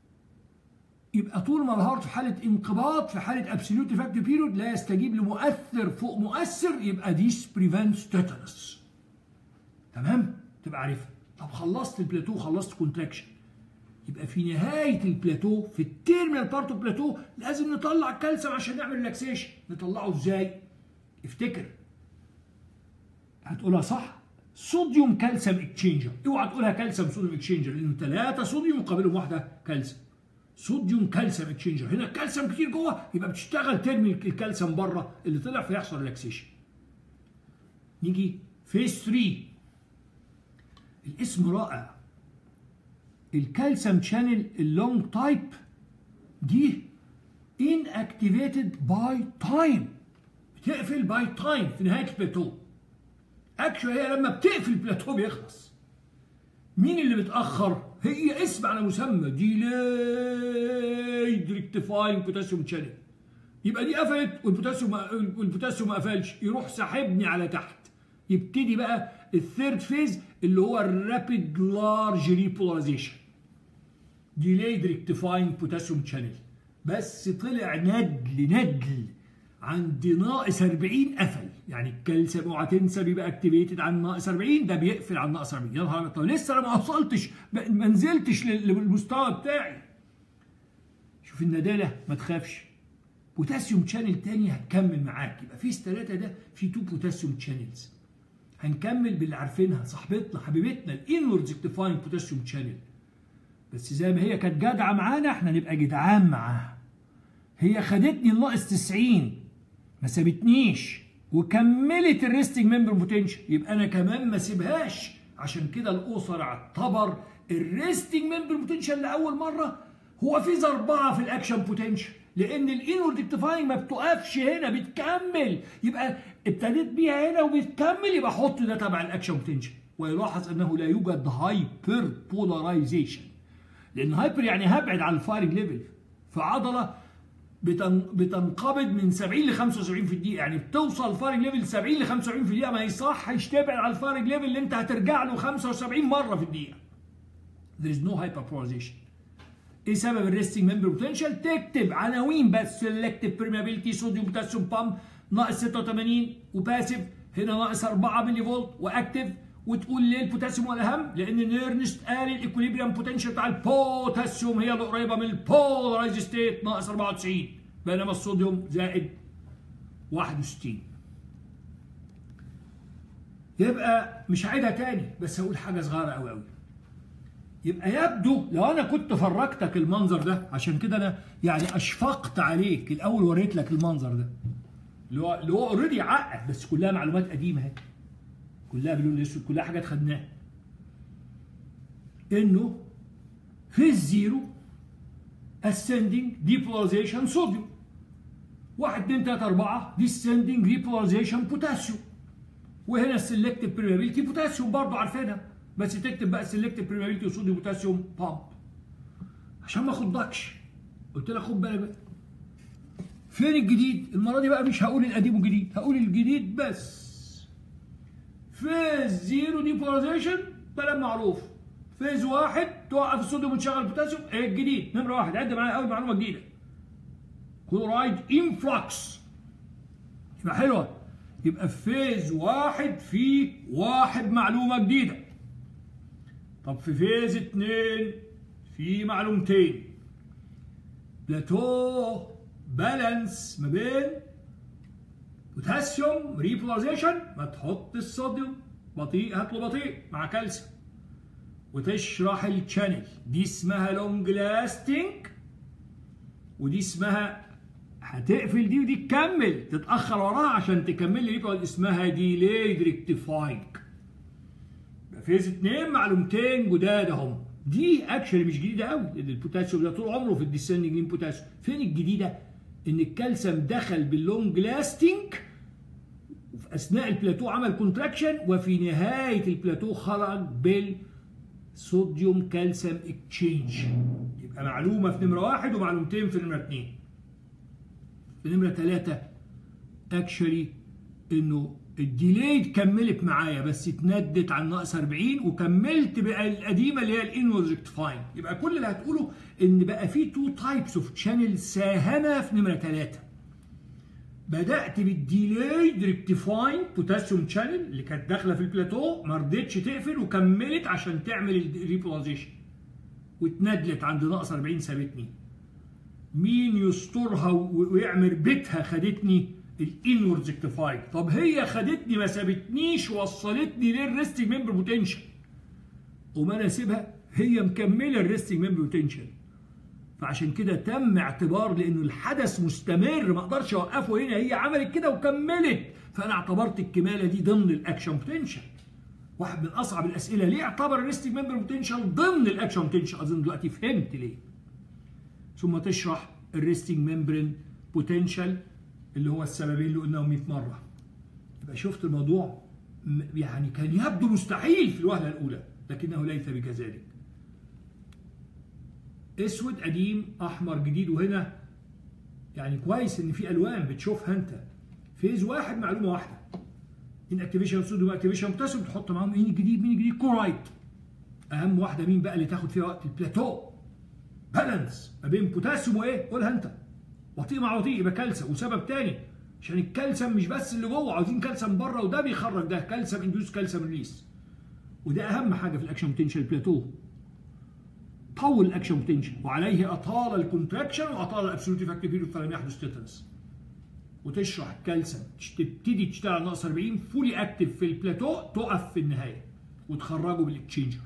Speaker 1: يبقى طول ما الهارت في حاله انقباض في حاله ابسولوت افكتيف بيريود لا يستجيب لمؤثر فوق مؤثر يبقى ديس بريفنتس تيتانس تمام تبقى عارفها طب خلصت البلاتو خلصت كونتراكشن يبقى في نهايه البلاتو في التيرمينال بارت اوف بلاتو لازم نطلع الكالسيوم عشان نعمل ريلاكسيشن نطلعه ازاي افتكر هتقولها صح صوديوم كالسيوم اكتشينجر اوعى تقولها كالسيوم صوديوم اكتشينجر لانه ثلاثه صوديوم مقابلهم واحده كالسيوم صوديوم كالسيوم اكتشينجر هنا الكالسيوم كتير جوه يبقى بتشتغل ترمي الكالسيوم بره اللي طلع فيحصل ريلاكسيشن نيجي فيس 3 الاسم رائع الكالسيوم شانل اللونج تايب دي inactivated باي تايم بتقفل باي تايم في نهايه البلاتو اكشوال هي لما بتقفل البلاتو بيخلص مين اللي بتاخر هي اسم على مسمى ديلايد ريكتيفاينج بوتاسيوم شانل يبقى دي قفلت والبوتاسيوم والبوتاسيوم ما قفلش يروح ساحبني على تحت يبتدي بقى الثيرد فيز اللي هو الرابيد لارج ريبولاريزيشن ديلايد ريكتيفاينج بوتاسيوم شانل بس طلع ندل ندل عند ناقص 40 قفل يعني الكالسيوم اوعى تنسى بيبقى اكتيفيتد عند ناقص 40 ده بيقفل عند ناقص 40 يا نهار طب لسه انا ما وصلتش ما نزلتش للمستوى بتاعي شوف النداله ما تخافش بوتاسيوم شانل تاني هتكمل معاك يبقى فيس ثلاثه ده في تو بوتاسيوم شانلز هنكمل باللي عارفينها صاحبتنا حبيبتنا الانورد ريكتيفاينج بوتاسيوم شانل بس زي ما هي كانت جدعه معانا احنا نبقى جدعان معاها هي خدتني الناقص 90 ما سابتنيش وكملت الريستنج ممبر بوتنشال يبقى انا كمان ما سيبهاش عشان كده الاسر اعتبر الريستنج ممبر بوتنشال لاول مره هو فيز اربعه في الاكشن بوتنشال لان الانورد اكتيفاينج ما بتقفش هنا بتكمل يبقى ابتديت بيها هنا وبتكمل يبقى حط ده تبع الاكشن بوتنشال ويلاحظ انه لا يوجد هايبر بولارايزيشن لان هايبر يعني هبعد عن الفايرنج ليفل فعضله بتنقبض من 70 ل 75 في الدقيقه يعني بتوصل فارج ليفل 70 ل 75 في الدقيقه ما يصحش تبعد على الفارج ليفل اللي انت هترجع له 75 مره في الدقيقه there is no hyperpolarization ايه سبب الريستنج ممبر بوتنشال تكتب عناوين بس سيلكتيف بيرميابيلتي صوديوم بوتاسيوم بامب ناقص 86 وباسيف هنا ناقص 4 ملي فولت واكتف وتقول ليه البوتاسيوم هو الاهم لان نيرنست قال الايكوليبريم بوتنشال بتاع البوتاسيوم هي اللي قريبه من البولارايز ستيت ناقص 94 بينما الصوديوم زائد 61 يبقى مش هعيدها تاني بس هقول حاجه صغيره قوي قوي يبقى يبدو لو انا كنت فرجتك المنظر ده عشان كده انا يعني اشفقت عليك الاول وريت لك المنظر ده اللي هو اللي هو اوريدي عقد بس كلها معلومات قديمه اهي كلها باللون الاسود كلها حاجات خدناها انه في الزيرو ascending depolarization صوديوم 1 2 3 4 descending depolarization بوتاسيوم وهنا السلكتيف بريمابيلتي بوتاسيوم برضه عارفينها بس تكتب بقى سلكتيف بريمابيلتي وصوديوم بوتاسيوم بامب عشان ما اخضكش قلت لك خد بالك بقى فين الجديد؟ المره دي بقى مش هقول القديم والجديد هقول الجديد بس فيز زيرو ديبولاريزيشن كلام معروف فيز واحد توقف الصوديوم وتشغل البوتاسيوم ايه الجديد نمره واحد عد معايا اول معلومه جديده كلورايد انفلكس يبقى حلوه يبقى في فيز واحد في واحد معلومه جديده طب في فيز اتنين في معلومتين بلاتو بالانس ما بين بوتاسيوم ريبولاريزيشن ما تحط الصوديوم بطيء هات له بطيء مع كالسيوم وتشرح الشانل دي اسمها لونج لاستنج ودي اسمها هتقفل دي ودي تكمل تتاخر وراها عشان تكمل لي ريبول اسمها ديليد ريكتيفاينج فيز اتنين معلومتين جداد اهم دي اكشلي مش جديده قوي لان البوتاسيوم ده طول عمره في الديسندنج لين بوتاسيوم فين الجديده ان الكالسيوم دخل باللونج لاستنج وفي اثناء البلاتو عمل كونتراكشن وفي نهايه البلاتو خرج بالصوديوم كالسيوم اكتشينج يبقى معلومه في نمره واحد ومعلومتين في نمره اثنين في نمره ثلاثه اكشلي انه الديليد كملت معايا بس اتندت عن ناقص 40 وكملت بقى القديمه اللي هي الانورد ريكتفاين يبقى كل اللي هتقوله ان بقى في تو تايبس اوف شانل ساهمه في نمره ثلاثه بدات بالديليد ريكتيفاين بوتاسيوم شانل اللي كانت داخله في البلاتو ما رضتش تقفل وكملت عشان تعمل الريبولاريزيشن واتندلت عند ناقص 40 سابتني مين يسترها ويعمل بيتها خدتني الانورد ريكتيفايد طب هي خدتني ما سابتنيش وصلتني للريستنج ممبر بوتنشال وما انا اسيبها هي مكمله الريستنج ممبر بوتنشال فعشان كده تم اعتبار لانه الحدث مستمر ما اقدرش اوقفه هنا هي عملت كده وكملت فانا اعتبرت الكماله دي ضمن الاكشن بوتنشال واحد من اصعب الاسئله ليه اعتبر الريستنج ممبر بوتنشال ضمن الاكشن بوتنشال اظن دلوقتي فهمت ليه ثم تشرح الريستنج ممبرين بوتنشال اللي هو السببين اللي قلناهم 100 مره يبقى شفت الموضوع يعني كان يبدو مستحيل في الوهله الاولى لكنه ليس بكذلك اسود قديم احمر جديد وهنا يعني كويس ان في الوان بتشوفها انت فيز واحد معلومه واحده ان اكتيفيشن صوديوم اكتيفيشن بوتاسيوم تحط معاهم مين الجديد مين الجديد كورايت اهم واحده مين بقى اللي تاخد فيها وقت البلاتو بالانس ما بين بوتاسيوم وايه قولها انت بطيء مع بطيء يبقى كالسيوم وسبب تاني عشان الكالسيوم مش بس اللي جوه عاوزين كالسيوم بره وده بيخرج ده كالسيوم انديوس كالسيوم ريليس وده اهم حاجه في الاكشن بوتنشال بلاتو طول الاكشن بوتنشال وعليه اطال الكونتراكشن واطال الابسولوت افكتيف بيريود فلم يحدث تيتانس وتشرح الكالسيوم تبتدي تشتغل ناقص 40 فولي اكتف في البلاتو تقف في النهايه وتخرجه بالاكتشينجر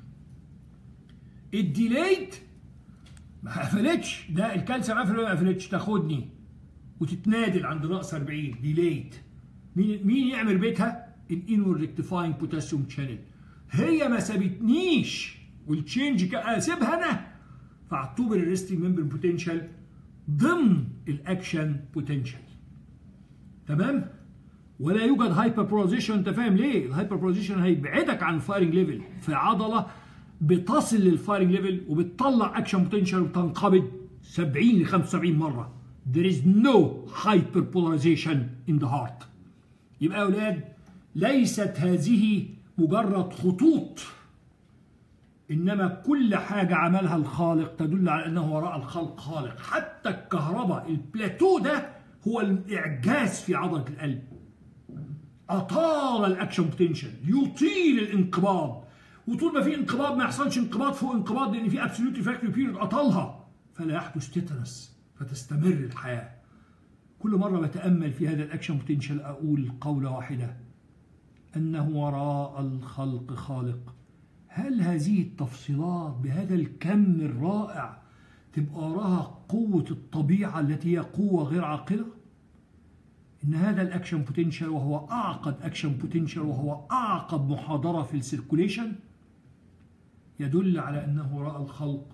Speaker 1: الديليت ما قفلتش ده الكالسيوم قفل ولا ما قفلتش تاخدني وتتنادل عند ناقص 40 ديليت مين مين يعمل بيتها؟ الانور ريكتيفاينج بوتاسيوم شانل هي ما سابتنيش والتشينج اسيبها انا فاعتبر الريستنج ممبر بوتنشال ضمن الاكشن بوتنشال تمام؟ ولا يوجد هايبر بروزيشن انت فاهم ليه؟ الهايبر بروزيشن هيبعدك عن الفايرنج ليفل في عضله بتصل للفايرنج ليفل وبتطلع اكشن بوتنشال وتنقبض 70 ل 75 مره. There is no hyperpolarization in the heart. يبقى يا اولاد ليست هذه مجرد خطوط انما كل حاجه عملها الخالق تدل على انه وراء الخلق خالق حتى الكهرباء البلاتو ده هو الاعجاز في عضله القلب اطال الاكشن بوتنشال يطيل الانقباض وطول ما في انقباض ما يحصلش انقباض فوق انقباض لان في ابسوليوت ريفراكتوري بيريود اطالها فلا يحدث تيتانس فتستمر الحياه كل مره بتامل في هذا الاكشن بوتنشال اقول قوله واحده انه وراء الخلق خالق هل هذه التفصيلات بهذا الكم الرائع تبقى وراها قوة الطبيعة التي هي قوة غير عاقلة؟ إن هذا الأكشن بوتنشال وهو أعقد أكشن بوتنشال وهو أعقد محاضرة في السيركوليشن يدل على أنه وراء الخلق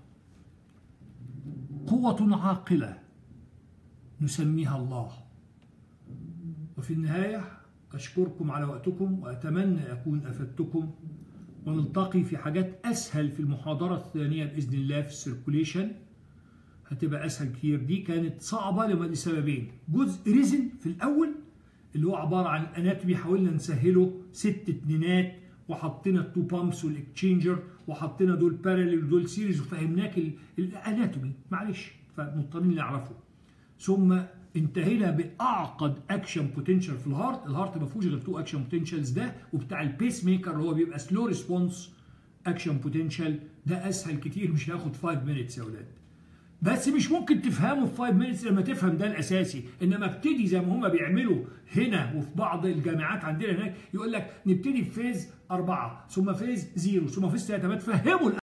Speaker 1: قوة عاقلة نسميها الله وفي النهاية أشكركم على وقتكم وأتمنى أكون أفدتكم ونلتقي في حاجات أسهل في المحاضرة الثانية بإذن الله في السيركوليشن هتبقى أسهل كتير دي كانت صعبة لسببين جزء ريزن في الأول اللي هو عبارة عن أناتومي حاولنا نسهله ست اتنينات وحطينا التو بامبس والاكتشينجر وحطينا دول باراليل ودول سيريز وفهمناك الاناتومي معلش فمضطرين نعرفه ثم انتهينا باعقد اكشن بوتنشال في الهارت الهارت ما فيهوش غير تو اكشن بوتنشالز ده وبتاع البيس ميكر اللي هو بيبقى سلو ريسبونس اكشن بوتنشال ده اسهل كتير مش هياخد 5 مينتس يا اولاد بس مش ممكن تفهمه في 5 مينتس لما تفهم ده الاساسي انما ابتدي زي ما هم بيعملوا هنا وفي بعض الجامعات عندنا هناك يقول لك نبتدي في فيز أربعة ثم فيز زيرو ثم فيز ثلاثة ما تفهموا